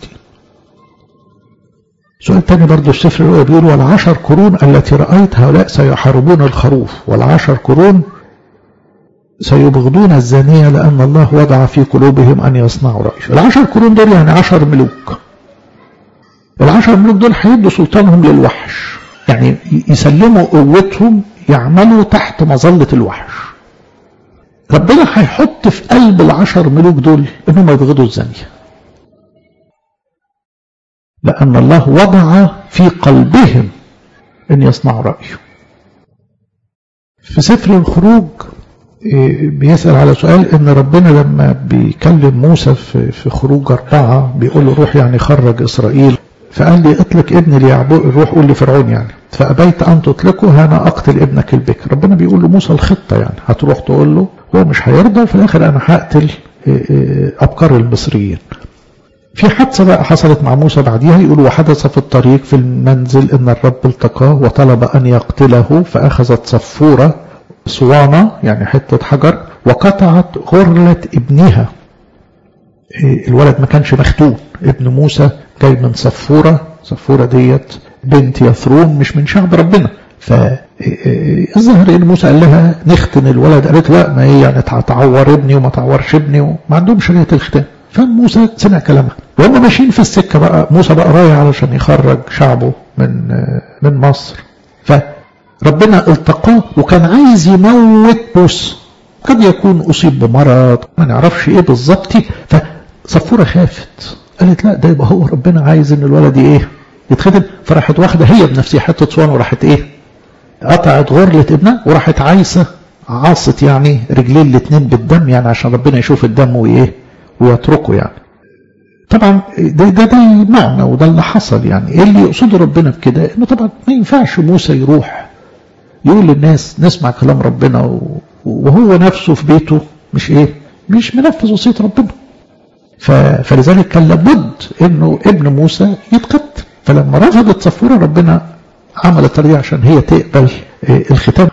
سؤال تاني برضه السفر الرؤيا بيقول والعشر قرون التي رأيت هؤلاء سيحاربون الخروف والعشر قرون سيبغضون الزانية لأن الله وضع في قلوبهم أن يصنعوا رأيه العشر قرون دول يعني عشر ملوك العشر ملوك دول هيدوا سلطانهم للوحش يعني يسلموا قوتهم يعملوا تحت مظلة الوحش ربنا هيحط في قلب العشر ملوك دول انهم يبغضوا الزانية لأن الله وضع في قلبهم أن يصنعوا رأيه في سفر الخروج بيسأل على سؤال ان ربنا لما بيكلم موسى في, في خروج أربعة بيقول له روح يعني خرج إسرائيل فقال لي اطلق ابني ليعبد روح قول لفرعون يعني فأبيت أن تطلقه أنا أقتل ابنك البكر ربنا بيقول له موسى الخطة يعني هتروح تقول له هو مش هيرضى وفي الآخر أنا هقتل أبكار المصريين في حادثة بقى حصلت مع موسى بعديها يقول وحدث في الطريق في المنزل أن الرب التقاه وطلب أن يقتله فأخذت صفورة صوانة يعني حتة حجر وقطعت غرلة ابنها الولد ما كانش مختون ابن موسى جاي من صفورة صفورة ديت بنت يثرون مش من شعب ربنا فالظاهر ان موسى قال لها نختن الولد قالت لا ما هي يعني تعور ابني وما تعورش ابني وما عندهم شريعه الختان فموسى سمع كلامها وهم ماشيين في السكه بقى موسى بقى رايح علشان يخرج شعبه من من مصر فربنا التقاه وكان عايز يموت موسى قد يكون اصيب بمرض ما نعرفش ايه بالظبط فصفوره خافت قالت لا ده يبقى هو ربنا عايز ان الولد ايه يتخدم فراحت واخده هي بنفسها حته صوان وراحت ايه قطعت غرلة ابنها وراحت عايسة عاصت يعني رجلين الاتنين بالدم يعني عشان ربنا يشوف الدم وايه ويتركه يعني طبعا ده ده ده المعنى وده اللي حصل يعني ايه اللي يقصده ربنا بكده انه طبعا ما ينفعش موسى يروح يقول للناس نسمع كلام ربنا وهو نفسه في بيته مش ايه مش منفذ وصيه ربنا فلذلك كان لابد انه ابن موسى يتقتل فلما رفضت صفوره ربنا عمل الطريقه عشان هي تقبل الختام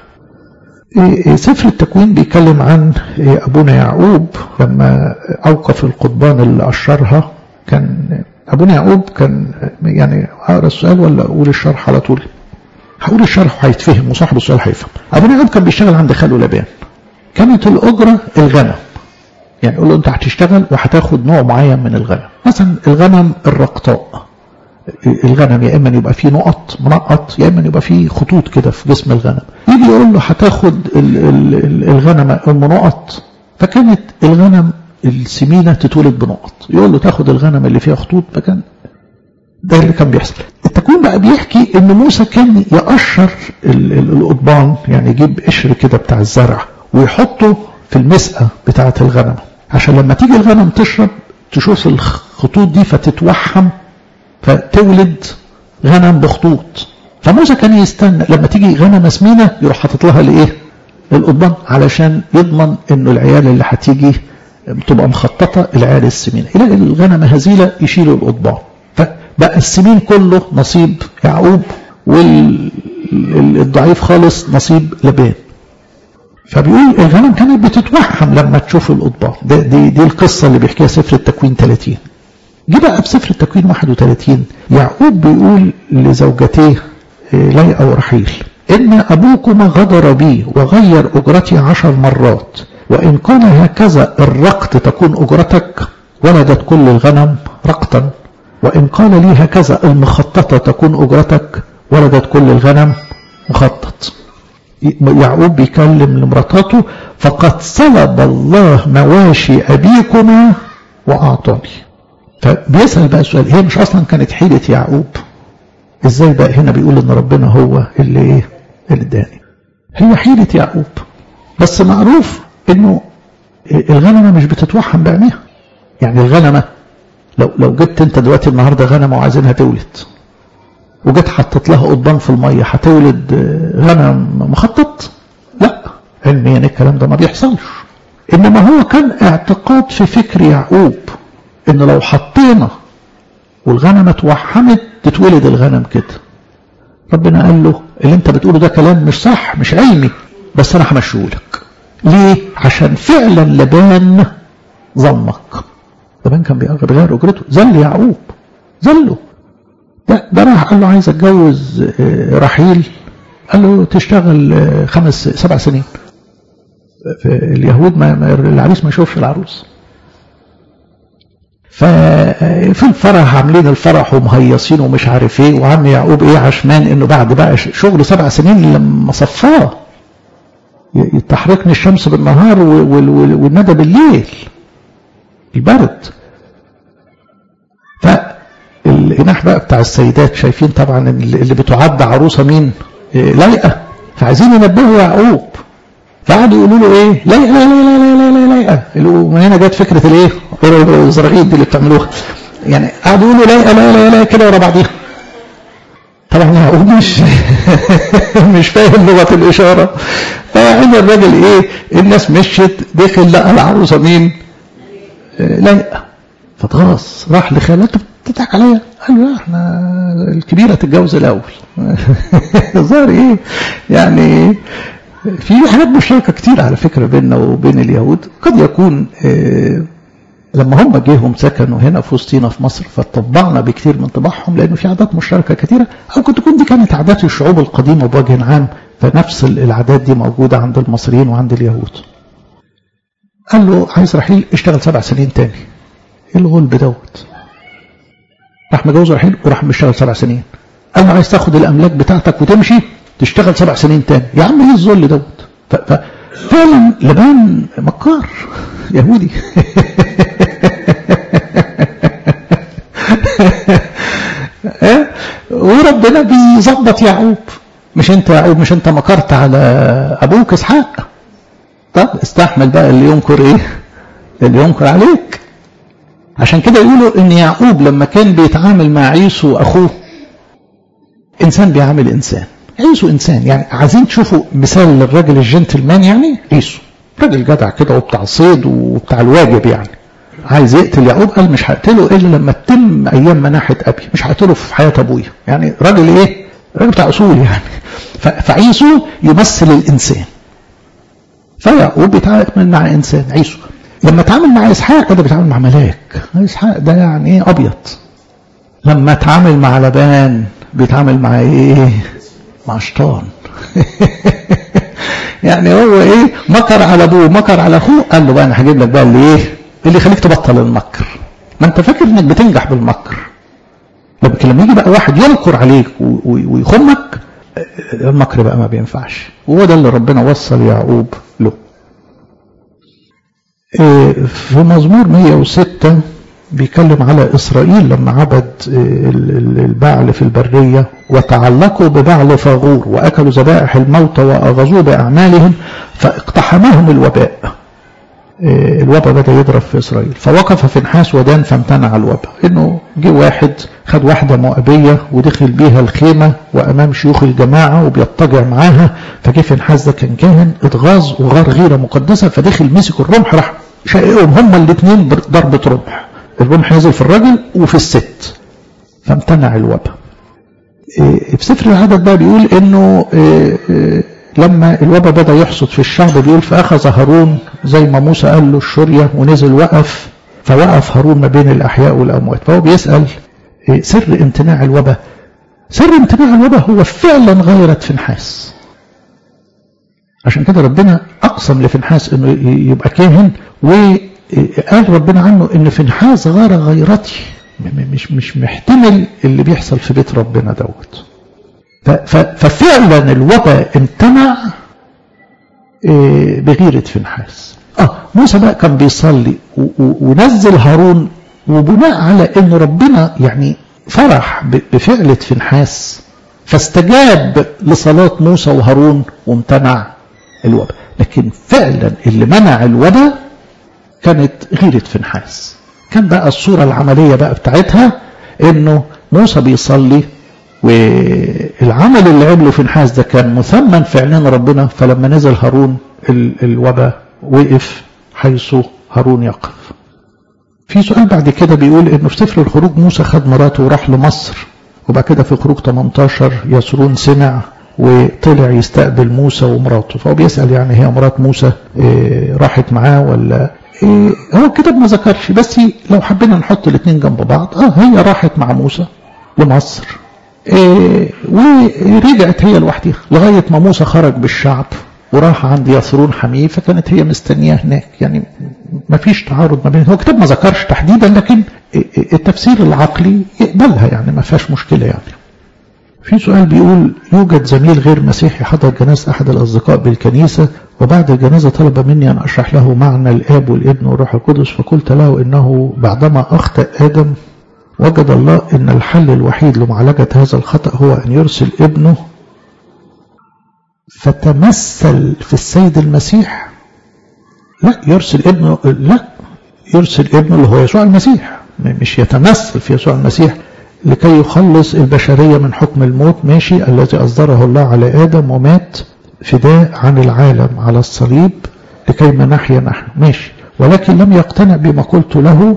سفر التكوين بيتكلم عن ابونا يعقوب لما اوقف القضبان اللي اشرها كان ابونا يعقوب كان يعني اقرا السؤال ولا اقول الشرح على طول هقول الشرح هيتفهم وصاحب السؤال هيفهم ابونا يعقوب كان بيشتغل عند خاله لابان كانت الاجره الغنم يعني يقول له انت هتشتغل وهتاخد نوع معين من الغنم مثلا الغنم الرقطاء الغنم يا اما يبقى فيه نقط منقط يا اما يبقى فيه خطوط كده في جسم الغنم يجي يقول له هتاخد الغنم المنقط فكانت الغنم السمينة تتولد بنقط يقول له تاخد الغنم اللي فيها خطوط فكان ده اللي كان بيحصل التكوين بقى بيحكي ان موسى كان يقشر القضبان يعني يجيب قشر كده بتاع الزرع ويحطه في المسقة بتاعة الغنم عشان لما تيجي الغنم تشرب تشوف الخطوط دي فتتوحم فتولد غنم بخطوط فموسى كان يستنى لما تيجي غنمة سمينة يروح حاطط لها الايه القضبان علشان يضمن انه العيال اللي هتيجي تبقى مخططة العيال السمينة يلاقي الغنمة هزيلة يشيلوا القضبان فبقى السمين كله نصيب يعقوب والضعيف خالص نصيب لبان فبيقول الغنم كانت بتتوحم لما تشوف القضبان دي, دي القصة اللي بيحكيها سفر التكوين 30 جه بقى بسفر التكوين 31 يعقوب بيقول لزوجتيه ليئة ورحيل إن أبوكما غدر بي وغير أجرتي عشر مرات وإن كان هكذا الرقط تكون أجرتك ولدت كل الغنم رقطا وإن قال لي هكذا المخططة تكون أجرتك ولدت كل الغنم مخطط يعقوب بيكلم لمراتاته فقد سلب الله مواشي أبيكما وأعطاني فبيسأل بقى السؤال هي مش أصلا كانت حيلة يعقوب ازاي بقى هنا بيقول ان ربنا هو اللي ايه اللي اداني هي حيلة يعقوب بس معروف انه الغنمة مش بتتوحم بعينيها يعني الغنمة لو لو جبت انت دلوقتي النهارده غنمة وعايزينها تولد وجيت حطيت لها قضبان في المية هتولد غنم مخطط لا علميا الكلام ده ما بيحصلش انما هو كان اعتقاد في فكر يعقوب ان لو حطينا والغنمة توحمت تتولد الغنم كده ربنا قال له اللي انت بتقوله ده كلام مش صح مش علمي بس انا همشيهولك ليه عشان فعلا لبان ظنك لبان كان بيغير اجرته زل يعقوب زله ده, ده راح قال له عايز اتجوز رحيل قال له تشتغل خمس سبع سنين اليهود ما العريس ما يشوفش العروس ففي الفرح عاملين الفرح ومهيصين ومش عارف ايه وعم يعقوب ايه عشمان انه بعد بقى شغل سبع سنين لما صفاه تحرقني الشمس بالنهار والندى بالليل البرد فالجناح بقى بتاع السيدات شايفين طبعا اللي بتعد عروسه مين لايقه فعايزين ينبهوا يعقوب فقعدوا يقولوا له ايه لا لا لا لا لا لا لا لا من هنا جت فكره الايه الزراعيل دي اللي بتعملوها يعني قعدوا يقولوا لا لا لا لا كده ورا بعضيها طبعا يعقوب مش مش فاهم لغه الاشاره فيعني الراجل ايه الناس مشيت دخل لقى العروسه مين لا فاتغاظ راح لخالته بتضحك عليا قال له لا احنا الكبيره تتجوز الاول ظهر ايه يعني في حاجات مشتركه كتير على فكره بيننا وبين اليهود قد يكون اه لما هم جيهم سكنوا هنا في وسطينا في مصر فطبعنا بكتير من طباعهم لانه في عادات مشتركه كتيره او قد تكون دي كانت عادات الشعوب القديمه بوجه عام فنفس العادات دي موجوده عند المصريين وعند اليهود. قال له عايز رحيل اشتغل سبع سنين تاني. ايه الغلب دوت؟ راح مجوز رحيل وراح مشتغل سبع سنين. قال له عايز تاخد الاملاك بتاعتك وتمشي تشتغل سبع سنين تاني. يا عم ايه الذل دوت؟ ففعلا لبان مكار يهودي وربنا بيظبط يعقوب مش انت يعقوب مش انت مكرت على ابوك اسحاق طب استحمل بقى اللي ينكر ايه اللي ينكر عليك عشان كده يقولوا ان يعقوب لما كان بيتعامل مع عيسو اخوه انسان بيعامل انسان عيسو انسان يعني عايزين تشوفوا مثال للراجل الجنتلمان يعني عيسو راجل جدع كده وبتاع صيد وبتاع الواجب يعني عايز يقتل يعقوب قال مش هقتله الا لما تتم ايام مناحه ابي مش هقتله في حياه ابويا يعني راجل ايه راجل بتاع اصول يعني فعيسو يمثل الانسان فيعقوب بيتعامل مع انسان عيسو لما اتعامل مع اسحاق ده بيتعامل مع ملاك اسحاق ده يعني ايه ابيض لما اتعامل مع لبان بيتعامل مع ايه مع شيطان يعني هو ايه مكر على ابوه مكر على اخوه قال له بقى انا هجيب لك بقى اللي ايه اللي يخليك تبطل المكر ما انت فاكر انك بتنجح بالمكر لكن لما يجي بقى واحد ينكر عليك ويخمك المكر بقى ما بينفعش وهو ده اللي ربنا وصل يعقوب له في مزمور 106 بيتكلم على إسرائيل لما عبد البعل في البرية وتعلقوا ببعل فاغور وأكلوا ذبائح الموت وأغزوا بأعمالهم فاقتحمهم الوباء الوباء بدأ يضرب في إسرائيل فوقف فنحاس ودان فامتنع الوباء إنه جه واحد خد واحدة مؤبية ودخل بيها الخيمة وأمام شيوخ الجماعة وبيضطجع معاها فجه فنحاس ده كان كاهن اتغاظ وغار غيرة مقدسة فدخل مسك الرمح راح شققهم هما الاثنين ضربة رمح الرمح نزل في الراجل وفي الست فامتنع الوباء في سفر العدد بقى بيقول انه لما الوباء بدا يحصد في الشعب بيقول فاخذ هارون زي ما موسى قال له الشريه ونزل وقف فوقف هارون ما بين الاحياء والاموات فهو بيسال سر امتناع الوباء سر امتناع الوباء هو فعلا غيرة فنحاس عشان كده ربنا اقسم لفنحاس انه يبقى كاهن وقال ربنا عنه ان فنحاس غار غيرتي مش مش محتمل اللي بيحصل في بيت ربنا دوت ففعلا الوباء امتنع بغيرة فنحاس اه موسى بقى كان بيصلي ونزل هارون وبناء على ان ربنا يعني فرح بفعلة فنحاس فاستجاب لصلاة موسى وهارون وامتنع الوباء لكن فعلا اللي منع الوباء كانت غيرة فنحاس كان بقى الصورة العملية بقى بتاعتها انه موسى بيصلي والعمل اللي عمله فنحاس ده كان مثمن في عينين ربنا فلما نزل هارون الوباء وقف حيث هارون يقف في سؤال بعد كده بيقول انه في سفر الخروج موسى خد مراته وراح لمصر وبعد كده في خروج 18 يسرون سمع وطلع يستقبل موسى ومراته فهو بيسأل يعني هي مرات موسى إيه راحت معاه ولا إيه هو الكتاب ما ذكرش بس لو حبينا نحط الاثنين جنب بعض اه هي راحت مع موسى لمصر إيه ورجعت هي لوحدها لغاية ما موسى خرج بالشعب وراح عند يسرون حميه فكانت هي مستنياه هناك يعني ما فيش تعارض ما بين هو الكتاب ما ذكرش تحديدا لكن التفسير العقلي يقبلها يعني ما فيهاش مشكلة يعني في سؤال بيقول يوجد زميل غير مسيحي حضر جنازة أحد الأصدقاء بالكنيسة وبعد الجنازة طلب مني أن أشرح له معنى الآب والابن والروح القدس فقلت له إنه بعدما أخطأ آدم وجد الله أن الحل الوحيد لمعالجة هذا الخطأ هو أن يرسل ابنه فتمثل في السيد المسيح لا يرسل ابنه لا يرسل ابنه اللي هو يسوع المسيح مش يتمثل في يسوع المسيح لكي يخلص البشرية من حكم الموت ماشي الذي أصدره الله على آدم ومات فداء عن العالم على الصليب لكي ما نحيا نحن ماشي ولكن لم يقتنع بما قلت له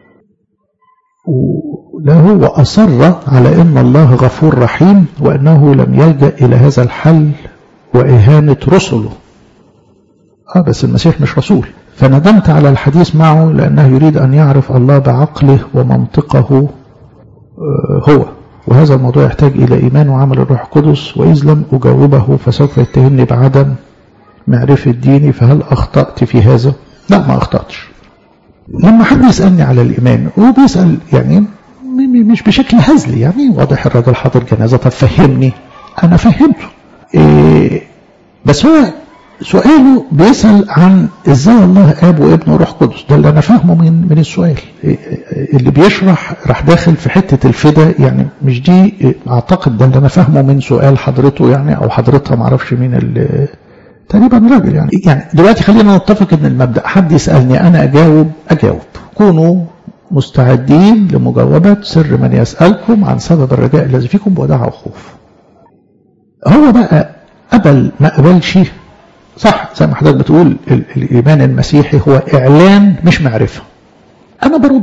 له وأصر على أن الله غفور رحيم وأنه لم يلجأ إلى هذا الحل وإهانة رسله آه بس المسيح مش رسول فندمت على الحديث معه لأنه يريد أن يعرف الله بعقله ومنطقه هو وهذا الموضوع يحتاج إلى إيمان وعمل الروح القدس وإذ لم أجاوبه فسوف يتهمني بعدم معرفة ديني فهل أخطأت في هذا؟ لا ما أخطأتش لما حد يسألني على الإيمان هو بيسأل يعني مش بشكل هزلي يعني واضح الراجل حاضر جنازة طب فهمني أنا فهمته إيه بس هو سؤاله بيسأل عن ازاي الله اب وابن وروح قدس ده اللي انا فاهمه من من السؤال اللي بيشرح راح داخل في حته الفدا يعني مش دي اعتقد ده اللي انا فاهمه من سؤال حضرته يعني او حضرتها ما اعرفش مين اللي تقريبا راجل يعني يعني دلوقتي خلينا نتفق ان المبدا حد يسالني انا اجاوب اجاوب كونوا مستعدين لمجاوبه سر من يسالكم عن سبب الرجاء الذي فيكم بوداع وخوف هو بقى قبل ما قبلش صح زي ما حضرتك بتقول الإيمان المسيحي هو إعلان مش معرفة أنا برد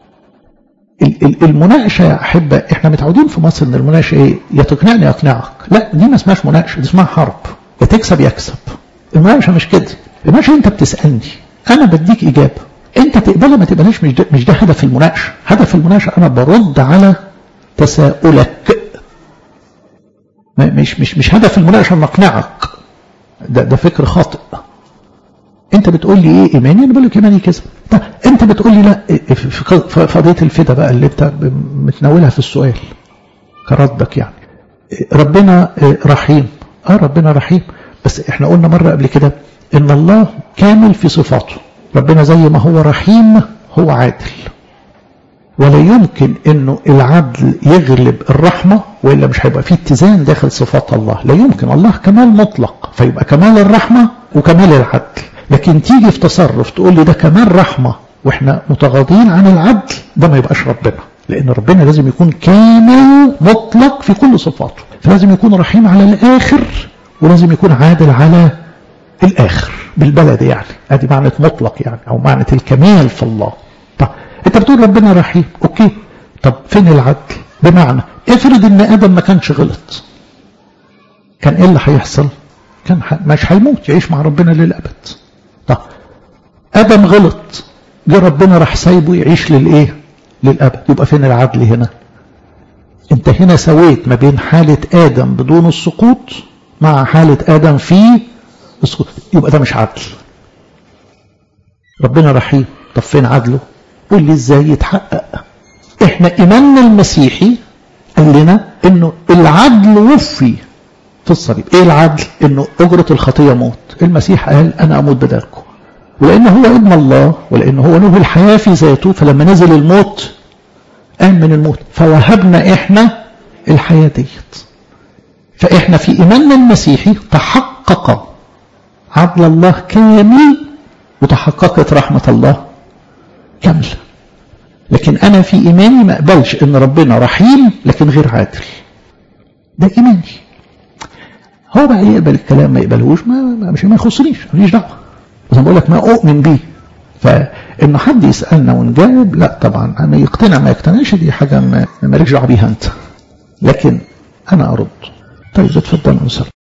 المناقشة يا أحبة إحنا متعودين في مصر إن المناقشة إيه يا تقنعني يا أقنعك لا دي ما اسمهاش مناقشة دي اسمها حرب يا تكسب يكسب المناقشة مش كده المناقشة أنت بتسألني أنا بديك إجابة أنت تقبلها ما تقبلهاش مش ده, مش ده هدف المناقشة هدف المناقشة أنا برد على تساؤلك مش مش مش هدف المناقشة أن أقنعك ده ده فكر خاطئ انت بتقول لي ايه ايماني انا بقول لك ايماني كذا طب انت بتقول لي لا في قضيه الفدا بقى اللي انت متناولها في السؤال كردك يعني ربنا رحيم اه ربنا رحيم بس احنا قلنا مره قبل كده ان الله كامل في صفاته ربنا زي ما هو رحيم هو عادل ولا يمكن انه العدل يغلب الرحمه والا مش هيبقى فيه اتزان داخل صفات الله لا يمكن الله كمال مطلق فيبقى كمال الرحمه وكمال العدل لكن تيجي في تصرف تقول لي ده كمال رحمه واحنا متغاضين عن العدل ده ما يبقاش ربنا لان ربنا لازم يكون كامل مطلق في كل صفاته فلازم يكون رحيم على الاخر ولازم يكون عادل على الاخر بالبلد يعني ادي معنى مطلق يعني او معنى الكمال في الله طب انت بتقول ربنا رحيم اوكي طب فين العدل بمعنى افرض ان ادم ما كانش غلط كان ايه اللي هيحصل كان مش هيموت يعيش مع ربنا للابد طب ادم غلط جه ربنا راح سايبه يعيش للايه للابد يبقى فين العدل هنا انت هنا سويت ما بين حالة ادم بدون السقوط مع حالة ادم في السقوط يبقى ده مش عدل ربنا رحيم طب فين عدله قول لي ازاي يتحقق احنا ايماننا المسيحي قال لنا انه العدل وفي في الصليب ايه العدل انه اجرة الخطية موت المسيح قال انا اموت بدالكم ولان هو ابن الله ولان هو له الحياة في ذاته فلما نزل الموت قام من الموت فوهبنا احنا الحياة ديت فاحنا في ايماننا المسيحي تحقق عدل الله كامل وتحققت رحمة الله كاملة لكن أنا في إيماني ما أقبلش إن ربنا رحيم لكن غير عادل ده إيماني هو بقى يقبل الكلام ما يقبلهوش ما, ما مش ما يخصنيش ماليش دعوة بس أنا بقول لك ما أؤمن بيه فإنه حد يسألنا ونجاوب لا طبعا أنا يقتنع ما يقتنعش دي حاجة ما مالكش دعوة بيها أنت لكن أنا أرد طيب اتفضل نصر